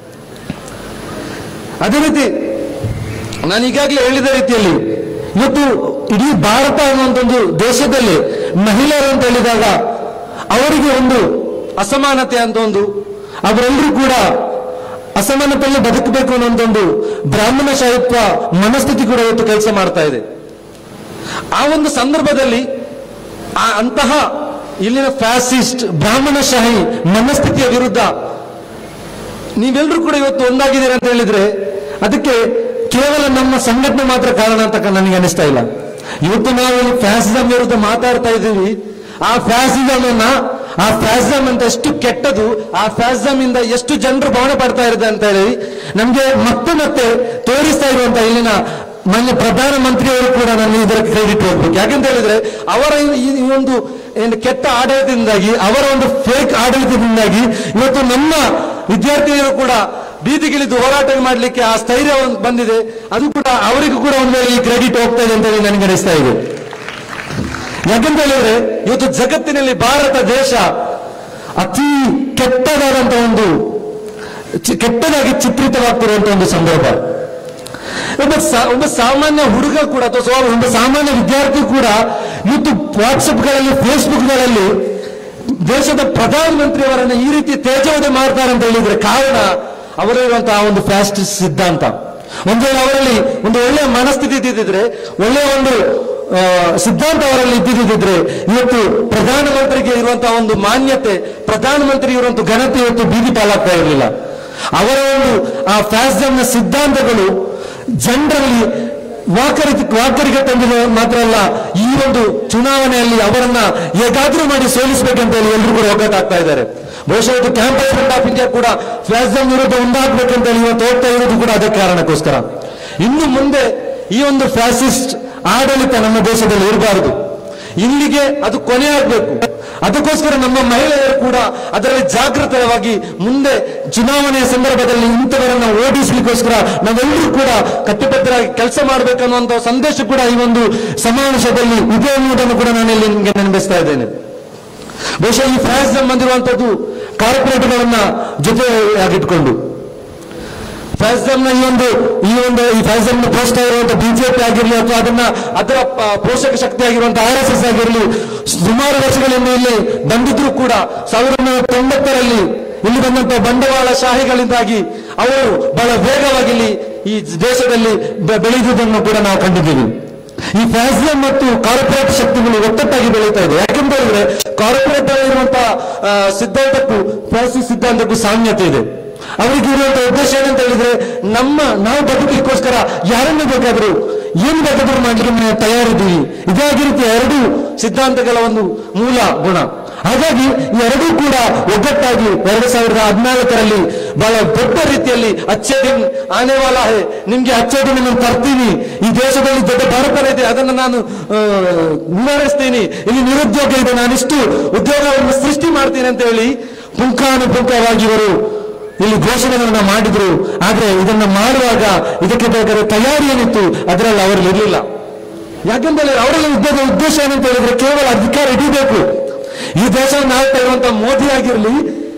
ಅದೇ ರೀತಿ ನಾನು ಈಗಾಗಲೇ ಹೇಳಿದ ರೀತಿಯಲ್ಲಿ ಇವತ್ತು ಇಡೀ ಭಾರತ ಅನ್ನುವಂತ ಒಂದು ದೇಶದಲ್ಲಿ ಮಹಿಳೆಯರು ಅಂತ ಹೇಳಿದಾಗ ಅವರಿಗೆ ಒಂದು ಅಸಮಾನತೆ ಅಂತ ಒಂದು ಅವರೆಲ್ಲರೂ ಕೂಡ ಅಸಮಾನತೆಯಲ್ಲಿ ಬದುಕಬೇಕು ಅನ್ನುವಂತ ಒಂದು ಬ್ರಾಹ್ಮಣ ಸಾಹಿತ್ಯ ಮನಸ್ಥಿತಿ ಕೂಡ ಇವತ್ತು ಕೆಲಸ ಮಾಡ್ತಾ ಇದೆ ಆ ಒಂದು ಸಂದರ್ಭದಲ್ಲಿ ಆ ಅಂತಹ ಇಲ್ಲಿನ ಫ್ಯಾಸಿಸ್ಟ್ ಬ್ರಾಹ್ಮಣಶಾಹಿ ಮನಸ್ಥಿತಿಯ ವಿರುದ್ಧ ನೀವೆಲ್ಲರೂ ಕೂಡ ಇವತ್ತು ಒಂದಾಗಿದ್ದೀರಾ ಅಂತ ಹೇಳಿದ್ರೆ ಅದಕ್ಕೆ ಕೇವಲ ನಮ್ಮ ಸಂಘಟನೆ ಮಾತ್ರ ಕಾರಣ ಅಂತ ನನಗೆ ಅನಿಸ್ತಾ ಇಲ್ಲ ಇವತ್ತು ನಾವು ಫ್ಯಾಸಿಸಂ ವಿರುದ್ಧ ಮಾತಾಡ್ತಾ ಇದ್ದೀವಿ ಆ ಫ್ಯಾಸಿಸಮ್ ಅನ್ನ ಆ ಫ್ಯಾಸಿಸಮ್ ಅಂತ ಎಷ್ಟು ಕೆಟ್ಟದು ಆ ಫ್ಯಾಸಿಸಮ್ ಇಂದ ಎಷ್ಟು ಜನರು ಭವನ ಪಡ್ತಾ ಇರುತ್ತೆ ಅಂತ ಹೇಳಿ ನಮ್ಗೆ ಮತ್ತೆ ಮತ್ತೆ ತೋರಿಸ್ತಾ ಇರುವಂತ ಇಲ್ಲಿನ ಮಾನ್ಯ ಪ್ರಧಾನ ಮಂತ್ರಿಯವರು ಕೂಡ ನಾನು ಇದರ ಕ್ರೆಡಿಟ್ ಹೋಗ್ಬೇಕು ಯಾಕಂತ ಹೇಳಿದ್ರೆ ಅವರ ಈ- ಈ ಈ ಒಂದು ಏನು ಕೆಟ್ಟ ಆಡಳಿತದಿಂದಾಗಿ ಅವರ ಒಂದು ಫೇಕ್ ಆಡಳಿತದಿಂದಾಗಿ ಇವತ್ತು ನಮ್ಮ ವಿದ್ಯಾರ್ಥಿನಿಯರು ಕೂಡ ಬೀದಿಗಿಳಿದು ಹೋರಾಟ ಮಾಡಲಿಕ್ಕೆ ಆ ಸ್ಥೈರ್ಯ ಒಂದು ಬಂದಿದೆ ಅದು ಕೂಡ ಅವರಿಗೂ ಕೂಡ ಒಂದು ವೇಳೆ ಈ ಕ್ರೆಡಿಟ್ ಹೋಗ್ತಾ ಇದೆ ಅಂತ ಹೇಳಿ ನನಗೆ ಅನಿಸ್ತಾ ಇದೆ ಯಾಕಂತ ಹೇಳಿದ್ರೆ ಇವತ್ತು ಜಗತ್ತಿನಲ್ಲಿ ಭಾರತ ದೇಶ ಅತಿ ಕೆಟ್ಟದಾದಂತ ಒಂದು ಚಿ- ಕೆಟ್ಟದಾಗಿ ಚಿತ್ರಿತವಾಗ್ತಿರುವಂತ ಒಂದು ಸಂದರ್ಭ ಒಬ್ಬ ಸಾ- ಒಬ್ಬ ಸಾಮಾನ್ಯ ಹುಡುಗ ಕೂಡ ಅಥವಾ ಸ್ವ- ಒಬ್ಬ ಸಾಮಾನ್ಯ ವಿದ್ಯಾರ್ಥಿ ಕೂಡ ಇವತ್ತು ವಾಟ್ಸಪ್ಗಳಲ್ಲಿ ಫೇಸ್ಬುಕ್ಗಳಲ್ಲಿ ದೇಶದ ಪ್ರಧಾನಮಂತ್ರಿಯವರನ್ನ ಈ ರೀತಿ ತೇಜೋವಧೆ ಮಾಡ್ತಾರೆ ಅಂತ ಹೇಳಿದ್ರೆ ಕಾರಣ ಅವರಿರುವಂತಹ ಒಂದು ಫ್ಯಾಸ್ಟ್ ಸಿದ್ಧಾಂತ ಒಂದು ವೇಳೆ ಅವರಲ್ಲಿ ಒಂದು ಒಳ್ಳೆಯ ಮನಸ್ಥಿತಿ ಇದ್ದಿದ್ರೆ ಒಳ್ಳೆಯ ಒಂದು ಆ, ಸಿದ್ಧಾಂತ ಅವರಲ್ಲಿ ಇದ್ದಿದ್ದಿದ್ರೆ ಇವತ್ತು ಪ್ರಧಾನಮಂತ್ರಿಗೆ ಇರುವಂತಹ ಒಂದು ಮಾನ್ಯತೆ ಪ್ರಧಾನಮಂತ್ರಿ ಇರುವಂತಹ ಘನತೆ ಇವತ್ತು ಬೀದಿ ಪಾಲಾಗ್ತಾ ಇರಲಿಲ್ಲ ಅವರ ಒಂದು ಆ ಫ್ಯಾಸಿಸಂನ ಸಿದ್ಧಾಂತಗಳು ಜನರಲ್ಲಿ ವಾಕರಿ ವಾಕರಿಗೆ ತಂದಿದೆ ಮಾತ್ರ ಅಲ್ಲ ಈ ಒಂದು ಚುನಾವಣೆಯಲ್ಲಿ ಅವರನ್ನ ಹೇಗಾದ್ರೂ ಮಾಡಿ ಸೋಲಿಸಬೇಕಂತ ಹೇಳಿ ಎಲ್ಲರೂ ಕೂಡ ಒಗ್ಗಟ್ಟಾಗ್ತಾ ಇದ್ದಾರೆ ಬಹುಶಃ ಇದು ಕ್ಯಾಂಪಸ್ ಫ್ರಂಟ್ ಆಫ್ ಇಂಡಿಯಾ ಕೂಡ ಫ್ಯಾಸಿಸಂ ವಿರುದ್ಧ ಒಂದಾಗ್ಬೇಕಂತ ಹೇಳಿ ಇವತ್ತು ಹೋಗ್ತಾ ಇರೋದು ಕೂಡ ಅದಕ್ಕೆ ಕಾರಣಕ್ಕೋಸ್ಕರ ಇನ್ನು ಮುಂದೆ ಈ ಒಂದು ಫ್ಯಾಸಿಸ್ಟ್ ಆಡಳಿತ ನಮ್ಮ ದೇಶದಲ್ಲಿ ಇರಬಾರದು ಇಲ್ಲಿಗೆ ಅದು ಕೊನೆ ಆಗ್ಬೇಕು ಅದಕ್ಕೋಸ್ಕರ ನಮ್ಮ ಮಹಿಳೆಯರು ಕೂಡ ಅದರಲ್ಲಿ ಜಾಗೃತವಾಗಿ ಮುಂದೆ ಚುನಾವಣೆಯ ಸಂದರ್ಭದಲ್ಲಿ ಇಂಥವರನ್ನ ಓಡಿಸಲಿಕ್ಕೋಸ್ಕರ ನಾವೆಲ್ಲರೂ ಕೂಡ ಕಟ್ಟುಬದ್ಧರಾಗಿ ಕೆಲಸ ಮಾಡಬೇಕನ್ನುವಂತ ಸಂದೇಶ ಕೂಡ ಈ ಒಂದು ಸಮಾವೇಶದಲ್ಲಿ ಇದೆ ಅನ್ನುವುದನ್ನು ಕೂಡ ನಾನು ಇಲ್ಲಿ ನಿಮಗೆ ನೆನಪಿಸ್ತಾ ಇದ್ದೇನೆ ಬಹುಶಃ ಈ ಫ್ಯಾಸಿಸಂ ಬಂದಿರುವಂತದ್ದು ಕಾರ್ಪೊರೇಟ್ಗಳನ್ನ ಜೊತೆಯಾಗಿಟ್ಕೊಂಡು ಫ್ಯಾಸಿಸಂನ ಈ ಒಂದು ಈ ಒಂದು ಈ ಫ್ಯಾಸಿಸಂನ ಪೋಷಕ ಇರುವಂತಹ ಬಿಜೆಪಿ ಆಗಿರಲಿ ಅಥವಾ ಅದನ್ನ ಅದರ ಪ- ಪೋಷಕ ಶಕ್ತಿ ಆಗಿರುವಂತಹ ಆರ್ ಎಸ್ ಎಸ್ ಆಗಿರಲಿ ಸುಮಾರು ವರ್ಷಗಳಿಂದ ಇಲ್ಲಿ ಬಂದಿದ್ರು ಕೂಡ ಸಾವಿರದ ಒಂಬೈನೂರ ತೊಂಬತ್ತರಲ್ಲಿ ಇಲ್ಲಿ ಬಂದಂತಹ ಬಂಡವಾಳ ಶಾಹಿಗಳಿಂದಾಗಿ ಅವರು ಬಹಳ ವೇಗವಾಗಿ ಇಲ್ಲಿ ಈ ದೇಶದಲ್ಲಿ ಬೆ- ಬೆಳೆಯುವುದನ್ನು ಕೂಡ ನಾವು ಕಂಡಿದ್ದೀವಿ ಈ ಫ್ಯಾಸಿಸಂ ಮತ್ತು ಕಾರ್ಪೊರೇಟ್ ಶಕ್ತಿಗಳು ಒತ್ತಟ್ಟಾಗಿ ಬೆಳೀತಾ ಇದೆ ಯಾಕೆಂತ ಹೇಳಿದ್ರೆ ಕಾರ್ಪೊರೇಟ್ ಇರುವಂತಹ ಆ, ಸಿದ್ಧಾಂತಕ್ಕೂ ಫ್ಯಾಸಿಸ್ಟ್ ಸಿದ್ಧಾಂತಕ್ಕೂ ಸಾಮ್ಯತೆ ಇದೆ ಅವರಿಗೆ ಇರುವಂತಹ ಉದ್ದೇಶ ಏನಂತ ಹೇಳಿದ್ರೆ ನಮ್ಮ ನಾವು ಬದುಕಲಿಕ್ಕೋಸ್ಕರ ಯಾರನ್ನು ಬೇಕಾದರೂ ಏನು ಬೇಕಾದರೂ ಮಾಡ್ಲಿಕ್ಕೆ ನಾವು ತಯಾರಿದ್ದೀವಿ ಇದಾಗಿ ರೀತಿಯ ಎರಡು ಸಿದ್ಧಾಂತಗಳ ಒಂದು ಮೂಲ ಗುಣ ಹಾಗಾಗಿ ಈ ಎರಡೂ ಕೂಡ ಒಗ್ಗಟ್ಟಾಗಿ ಎರಡು ಸಾವಿರದ ಹದಿನಾಲ್ಕರಲ್ಲಿ ಬಹಳ ದೊಡ್ಡ ರೀತಿಯಲ್ಲಿ ಅಚ್ಚೇ ದಿನ್ ಆನೆ ವಾಲ ಹೇ ನಿಮ್ಗೆ ಅಚ್ಚೇ ದಿನ ನಾನು ತರ್ತೀನಿ ಈ ದೇಶದಲ್ಲಿ ದೊಡ್ಡ ಬಡತನ ಇದೆ ಅದನ್ನು ನಾನು ಆ, ನಿವಾರಿಸ್ತೀನಿ ಇಲ್ಲಿ ನಿರುದ್ಯೋಗ ಇದೆ ನಾನಿಷ್ಟು ಉದ್ಯೋಗವನ್ನು ಸೃಷ್ಟಿ ಮಾಡ್ತೀನಿ ಅಂತ ಹೇಳಿ ಪುಂಖಾನುಪುಂಖವಾಗಿ ಇವರು ಇಲ್ಲಿ ಘೋಷಣೆಗಳನ್ನ ಮಾಡಿದ್ರು ಆದ್ರೆ ಇದನ್ನ ಮಾಡುವಾಗ ಇದಕ್ಕೆ ಬೇಕಾದ ತಯಾರಿ ಏನಿತ್ತು ಅದರಲ್ಲಿ ಅವರಲ್ಲಿ ಇರಲಿಲ್ಲ ಯಾಕಂದ್ರೆ ಅವರಲ್ಲಿ ಉದ್ದೇಶ ಉದ್ದೇಶ ಏನಂತ ಹೇಳಿದ್ರೆ ಕೇವಲ ಅಧಿಕಾರ ಹಿಡಿಬೇಕು ಈ ದೇಶವನ್ನು ಆಳ್ತಾ ಇರುವಂತಹ ಮೋದಿ ಆಗಿರಲಿ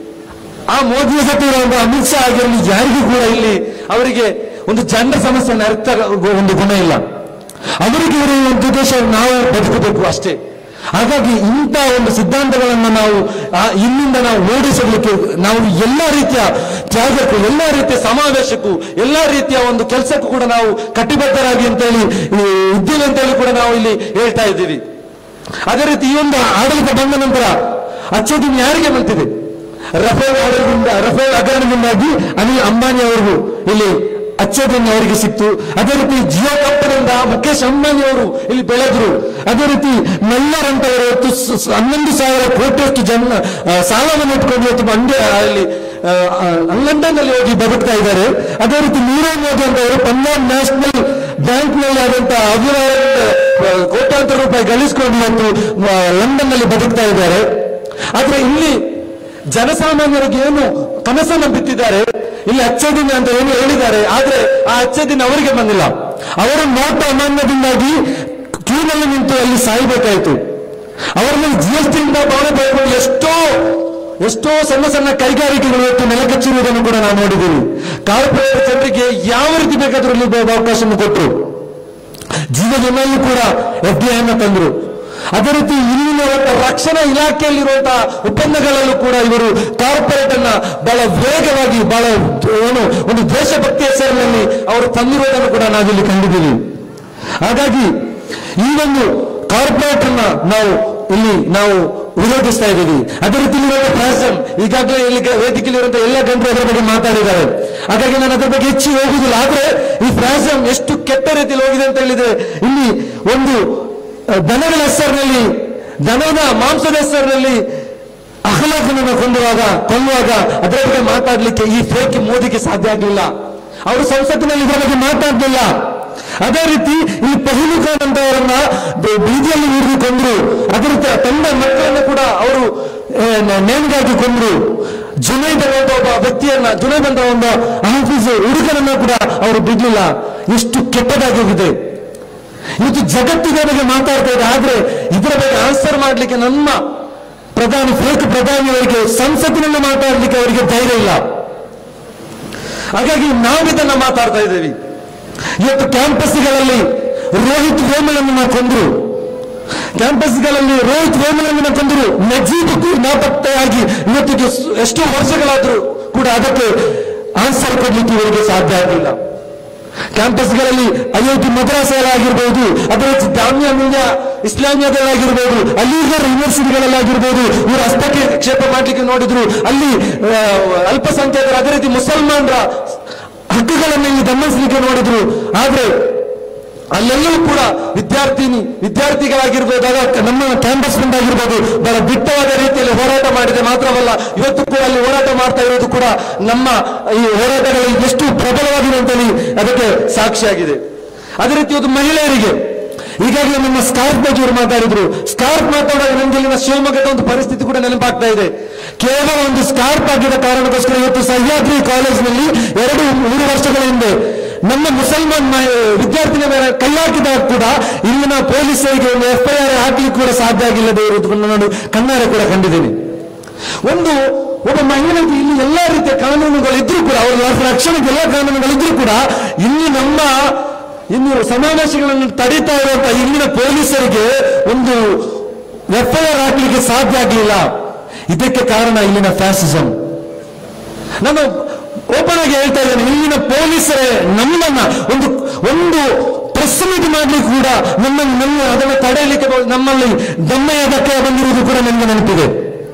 ಆ ಮೋದಿಯ ಜೊತೆ ಇರುವಂತಹ ಅಮಿತ್ ಶಾ ಆಗಿರಲಿ ಯಾರಿಗೂ ಕೂಡ ಇಲ್ಲಿ ಅವರಿಗೆ ಒಂದು ಜನರ ಸಮಸ್ಯೆಯನ್ನು ಅರ್ಥ ಒಂದು ಗುಣ ಇಲ್ಲ ಅವರಿಗೆ ಇರುವ ಒಂದು ಉದ್ದೇಶ ನಾವು ಬದುಕಬೇಕು ಅಷ್ಟೇ ಹಾಗಾಗಿ ಇಂಥ ಒಂದು ಸಿದ್ಧಾಂತಗಳನ್ನು ನಾವು ಆ ಇಲ್ಲಿಂದ ನಾವು ಓಡಿಸಲಿಕ್ಕೆ ನಾವು ಎಲ್ಲ ರೀತಿಯ ತ್ಯಾಗಕ್ಕೂ ಎಲ್ಲ ರೀತಿಯ ಸಮಾವೇಶಕ್ಕೂ ಎಲ್ಲ ರೀತಿಯ ಒಂದು ಕೆಲಸಕ್ಕೂ ಕೂಡ ನಾವು ಕಟಿಬದ್ಧರಾಗಿ ಅಂತೇಳಿ ಈ, ಇದ್ದೀವಿ ಅಂತೇಳಿ ಕೂಡ ನಾವು ಇಲ್ಲಿ ಹೇಳ್ತಾ ಇದ್ದೀವಿ ಅದೇ ರೀತಿ ಈ ಒಂದು ಆಡಳಿತ ಬಂದ ನಂತರ ಅಚ್ಚೋದಿನ ಯಾರಿಗೆ ಬಂತಿದೆ ರಫೇಲ್ ಹಗರಣದಿಂದ ರಫೇಲ್ ಹಗರಣದಿಂದಾಗಿ ಅನಿಲ್ ಅಂಬಾನಿ ಅವರಿಗೂ ಇಲ್ಲಿ ಅಚ್ಚೋದಿನ ಅವರಿಗೆ ಸಿಕ್ತು ಅದೇ ರೀತಿ ಜಿಯೋ ಕಂಪನಿಯಿಂದ ಮುಖೇಶ್ ಅಂಬಾನಿ ಅವರು ಇಲ್ಲಿ ಬೆಳೆದ್ರು ಅದೇ ರೀತಿ ಮೆಲ್ಲರಂತವರು ಇವತ್ತು ಸ- ಸ- ಹನ್ನೊಂದು ಸಾವಿರ ಕೋಟಿಯಷ್ಟು ಜನ ಆ, ಸಾಲವನ್ನು ಇಟ್ಕೊಂಡು ಇವತ್ತು ಮಂಡ್ಯ ಅಲ್ಲಿ ಆ, ಆ, ಲಂಡನ್ ನಲ್ಲಿ ಹೋಗಿ ಬದುಕ್ತಾ ಇದ್ದಾರೆ ಅದೇ ರೀತಿ ನೀರವ್ ಮೋದಿ ಅಂತವರು ಪಂಜಾಬ್ ನ್ಯಾಷನಲ್ ಬ್ಯಾಂಕ್ ನಲ್ಲಿ ಆದಂತಹ ಅಭಿವೃದ್ಧಿ ಕೋಟ್ಯಾಂತರ ರೂಪಾಯಿ ಗಳಿಸಿಕೊಂಡು ಇವತ್ತು ಆ, ಲಂಡನ್ ನಲ್ಲಿ ಬದುಕ್ತಾ ಇದ್ದಾರೆ ಆದ್ರೆ ಇಲ್ಲಿ ಜನಸಾಮಾನ್ಯರಿಗೆ ಏನು ಕನಸನ್ನು ಬಿತ್ತಿದ್ದಾರೆ ಇಲ್ಲಿ ಅಚ್ಚ ದಿನ ಅಂತ ಏನು ಹೇಳಿದ್ದಾರೆ ಆದ್ರೆ ಆ ಅಚ್ಚ ದಿನ ಅವರಿಗೆ ಬಂದಿಲ್ಲ ಅವರ ನೋಟ ಅಮಾನ್ಯದಿಂದಾಗಿ ಕ್ಯೂನಲ್ಲಿ ನಿಂತು ಅಲ್ಲಿ ಸಾಯಬೇಕಾಯಿತು ಅವರ ಮೇಲೆ ಜಿ ಎಸ್ ಟಿಯಿಂದ ಬಾಳೆ ಪಡ್ಕೊಂಡು ಎಷ್ಟೋ ಎಷ್ಟೋ ಸಣ್ಣ ಸಣ್ಣ ಕೈಗಾರಿಕೆಗಳು ಇವತ್ತು ನೆಲಕಚ್ಚಿರುವುದನ್ನು ಕೂಡ ನಾವು ನೋಡಿದ್ದೀವಿ ಕಾರ್ಪೊರೇಟ್ ಜನರಿಗೆ ಯಾವ ರೀತಿ ಬೇಕಾದರೂ ಇಲ್ಲಿ ಬ- ಅವಕಾಶವನ್ನು ಕೊಟ್ಟರು ಜೀವ ವಿಮೆಯಲ್ಲೂ ಕೂಡ ಎಫ್ ಡಿ ಅನ್ನು ತಂದ್ರು ಅದೇ ರೀತಿ ಇಲ್ಲಿನ ರಕ್ಷಣಾ ಇಲಾಖೆಯಲ್ಲಿರುವಂತಹ ಒಪ್ಪಂದಗಳಲ್ಲೂ ಕೂಡ ಇವರು ಕಾರ್ಪೊರೇಟ್ ಅನ್ನ ಬಹಳ ವೇಗವಾಗಿ ಬಹಳ ಏನು ಒಂದು ದೇಶಭಕ್ತಿ ಹೆಸರಿನಲ್ಲಿ ಅವರು ತಂದಿರುವುದನ್ನು ಕೂಡ ನಾವಿಲ್ಲಿ ಕಂಡಿದ್ದೀವಿ ಹಾಗಾಗಿ ಈ ಒಂದು ಕಾರ್ಪೊರೇಟ್ ಅನ್ನ ನಾವು ಇಲ್ಲಿ ನಾವು ವಿರೋಧಿಸ್ತಾ ಇದ್ದೀವಿ ಅದೇ ರೀತಿ ಇಲ್ಲಿರುವ ಫ್ಯಾಷನ್ ಈಗಾಗಲೇ ಇಲ್ಲಿ ಗ- ವೇದಿಕೆಯಲ್ಲಿರುವಂತಹ ಎಲ್ಲ ಗಂಟರು ಅದರ ಬಗ್ಗೆ ಮಾತಾಡಿದ್ದಾರೆ ಹಾಗಾಗಿ ನಾನು ಅದರ ಬಗ್ಗೆ ಹೆಚ್ಚು ಹೋಗುದಿಲ್ಲ ಆದ್ರೆ ಈ ಫ್ಯಾಷನ್ ಎಷ್ಟು ಕೆಟ್ಟ ರೀತಿಯಲ್ಲಿ ಹೋಗಿದೆ ಅಂತ ಹೇಳಿದ್ರೆ ಇಲ್ಲಿ ಒಂದು ಅಹ್, ದನಗಳ ಹೆಸರಿನಲ್ಲಿ ದನದ ಮಾಂಸದ ಹೆಸರಿನಲ್ಲಿ ಅಹ್ಲಾಖನನ್ನು ಕೊಂಡುವಾಗ ಕೊಲ್ಲುವಾಗ ಅದರ ಬಗ್ಗೆ ಮಾತಾಡ್ಲಿಕ್ಕೆ ಈ ಫೇಕ್ ಮೋದಿಗೆ ಸಾಧ್ಯ ಆಗಲಿಲ್ಲ ಅವರು ಸಂಸತ್ತಿನಲ್ಲಿ ಇದರ ಬಗ್ಗೆ ಮಾತಾಡಲಿಲ್ಲ ಅದೇ ರೀತಿ ಈ ಪಹಲು ಖಾನ್ ಅಂತವರನ್ನ ಬ- ಬೀದಿಯಲ್ಲಿ ಹಿಡಿದುಕೊಂಡ್ರು ಅದೇ ರೀತಿ ತಂದ ಮಕ್ಕಳನ್ನು ಕೂಡ ಅವರು ನೇಣಿಗಾಗಿ ಕೊಂದ್ರು ಜುನೈದ್ ಅನ್ನುವಂಥ ಒಬ್ಬ ವ್ಯಕ್ತಿಯನ್ನ ಜುನೈದ್ ಅಂತ ಒಂದು ಆಫೀಸ್ ಹುಡುಗನನ್ನ ಕೂಡ ಅವರು ಬಿಡ್ಲಿಲ್ಲ ಎಷ್ಟು ಕೆಟ್ಟದಾಗಿ ಹೋಗಿದೆ ಇವತ್ತು ಜಗತ್ತಿನ ಬಗ್ಗೆ ಮಾತಾಡ್ತಾ ಇದೆ ಆದ್ರೆ ಇದರ ಬಗ್ಗೆ ಆನ್ಸರ್ ಮಾಡ್ಲಿಕ್ಕೆ ನಮ್ಮ ಪ್ರಧಾನಿ ಫೇಕ್ ಪ್ರಧಾನಿ ಅವರಿಗೆ ಸಂಸತ್ತಿನಲ್ಲಿ ಮಾತಾಡ್ಲಿಕ್ಕೆ ಅವರಿಗೆ ಧೈರ್ಯ ಇಲ್ಲ ಹಾಗಾಗಿ ನಾವಿದನ್ನ ಮಾತಾಡ್ತಾ ಇದ್ದೇವೆ ಇವತ್ತು ಕ್ಯಾಂಪಸ್ಗಳಲ್ಲಿ ರೋಹಿತ್ ವೇಮಲನ್ನ ಕೊಂದ್ರು ಕ್ಯಾಂಪಸ್ಗಳಲ್ಲಿ ರೋಹಿತ್ ವೇಮಲನ್ನ ಕೊಂದರು ನಜೀಬ್ ಕೂಡ ನಾಪತ್ತೆಯಾಗಿ ಇವತ್ತಿಗೆ ಎಷ್ಟೋ ವರ್ಷಗಳಾದರೂ ಕೂಡ ಅದಕ್ಕೆ ಆನ್ಸರ್ ಕೊಡ್ಲಿಕ್ಕೆ ಇವರಿಗೆ ಸಾಧ್ಯ ಆಗಲಿಲ್ಲ ಕ್ಯಾಂಪಸ್ಗಳಲ್ಲಿ ಐಐಟಿ ಮದ್ರಾಸಲ್ಲಾಗಿರ್ಬೋದು ಅದೇ ರೀತಿ ಜಾಮಿಯಾ ಮಿಲಿಯಾ ಇಸ್ಲಾಮಿಯಾದಲ್ಲಾಗಿರ್ಬೋದು ಅಲಿಗರ್ ಯೂನಿವರ್ಸಿಟಿಗಳಲ್ಲಾಗಿರ್ಬೋದು ಇವರು ಹಸ್ತಕ್ಷೇಪ ಮಾಡ್ಲಿಕ್ಕೆ ನೋಡಿದ್ರು ಅಲ್ಲಿ ಆ, ಅಲ್ಪಸಂಖ್ಯಾತರ ಅದೇ ರೀತಿ ಮುಸಲ್ಮಾನರ ಹಕ್ಕುಗಳನ್ನು ಇಲ್ಲಿ ಗಮನಿಸಲಿಕ್ಕೆ ನೋಡಿದ್ರು ಆದ್ರೆ ಅಲ್ಲೆಲ್ಲವೂ ಕೂಡ ವಿದ್ಯಾರ್ಥಿನಿ ವಿದ್ಯಾರ್ಥಿಗಳಾಗಿರ್ಬೋದು ಆಗ ನಮ್ಮ ಕ್ಯಾಂಪಸ್ ಫ್ರೆಂಡ್ ಆಗಿರ್ಬೋದು ಬಹಳ ದಿಟ್ಟವಾದ ರೀತಿಯಲ್ಲಿ ಹೋರಾಟ ಮಾಡಿದೆ ಮಾತ್ರವಲ್ಲ ಇವತ್ತು ಕೂಡ ಅಲ್ಲಿ ಹೋರಾಟ ಮಾಡ್ತಾ ಇರೋದು ಕೂಡ ನಮ್ಮ ಈ ಹೋರಾಟಗಳು ಎಷ್ಟು ಪ್ರಬಲವಾಗಿದೆ ಅಂತೇಳಿ ಅದಕ್ಕೆ ಸಾಕ್ಷಿಯಾಗಿದೆ ಅದೇ ರೀತಿ ಒಂದು ಮಹಿಳೆಯರಿಗೆ ಈಗಾಗಲೇ ನಮ್ಮ ಸ್ಕಾರ್ಫ್ ಬಗ್ಗೆ ಇವರು ಮಾತಾಡಿದ್ರು ಸ್ಕಾರ್ಫ್ ಮಾತಾಡುವಾಗ ನಮ್ಗೆ ಇಲ್ಲಿನ ಶಿವಮೊಗ್ಗದ ಒಂದು ಪರಿಸ್ಥಿತಿ ಕೂಡ ನೆನಪಾಗ್ತಾ ಇದೆ ಕೇವಲ ಒಂದು ಸ್ಕಾರ್ಫ್ ಆಗಿದ್ದ ಕಾರಣಕ್ಕೋಸ್ಕರ ಇವತ್ತು ಸಹ್ಯಾದ್ರಿ ಕಾಲೇಜಿನಲ್ಲಿ ಎರಡು ಮೂರು ವರ್ಷಗಳ ಹಿಂದೆ ನಮ್ಮ ಮುಸಲ್ಮಾನ್ ಮ- ವಿದ್ಯಾರ್ಥಿಗಳ ಮೇಲೆ ಕೈ ಹಾಕಿದಾಗ ಕೂಡ ಇಲ್ಲಿನ ಪೊಲೀಸರಿಗೆ ಒಂದು ಎಫ್ಐಆರ್ ಹಾಕ್ಲಿಕ್ಕೆ ಕೂಡ ಸಾಧ್ಯ ಆಗಿಲ್ಲದೆ ಇರುವುದನ್ನು ನಾನು ಕಣ್ಣಾರೆ ಕೂಡ ಕಂಡಿದ್ದೀನಿ ಒಂದು ಒಬ್ಬ ಮಹಿಳೆಗೆ ಇಲ್ಲಿ ಎಲ್ಲಾ ರೀತಿಯ ಕಾನೂನುಗಳಿದ್ರೂ ಕೂಡ ಅವರ ರಕ್ಷಣೆಗೆ ಎಲ್ಲ ಕಾನೂನುಗಳಿದ್ರೂ ಕೂಡ ಇಲ್ಲಿ ನಮ್ಮ ಇನ್ನು ಸಮಾವೇಶಗಳನ್ನು ತಡೀತಾ ಇರುವಂತಹ ಇಲ್ಲಿನ ಪೊಲೀಸರಿಗೆ ಒಂದು ಎಫ್ಐಆರ್ ಹಾಕ್ಲಿಕ್ಕೆ ಸಾಧ್ಯ ಆಗಲಿಲ್ಲ ಇದಕ್ಕೆ ಕಾರಣ ಇಲ್ಲಿನ ಫ್ಯಾಸಿಸಂ ನಾನು ಓಪನ್ ಆಗಿ ಹೇಳ್ತಾ ಇದ್ದೇನೆ ಇಲ್ಲಿನ ಪೊಲೀಸರೇ ನಮ್ಮನ್ನ ಒಂದು ಒಂದು ಪ್ರೆಸ್ ಮೀಟ್ ಮಾಡ್ಲಿಕ್ಕೆ ಕೂಡ ನಮ್ಮ ನಮ್ಮ ಅದನ್ನು ತಡೆಯಲಿಕ್ಕೆ ಬ- ನಮ್ಮಲ್ಲಿ ದಮ್ಮೆಯದಕ್ಕೆ ಬಂದಿರುವುದು ಕೂಡ ನನಗೆ ನೆನಪಿದೆ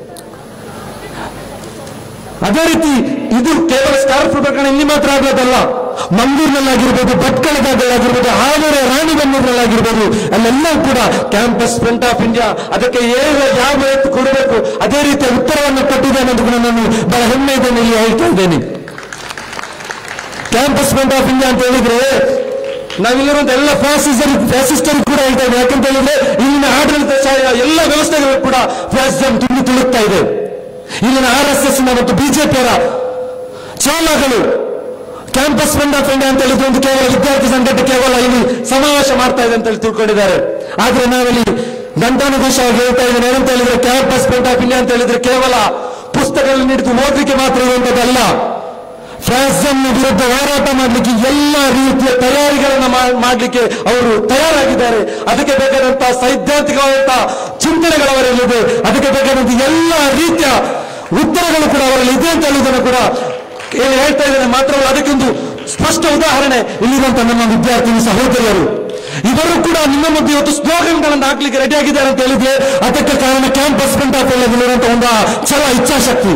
ಅದೇ ರೀತಿ ಇದು ಕೇವಲ ಸ್ಕಾರ್ಫ್ ಪ್ರಕರಣ ಇಲ್ಲಿ ಮಾತ್ರ ಆಗೋದಲ್ಲ ಮಂಗಳೂರಿನಲ್ಲಾಗಿರ್ಬೋದು ಭಟ್ಕಳದಾಗಲಾಗಿರ್ಬೋದು ಹಾವೇರಿ ರಾಣಿಬೆನ್ನೂರಿನಲ್ಲಾಗಿರ್ಬೋದು ಅಲ್ಲೆಲ್ಲವೂ ಕೂಡ ಕ್ಯಾಂಪಸ್ ಫ್ರಂಟ್ ಆಫ್ ಇಂಡಿಯಾ ಅದಕ್ಕೆ ಏನು ಯಾವ ಎತ್ತು ಕೊಡಬೇಕು ಅದೇ ರೀತಿಯ ಉತ್ತರವನ್ನು ಕೊಟ್ಟಿದೆ ಅನ್ನೋದು ಕೂಡ ನಾನು ಬಹಳ ಹೆಮ್ಮೆಯಿಂದ ಇಲ್ಲಿ ಹೇಳ್ತಾ ಇದ್ದೇನೆ ಕ್ಯಾಂಪಸ್ ಫ್ರಂಟ್ ಆಫ್ ಇಂಡಿಯಾ ಅಂತ ಹೇಳಿದ್ರೆ ನಾವಿಲ್ಲಿರುವಂತ ಎಲ್ಲ ಫ್ಯಾಸಿಸರ್ ಫ್ಯಾಸಿಸ್ಟರು ಕೂಡ ಹೇಳ್ತಾ ಇದ್ದೇವೆ ಯಾಕಂತ ಹೇಳಿದ್ರೆ ಇಲ್ಲಿನ ಆಡಳಿತ ಎಲ್ಲ ವ್ಯವಸ್ಥೆಗಳು ಕೂಡ ಫ್ಯಾಸಿಸಂ ತುಂಬಿ ತುಳುಕ್ತಾ ಇದೆ ಇಲ್ಲಿನ ಆರ್ ಎಸ್ ಎಸ್ ಮತ್ತು ಬಿಜೆಪಿಯರ ಚೋಳಗಳು ಕ್ಯಾಂಪಸ್ ಫ್ರಂಟ್ ಆಫ್ ಇಂಡಿಯಾ ಅಂತ ಹೇಳಿದ್ರೆ ಒಂದು ಕೇವಲ ವಿದ್ಯಾರ್ಥಿ ಸಂಘಟನೆ ಕೇವಲ ಇಲ್ಲಿ ಸಮಾವೇಶ ಮಾಡ್ತಾ ಇದೆ ಅಂತ ಹೇಳಿ ತಿಳ್ಕೊಂಡಿದ್ದಾರೆ ಆದ್ರೆ ನಾವಿಲ್ಲಿ ದಂತಾನುಘೋಷವಾಗಿ ಹೇಳ್ತಾ ಇದ್ದೇನೆ ಏನಂತ ಹೇಳಿದ್ರೆ ಕ್ಯಾಂಪಸ್ ಫ್ರಂಟ್ ಆಫ್ ಇಂಡಿಯಾ ಅಂತ ಹೇಳಿದ್ರೆ ಕೇವಲ ಪುಸ್ತಕಗಳನ್ನು ಹಿಡಿದು ಓದಲಿಕ್ಕೆ ಮಾತ್ರ ಇರುವಂತದ್ದಲ್ಲ ಫ್ಯಾಸನ್ ವಿರುದ್ಧ ಹೋರಾಟ ಮಾಡಲಿಕ್ಕೆ ಎಲ್ಲ ರೀತಿಯ ತಯಾರಿಗಳನ್ನ ಮಾ- ಮಾಡ್ಲಿಕ್ಕೆ ಅವರು ತಯಾರಾಗಿದ್ದಾರೆ ಅದಕ್ಕೆ ಬೇಕಾದಂತಹ ಸೈದ್ಧಾಂತಿಕವಾದಂತಹ ಚಿಂತನೆಗಳು ಅವರಲ್ಲಿದೆ ಅದಕ್ಕೆ ಬೇಕಾದಂತಹ ಎಲ್ಲ ರೀತಿಯ ಉತ್ತರಗಳು ಕೂಡ ಅವರಲ್ಲಿ ಇದೆ ಅಂತ ಹೇಳುವುದನ್ನು ಕೂಡ ಏನು ಹೇಳ್ತಾ ಇದ್ದೇನೆ ಮಾತ್ರವಲ್ಲ ಅದಕ್ಕೊಂದು ಸ್ಪಷ್ಟ ಉದಾಹರಣೆ ಇಲ್ಲಿರುವಂತಹ ನಮ್ಮ ವಿದ್ಯಾರ್ಥಿನಿ ಸಹೋದರಿಯರು ಇವರು ಕೂಡ ನಿಮ್ಮ ಮಧ್ಯೆ ಇವತ್ತು ಸ್ಲೋಗನ್ಗಳನ್ನು ಹಾಕ್ಲಿಕ್ಕೆ ರೆಡಿ ಆಗಿದ್ದಾರೆ ಅಂತ ಹೇಳಿದ್ರೆ ಅದಕ್ಕೆ ಕಾರಣ ಕ್ಯಾಂಪಸ್ ಫ್ರಂಟ್ ಆಫ್ ಇರುವಂತಹ ಒಂದು ಛಲ ಇಚ್ಛಾಶಕ್ತಿ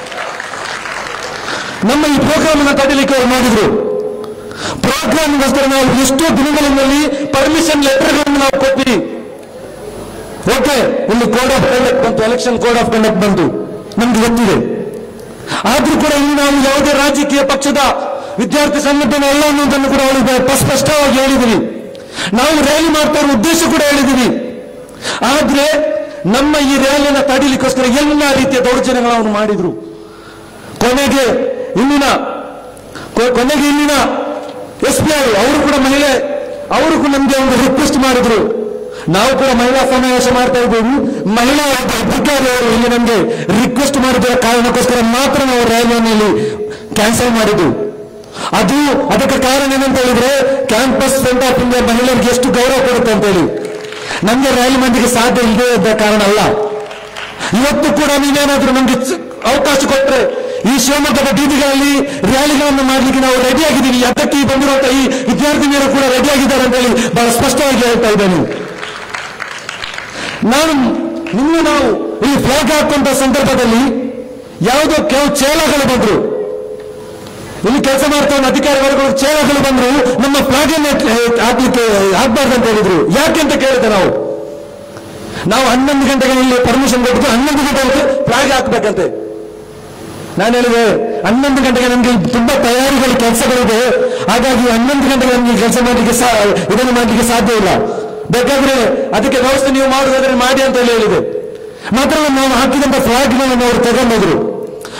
ನಮ್ಮ ಈ ಪ್ರೋಗ್ರಾಮ್ ಅನ್ನ ತಡಿಲಿಕ್ಕೆ ಅವರು ಮಾಡಿದ್ರು ಪ್ರೋಗ್ರಾಮ್ಗೋಸ್ಕರ ನಾವು ಎಷ್ಟೋ ದಿನಗಳಲ್ಲಿ ಪರ್ಮಿಷನ್ ಲೆಟರ್ಗಳನ್ನು ನಾವು ಕೊಟ್ವಿ ಓಕೆ ಇಲ್ಲಿ ಕೋಡ್ ಆಫ್ ಕಂಡಕ್ಟ್ ಬಂತು ಎಲೆಕ್ಷನ್ ಕೋಡ್ ಆಫ್ ಕಂಡಕ್ಟ್ ಬಂತು ನಮ್ಗೆ ಗೊತ್ತಿದೆ ಆದ್ರೂ ಕೂಡ ಇಲ್ಲಿ ನಾವು ಯಾವುದೇ ರಾಜಕೀಯ ಪಕ್ಷದ ವಿದ್ಯಾರ್ಥಿ ಸಂಘಟನೆ ಅಲ್ಲ ಅನ್ನೋದನ್ನು ಕೂಡ ಅವಳಿಗೆ ಸ್ಪಷ್ಟವಾಗಿ ಹೇಳಿದಿರಿ ನಾವು ರ್ಯಾಲಿ ಮಾಡ್ತಾ ಇರೋ ಉದ್ದೇಶ ಕೂಡ ಹೇಳಿದಿರಿ ಆದ್ರೆ ನಮ್ಮ ಈ ರ್ಯಾಲಿಯನ್ನ ತಡಿಲಿಕ್ಕೋಸ್ಕರ ಎಲ್ಲ ರೀತಿಯ ದೌರ್ಜನ್ಯಗಳನ್ನು ಮಾಡಿದ್ರು ಕೊನೆಗೆ ಇಲ್ಲಿನ ಕೊ- ಕೊನೆಗೆ ಇಲ್ಲಿನ ಎಸ್ ಪಿ ಐ ಅವರು ಕೂಡ ಮಹಿಳೆ ಅವರು ಕೂಡ ನಮ್ಗೆ ಒಂದು ರಿಕ್ವೆಸ್ಟ್ ಮಾಡಿದ್ರು ನಾವು ಕೂಡ ಮಹಿಳಾ ಸಮಾವೇಶ ಮಾಡ್ತಾ ಇದ್ದೇವೆ ಮಹಿಳಾ ಅಧಿಕಾರಿ ಅವರು ಇಲ್ಲಿ ನಮ್ಗೆ ರಿಕ್ವೆಸ್ಟ್ ಮಾಡಿದ ಕಾರಣಕ್ಕೋಸ್ಕರ ಮಾತ್ರ ನಾವು ರ್ಯಾಲಿಯನ್ನು ಇಲ್ಲಿ ಕ್ಯಾನ್ಸಲ್ ಮಾಡಿದ್ದು ಅದು ಅದಕ್ಕೆ ಕಾರಣ ಏನಂತ ಹೇಳಿದ್ರೆ ಕ್ಯಾಂಪಸ್ ಫ್ರಂಟ್ ಆಫ್ ಇಂಡಿಯಾ ಮಹಿಳೆಯರಿಗೆ ಎಷ್ಟು ಗೌರವ ಕೊಡುತ್ತೆ ಅಂತ ಹೇಳಿ ನಮ್ಗೆ ರ್ಯಾಲಿ ಮಾಡಲಿಕ್ಕೆ ಸಾಧ್ಯ ಇಲ್ಲದೆ ಇದ್ದ ಕಾರಣ ಅಲ್ಲ ಇವತ್ತು ಕೂಡ ನೀವೇನಾದ್ರೂ ನಮ್ಗೆ ಸ- ಅವಕಾಶ ಕೊಟ್ಟರೆ ಈ ಶಿವಮೊಗ್ಗದ ಬೀದಿಗಳಲ್ಲಿ ರ್ಯಾಲಿಗಳನ್ನು ಮಾಡಲಿಕ್ಕೆ ನಾವು ರೆಡಿ ಆಗಿದ್ದೀವಿ ಅದಕ್ಕೆ ಈ ಬಂದಿರುವಂತಹ ಈ ವಿದ್ಯಾರ್ಥಿನಿಯರು ಕೂಡ ರೆಡಿ ಆಗಿದ್ದಾರೆ ಅಂತ ಹೇಳಿ ಬಹಳ ಸ್ಪಷ್ಟವಾಗಿ ಹೇಳ್ತಾ ಇದ್ದೇನೆ ನಾನು ನಿನ್ನೆ ನಾವು ಈ ಫ್ಲಾಗ್ ಹಾಕುವಂತ ಸಂದರ್ಭದಲ್ಲಿ ಯಾವುದೋ ಕೆಲವು ಚೇಳಗಳು ಬಂದ್ರು ಇಲ್ಲಿ ಕೆಲಸ ಮಾಡ್ತಾ ಇದ್ದ ಅಧಿಕಾರಿ ವರ್ಗಗಳು ಚೇಳಗಳು ಬಂದ್ರು ನಮ್ಮ ಫ್ಲಾಗ್ ಅನ್ನು ಹಾಕ್ಲಿಕ್ಕೆ ಹಾಕ್ಬಾರ್ದು ಅಂತ ಹೇಳಿದ್ರು ಯಾಕೆ ಅಂತ ಕೇಳಿದೆ ನಾವು ನಾವು ಹನ್ನೊಂದು ಗಂಟೆಗೆ ಇಲ್ಲಿ ಪರ್ಮಿಷನ್ ಕೊಟ್ಟು ಹನ್ನೊಂದು ಗಂಟೆಗೆ ಫ್ಲಾಗ್ ಹಾಕ್ಬೇಕಂತೆ ನಾನು ಹೇಳಿದೆ ಹನ್ನೊಂದು ಗಂಟೆಗೆ ನಮ್ಗೆ ತುಂಬಾ ತಯಾರಿಗಳು ಕೆಲಸಗಳಿದೆ ಹಾಗಾಗಿ ಹನ್ನೊಂದು ಗಂಟೆಗೆ ನಮ್ಗೆ ಕೆಲಸ ಮಾಡಲಿಕ್ಕೆ ಸಾ ಇದನ್ನು ಮಾಡಲಿಕ್ಕೆ ಸಾಧ್ಯ ಇಲ್ಲ ಬೇಕಾದ್ರೆ ಅದಕ್ಕೆ ವ್ಯವಸ್ಥೆ ನೀವು ಮಾಡುವುದಾದ್ರೆ ಮಾಡಿ ಅಂತ ಹೇಳಿ ಹೇಳಿದೆ ಮಾತ್ರ ನಾವು ಹಾಕಿದಂತ ಫ್ಲಾಗ್ಗಳನ್ನು ಅವರು ತಗೊಂಡೋದ್ರು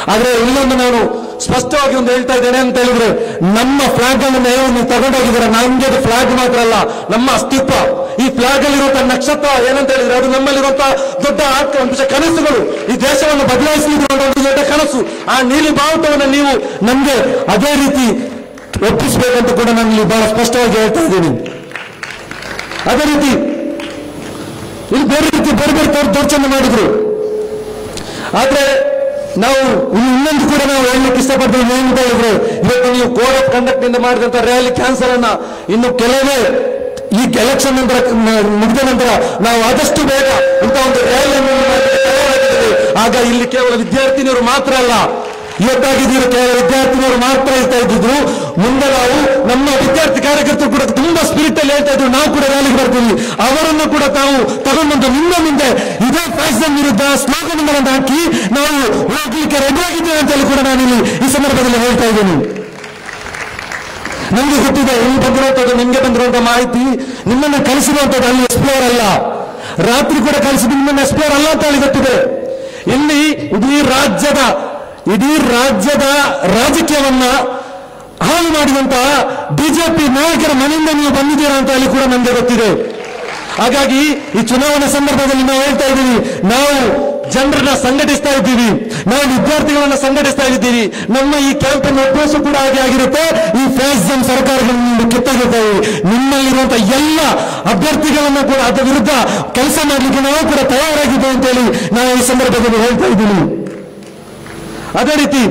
ಆದ್ರೆ ಇಲ್ಲೊಂದು ನಾನು ಸ್ಪಷ್ಟವಾಗಿ ಒಂದು ಹೇಳ್ತಾ ಇದ್ದೇನೆ ಅಂತ ಹೇಳಿದ್ರೆ ನಮ್ಮ ಫ್ಲಾಗ್ ಅನ್ನು ನೀವು ನೀವು ತಗೊಂಡೋಗಿದ್ದೀರ ನಮ್ಗೆ ಅದು ಫ್ಲಾಗ್ ಮಾತ್ರ ಅಲ್ಲ ನಮ್ಮ ಅಸ್ತಿತ್ವ ಈ ಫ್ಲಾಗ್ ಅಲ್ಲಿರುವಂತಹ ನಕ್ಷತ್ರ ಏನಂತ ಹೇಳಿದ್ರೆ ಅದು ನಮ್ಮಲ್ಲಿರುವಂತಹ ದೊಡ್ಡ ಆಕಾಂಕ್ಷ ಕನಸುಗಳು ಈ ದೇಶವನ್ನು ಬದಲಾಯಿಸಲಿರುವ ಒಂದು ದೊಡ್ಡ ಕನಸು ಆ ನೀಲಿ ಬಾವುಟವನ್ನು ನೀವು ನಮ್ಗೆ ಅದೇ ರೀತಿ ಒಪ್ಪಿಸಬೇಕಂತ ಕೂಡ ನಾನು ಇಲ್ಲಿ ಬಹಳ ಸ್ಪಷ್ಟವಾಗಿ ಹೇಳ್ತಾ ಇದ್ದೀನಿ ಅದೇ ರೀತಿ ಇಲ್ಲಿ ಬೇರೆ ರೀತಿ ಬೇರೆ ಬೇರೆ ದೌರ್- ದೌರ್ಜನ್ಯ ಮಾಡಿದ್ರು ಆದ್ರೆ ನಾವು ಇನ್ನು ಇನ್ನೊಂದು ಕೂಡ ನಾವು ಹೇಳಲಿಕ್ಕೆ ಇಷ್ಟಪಡ್ತೀವಿ ಏನಂತ ಹೇಳಿದ್ರೆ ಇವತ್ತು ನೀವು ಕೋಡ್ ಆಫ್ ಕಂಡಕ್ಟ್ ಇಂದ ಮಾಡಿದಂತ ರ್ಯಾಲಿ ಕ್ಯಾನ್ಸಲ್ ಅನ್ನ ಇನ್ನು ಕೆಲವೇ ಈ ಎಲೆಕ್ಷನ್ ನಂತರ ಮ- ಮುಗಿದ ನಂತರ ನಾವು ಆದಷ್ಟು ಬೇಗ ಇಂಥ ಒಂದು ರ್ಯಾಲಿಯನ್ನು ಮಾಡಲಿಕ್ಕೆ ತಯಾರಾಗಿದ್ದೇವೆ. ಆಗ ಇಲ್ಲಿ ಕೇವಲ ವಿದ್ಯಾರ್ಥಿನಿಯರು ಮಾತ್ರ ಅಲ್ಲ ಇವತ್ತಾಗಿದ್ದೀರು ಕೇವಲ ವಿದ್ಯಾರ್ಥಿನಿಯರು ಮಾತ್ರ ಇರ್ತಾ ಇದ್ದಿದ್ರು ಮುಂದೆ ನಾವು ನಮ್ಮ ವಿದ್ಯಾರ್ಥಿ ಕಾರ್ಯಕರ್ತರು ಕೂಡ ತುಂಬಾ ಸ್ಪಿರಿಟ್ ಅಲ್ಲಿ ಹೇಳ್ತಾ ಇದ್ರು ನಾವು ಕೂಡ ರ್ಯಾಲಿಗೆ ಬರ್ತೀವಿ ಅವರನ್ನು ಕೂಡ ತಾವು ತಗೊಂಡ್ಬಂದು ನಿಮ್ಮ ಮುಂದೆ ಇದೇ ಫ್ಯಾಷನ್ ವಿರುದ್ಧ ಸ್ಲೋಗನ್ಗಳನ್ನು ಹಾಕಿ ನಾವು ಹೋಗ್ಲಿಕ್ಕೆ ರೆಡಿಯಾಗಿದ್ದೇವೆ ಅಂತ ಹೇಳಿ ಕೂಡ ನಾನು ಇಲ್ಲಿ ಈ ಸಂದರ್ಭದಲ್ಲಿ ಹೇಳ್ತಾ ಇದ್ದೀನಿ ನಮ್ಗೆ ಗೊತ್ತಿದೆ ಇಲ್ಲಿ ಬಂದಿರುವಂತದ್ದು ನಿಮ್ಗೆ ಬಂದಿರುವಂತ ಮಾಹಿತಿ ನಿಮ್ಮನ್ನ ಕಲಿಸಿರುವಂತದ್ದು ಅಲ್ಲಿ ಎಕ್ಸ್ಪ್ಲೋರ್ ಅಲ್ಲ ರಾತ್ರಿ ಕೂಡ ಕಲಿಸಿದ್ದು ನಿಮ್ಮನ್ನ ಎಕ್ಸ್ಪ್ಲೋರ್ ಅಲ್ಲ ಅಂತ ಹೇಳಿ ಗೊತ್ತಿದೆ ಇಲ್ಲಿ ಇಡೀ ರಾಜ್ಯದ ಇಡೀ ರಾಜ್ಯದ ರಾಜಕೀಯವನ್ನ ಹಾಳು ಮಾಡಿದಂತಹ ಬಿಜೆಪಿ ನಾಯಕರ ಮನೆಯಿಂದ ನೀವು ಬಂದಿದ್ದೀರಾ ಅಂತ ಹೇಳಿ ಕೂಡ ನಮ್ಗೆ ಗೊತ್ತಿದೆ ಹಾಗಾಗಿ ಈ ಚುನಾವಣೆ ಸಂದರ್ಭದಲ್ಲಿ ನಾವು ಹೇಳ್ತಾ ಇದ್ದೀವಿ ನಾವು ಜನರನ್ನ ಸಂಘಟಿಸ್ತಾ ಇದ್ದೀವಿ ನಾವು ವಿದ್ಯಾರ್ಥಿಗಳನ್ನ ಸಂಘಟಿಸ್ತಾ ಇದ್ದೀವಿ ನಮ್ಮ ಈ ಕ್ಯಾಂಪೇನ್ ಉದ್ದೇಶ ಕೂಡ ಹಾಗೆ ಆಗಿರುತ್ತೆ ಈ ಫ್ಯಾಸಿಸಂ ಸರ್ಕಾರಗಳನ್ನು ಕಿತ್ತಾಗಿರ್ತೇವೆ ನಿಮ್ಮಲ್ಲಿರುವಂತಹ ಎಲ್ಲ ಅಭ್ಯರ್ಥಿಗಳನ್ನ ಕೂಡ ಅದರ ವಿರುದ್ಧ ಕೆಲಸ ಮಾಡಲಿಕ್ಕೆ ನಾವು ಕೂಡ ತಯಾರಾಗಿದ್ದೇವೆ ಅಂತೇಳಿ ನಾವು ಈ ಸಂದರ್ಭದಲ್ಲಿ ಹೇಳ್ತಾ ಇದ್ದೀನಿ ಅದೇ ರೀತಿ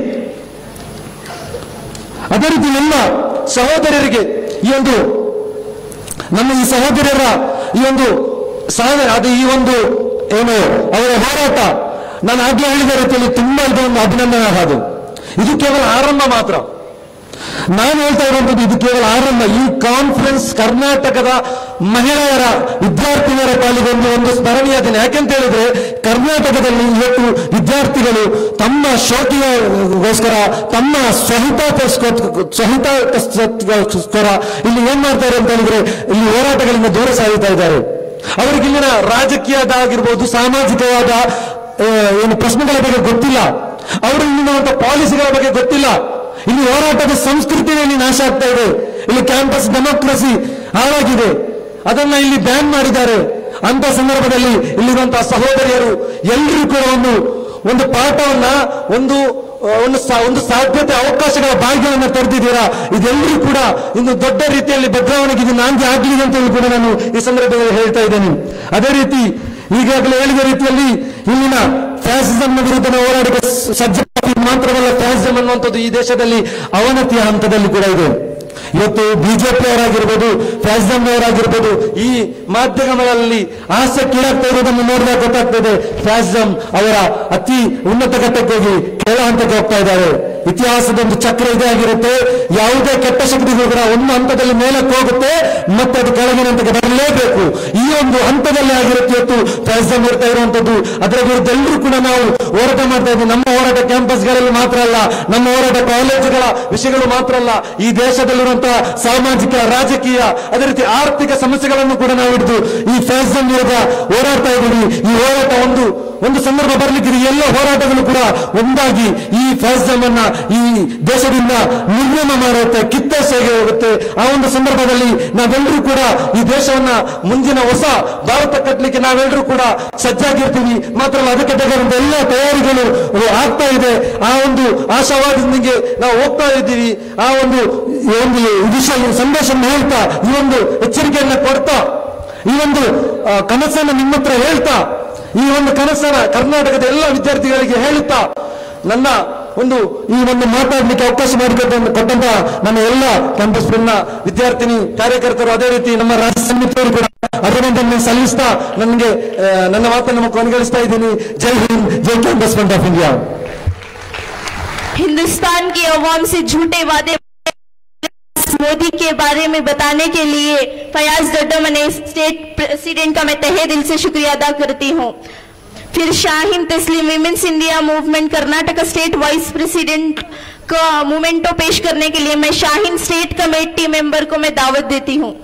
ಅದೇ ರೀತಿ ನಮ್ಮ ಸಹೋದರರಿಗೆ ಈ ಒಂದು ನಮ್ಮ ಈ ಸಹೋದರರ ಈ ಒಂದು ಸಾಧನೆ ಅದು ಈ ಒಂದು ಏನು ಅವರ ಹೋರಾಟ ನಾನು ಆಗ್ಲೇ ಹೇಳಿದ ರೀತಿಯಲ್ಲಿ ತುಂಬಾ ಇದೊಂದು ಅಭಿನಂದನೆ ಅದು ಇದು ಕೇವಲ ಆರಂಭ ಮಾತ್ರ ನಾನು ಹೇಳ್ತಾ ಇರುವಂತದ್ದು ಇದು ಕೇವಲ ಆರಂಭ ಈ ಕಾನ್ಫರೆನ್ಸ್ ಕರ್ನಾಟಕದ ಮಹಿಳೆಯರ ವಿದ್ಯಾರ್ಥಿನಿಯರ ಪಾಲಿಗೆ ಒಂದು ಒಂದು ಸ್ಮರಣೀಯ ದಿನ ಯಾಕೆಂತ ಹೇಳಿದ್ರೆ ಕರ್ನಾಟಕದಲ್ಲಿ ಇವತ್ತು ವಿದ್ಯಾರ್ಥಿಗಳು ತಮ್ಮ ಶೋಕಿಗೋಸ್ಕರ ತಮ್ಮ ಸ್ವಹಿತಗೋಸ್ಕರ ಇಲ್ಲಿ ಏನ್ ಮಾಡ್ತಾರೆ ಅಂತ ಹೇಳಿದ್ರೆ ಇಲ್ಲಿ ಹೋರಾಟಗಳಿಂದ ದೂರ ಸಾಗುತ್ತಾ ಇದ್ದಾರೆ ಅವರಿಗೆ ಇಲ್ಲಿನ ರಾಜಕೀಯದಾಗಿರ್ಬೋದು ಸಾಮಾಜಿಕವಾದ ಆ, ಏನು ಪ್ರಶ್ನೆಗಳ ಬಗ್ಗೆ ಗೊತ್ತಿಲ್ಲ ಅವರು ಇಲ್ಲಿರುವಂತ ಪಾಲಿಸಿಗಳ ಬಗ್ಗೆ ಗೊತ್ತಿಲ್ಲ ಇಲ್ಲಿ ಹೋರಾಟದ ಸಂಸ್ಕೃತಿನೇ ಇಲ್ಲಿ ನಾಶ ಆಗ್ತಾ ಇದೆ ಇಲ್ಲಿ ಕ್ಯಾಂಪಸ್ ಡೆಮೋಕ್ರಸಿ ಹಾಳಾಗಿದೆ ಅದನ್ನ ಇಲ್ಲಿ ಬ್ಯಾನ್ ಮಾಡಿದ್ದಾರೆ ಅಂತ ಸಂದರ್ಭದಲ್ಲಿ ಇಲ್ಲಿರುವಂತಹ ಸಹೋದರಿಯರು ಎಲ್ಲರೂ ಕೂಡ ಒಂದು ಒಂದು ಪಾಠವನ್ನ ಒಂದು ಆ, ಒಂದು ಸಾ- ಒಂದು ಸಾಧ್ಯತೆ ಅವಕಾಶಗಳ ಭಾಗ್ಯವನ್ನು ತೆರೆದಿದ್ದೀರಾ ಇದೆಲ್ಲರೂ ಕೂಡ ಇನ್ನು ದೊಡ್ಡ ರೀತಿಯಲ್ಲಿ ಬದಲಾವಣೆಗೆ ಇದು ನಾಂದಿ ಆಗಲಿದೆ ಅಂತ ಹೇಳಿ ಕೂಡ ನಾನು ಈ ಸಂದರ್ಭದಲ್ಲಿ ಹೇಳ್ತಾ ಇದ್ದೇನೆ ಅದೇ ರೀತಿ ಈಗಾಗಲೇ ಹೇಳಿದ ರೀತಿಯಲ್ಲಿ ಇಲ್ಲಿನ ಫ್ಯಾಸಿಸಂನ ವಿರುದ್ಧ ನಾವು ಹೋರಾಡಕ್ಕೆ ಸ- ಸಜ್ಜಾಗಿ ಮಾತ್ರವಲ್ಲ ಫ್ಯಾಸಿಸಂ ಅನ್ನುವಂಥದ್ದು ಈ ದೇಶದಲ್ಲಿ ಅವನತಿಯ ಹಂತದಲ್ಲಿ ಕೂಡ ಇದೆ ಇವತ್ತು ಬಿಜೆಪಿ ಅವರಾಗಿರ್ಬೋದು ಫ್ಯಾಸಿಸಂ ಅವರಾಗಿರ್ಬೋದು ಈ ಮಾಧ್ಯಮಗಳಲ್ಲಿ ಆಸಕ್ತಿಯಾಗ್ತಾ ಇರೋದನ್ನು ನೋಡಿದಾಗ ಗೊತ್ತಾಗ್ತದೆ ಫ್ಯಾಸಿಸಂ ಅವರ ಅತಿ ಉನ್ನತ ಘಟ್ಟಕ್ಕೆ ಹೋಗಿ ಕೆಳ ಹಂತಕ್ಕೆ ಹೋಗ್ತಾ ಇದ್ದಾರೆ ಇತಿಹಾಸದ ಒಂದು ಚಕ್ರ ಇದೇ ಆಗಿರುತ್ತೆ ಯಾವುದೇ ಕೆಟ್ಟ ಶಕ್ತಿಗಳು ಕೂಡ ಒಂದು ಹಂತದಲ್ಲಿ ಮೇಲಕ್ಕೆ ಹೋಗುತ್ತೆ ಮತ್ತೆ ಅದು ಕೆಳಗಿನ ಹಂತಕ್ಕೆ ಬರಲೇಬೇಕು ಈ ಒಂದು ಹಂತದಲ್ಲಿ ಆಗಿರುತ್ತೆ ಇವತ್ತು ಫ್ಯಾಸಿಸಂ ಇರ್ತಾ ಇರುವಂತದ್ದು ಅದರ ವಿರುದ್ಧ ಎಲ್ಲರೂ ಕೂಡ ನಾವು ಹೋರಾಟ ಮಾಡ್ತಾ ಇದ್ದೀವಿ ನಮ್ಮ ಹೋರಾಟ ಕ್ಯಾಂಪಸ್ಗಳಲ್ಲಿ ಮಾತ್ರ ಅಲ್ಲ ನಮ್ಮ ಹೋರಾಟ ಕಾಲೇಜುಗಳ ವಿಷಯಗಳು ಮಾತ್ರ ಅಲ್ಲ ಈ ದೇಶದಲ್ಲಿರುವಂತಹ ಸಾಮಾಜಿಕ ರಾಜಕೀಯ ಅದೇ ರೀತಿ ಆರ್ಥಿಕ ಸಮಸ್ಯೆಗಳನ್ನು ಕೂಡ ನಾವು ಹಿಡಿದು ಈ ಫ್ಯಾಸಿಸಂ ವಿರುದ್ಧ ಹೋರಾಡ್ತಾ ಇದ್ದೀವಿ ಈ ಹೋರಾಟ ಒಂದು ಒಂದು ಸಂದರ್ಭ ಬರ್ಲಿಕ್ಕಿದೆ ಎಲ್ಲ ಹೋರಾಟಗಳು ಕೂಡ ಒಂದಾಗಿ ಈ ಫ್ಯಾಸಿಸಂ ಅನ್ನ ಈ ದೇಶದಿಂದ ನಿರ್ನಾಮ ಮಾಡುತ್ತೆ ಕಿತ್ತೋಸೆಗೆ ಹೋಗುತ್ತೆ ಆ ಒಂದು ಸಂದರ್ಭದಲ್ಲಿ ನಾವೆಲ್ಲರೂ ಕೂಡ ಈ ದೇಶವನ್ನ ಮುಂದಿನ ಹೊಸ ಭಾರತ ಕಟ್ಟಲಿಕ್ಕೆ ನಾವೆಲ್ಲರೂ ಕೂಡ ಸಜ್ಜಾಗಿರ್ತೀವಿ ಮಾತ್ರ ಅಲ್ಲ ಅದಕ್ಕೆ ಬೇಕಾದಂತ ಎಲ್ಲ ತಯಾರಿಗಳು ಆಗ್ತಾ ಇದೆ ಆ ಒಂದು ಆಶಾವಾದದೊಂದಿಗೆ ನಾವು ಹೋಗ್ತಾ ಇದ್ದೀವಿ ಆ ಒಂದು ಈ ಒಂದು ವಿಷಯ ಸಂದೇಶವನ್ನು ಹೇಳ್ತಾ ಈ ಒಂದು ಎಚ್ಚರಿಕೆಯನ್ನ ಕೊಡ್ತಾ ಈ ಒಂದು ಆ, ಕನಸನ್ನ ನಿಮ್ಮ ಹತ್ರ ಹೇಳ್ತಾ ಈ ಒಂದು ಕನಸನ್ನ ಕರ್ನಾಟಕದ ಎಲ್ಲ ವಿದ್ಯಾರ್ಥಿಗಳಿಗೆ ಹೇಳುತ್ತಾ ನನ್ನ ಒಂದು ಈ ಒಂದು ಮಾತಾಡಲಿಕ್ಕೆ ಅವಕಾಶ ಮಾಡಿಕೊಟ್ಟ ಕೊಟ್ಟಂತ ನನ್ನ ಎಲ್ಲ ಕ್ಯಾಂಪಸ್ ನ ವಿದ್ಯಾರ್ಥಿನಿ ಕಾರ್ಯಕರ್ತರು ಅದೇ ರೀತಿ ನಮ್ಮ ರಾಜ್ಯ ಸಮಿತಿಯವರು ಕೂಡ ಅಭಿನಂದನೆ ಸಲ್ಲಿಸ್ತಾ ನನಗೆ ಆ, ನನ್ನ ಮಾತನ್ನು ಕೊನೆಗೊಳಿಸ್ತಾ ಇದ್ದೀನಿ ಜೈ ಹಿಂದ್ ಜೈ campus front of India
Hindustan की अवाम से झूठे वादे मोदी के बारे में बताने के लिए फयाज डड्डमने स्टेट प्रेसिडेंट का मैं तहे दिल से शुक्रिया अदा करती हूँ फिर Shahin Taslim women's India movement Karnataka state vice president का मूवमेंटो पेश करने के लिए मैं शाहिन स्टेट कमेटी मेंबर को मैं दावत देती हूँ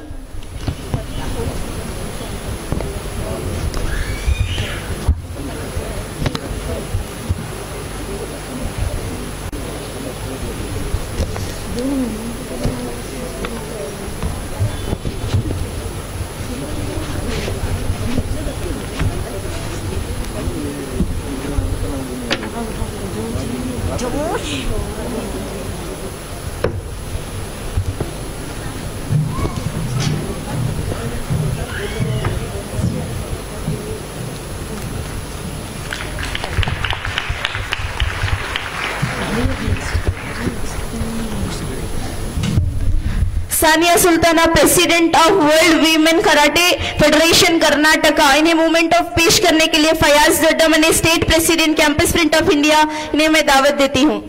Sania Sultana, President of World Women Karate Federation Karnataka, इन्हें मूवमेंट ऑफ पेश करने के लिए फयाज जड्डा मने state president campus front of India इन्हें मैं दावत देती हूँ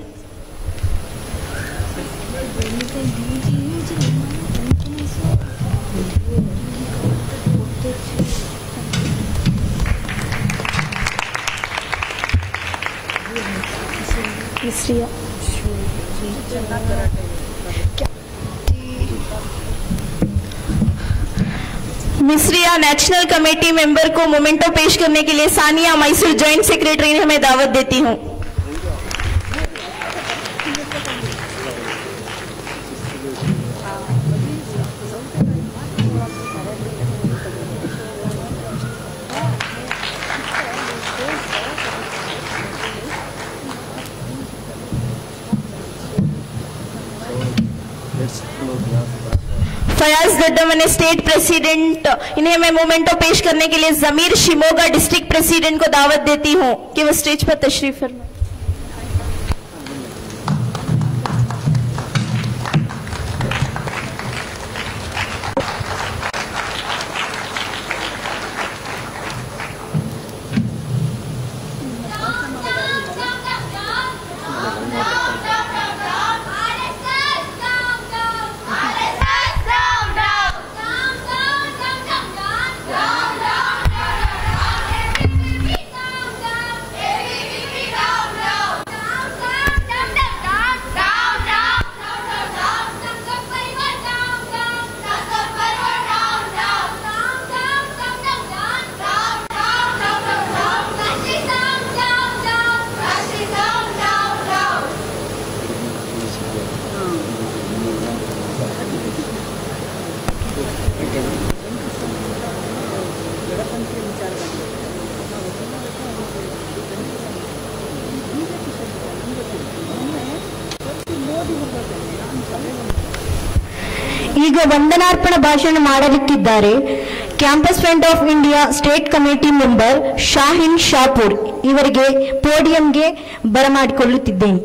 मिस्रिया नेशनल कमेटी मेंबर को मोमेंटो पेश करने के लिए सानिया मैसूर जॉइंट सेक्रेटरी ने मैं दावत देती हूँ फयाज गड्डमने स्टेट प्रेसिडेंट इन्हें मैं मोमेंटो पेश करने के लिए जमीर शिमोगा डिस्ट्रिक्ट प्रेसिडेंट को दावत देती हूँ कि वो स्टेज पर तशरीफ फरमाए
ಈಗ ವಂದನಾರ್ಪಣ ಭಾಷಣ ಮಾಡಲಿಕ್ಕಿದ್ದಾರೆ campus front of India state committee member Shahin Shapur ಇವರಿಗೆ ಪೋಡಿಯಂಗೆ ಬರಮಾಡಿಕೊಳ್ಳುತ್ತಿದ್ದೇನೆ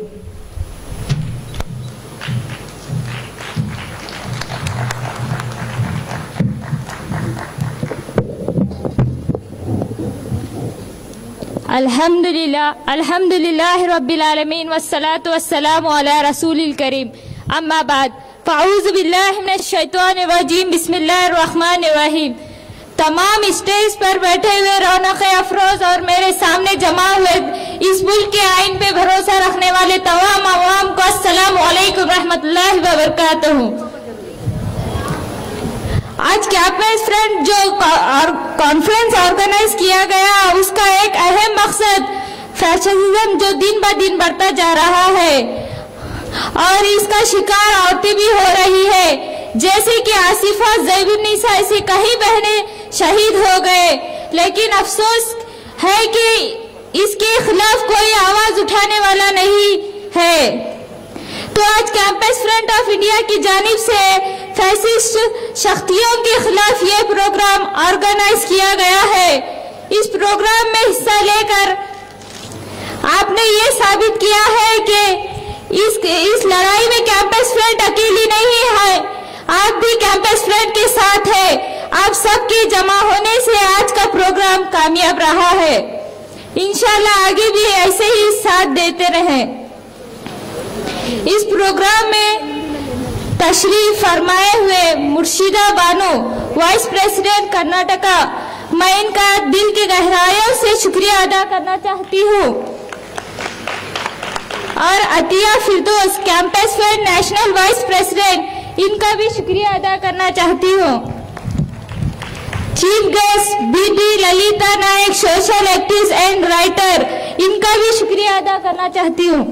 अल्हम्दुलिल्लाह अल्हम्दुलिल्लाह रब्बिल आलमीन वस्सलातु वस्सलामु अला रसूलिल करीम अम्मा बाद फ़ाऊज़ु बिल्लाहि मिनश शैतानिर रजीम बिस्मिल्लाहिर रहमानिर रहीम तमाम स्टेज पर बैठे हुए रौनक अफरोज और मेरे सामने जमा हुए इस मुल्क के आइन पे भरोसा रखने वाले तमाम अवाम को अस्सलाम वालेकुम रहमतुल्लाहि व बरकातहू आज कैंपस फ्रंट जो कॉन्फ्रेंस ऑर्गेनाइज किया गया उसका एक अहम मकसद फैशनिज्म जो दिन ब दिन बढ़ता जा रहा है और इसका शिकार औरतें भी हो रही है जैसे कि आसिफा जैबुन्निसा ऐसी कई बहनें शहीद हो गए लेकिन अफसोस है कि इसके खिलाफ कोई आवाज उठाने वाला नहीं है तो आज कैंपस फ्रंट ऑफ इंडिया की जानिब से फैसिस्ट शक्तियों के खिलाफ ये प्रोग्राम ऑर्गेनाइज किया गया है इस प्रोग्राम में हिस्सा लेकर आपने ये साबित किया है कि इस इस लड़ाई में कैंपस फ्रंट अकेली नहीं है आप भी कैंपस फ्रंट के साथ है आप सबके जमा होने से आज का प्रोग्राम कामयाब रहा है इंशाल्लाह आगे भी ऐसे ही साथ देते रहें इस प्रोग्राम में तशरीफ फरमाए हुए मुर्शिदा बानो वाइस प्रेसिडेंट कर्नाटका मैं इनका दिल की गहराइयों से शुक्रिया अदा करना चाहती हूँ और Atiya Firdos campus for national vice president इनका भी शुक्रिया अदा करना चाहती हूँ chief guest BB Lalita Nayak social activist and writer इनका भी शुक्रिया अदा करना चाहती हूँ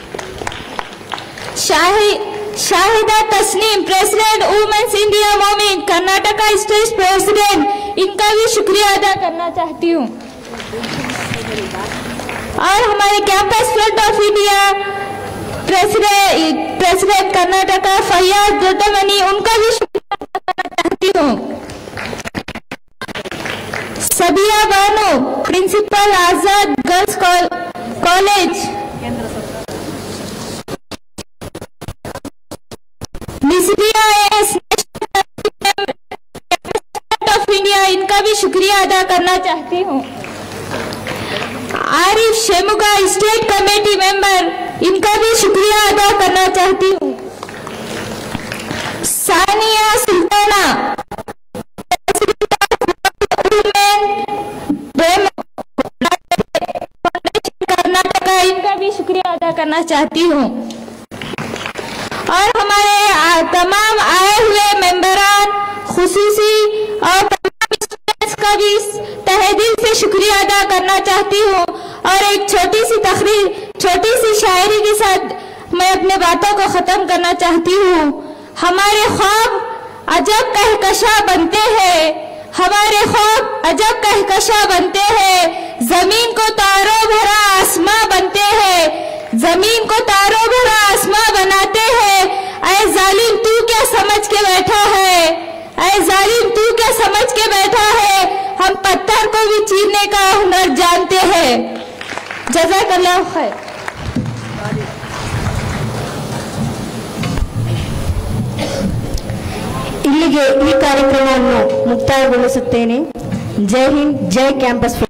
Shahi Shahida Tasneem president women's India मोमिन कर्नाटका स्टेट प्रेसिडेंट इनका भी शुक्रिया अदा करना चाहती हूँ और हमारे campus front of India president Karnataka Faiyaz Doddamani उनका भी शुक्रिया अदा करना चाहती हूँ Sabiya Bano principal Azad girls college Misriya S of India इनका भी शुक्रिया अदा करना चाहती हूँ Arif Shimoga state committee member इनका भी शुक्रिया अदा करना चाहती हूँ सानिया सुल्ताना कर्नाटका इनका भी शुक्रिया अदा करना चाहती हूँ और हमारे आ, तमाम आए हुए मेंबरान खुसूसी और तमाम स्टूडेंट्स का भी तहे दिल से शुक्रिया अदा करना चाहती हूँ और एक छोटी सी तकरीर छोटी सी शायरी के साथ मैं अपने बातों को खत्म करना चाहती हूँ हमारे ख्वाब अजब कहकशा बनते हैं हमारे ख्वाब अजब कहकशा बनते हैं जमीन को तारों भरा आसमां बनते हैं जमीन को तारों भरा आसमां बनाते हैं ऐ जालिम तू क्या समझ के बैठा है ऐ जालिम तू क्या समझ के बैठा है हम पत्थर को भी चीरने का हुनर जानते हैं जजाकल्लाह खैर
ಇಲ್ಲಿಗೆ ಈ ಕಾರ್ಯಕ್ರಮವನ್ನು ಮುಕ್ತಾಯಗೊಳಿಸುತ್ತೇನೆ ಜೈ ಹಿಂದ್ ಜೈ ಕ್ಯಾಂಪಸ್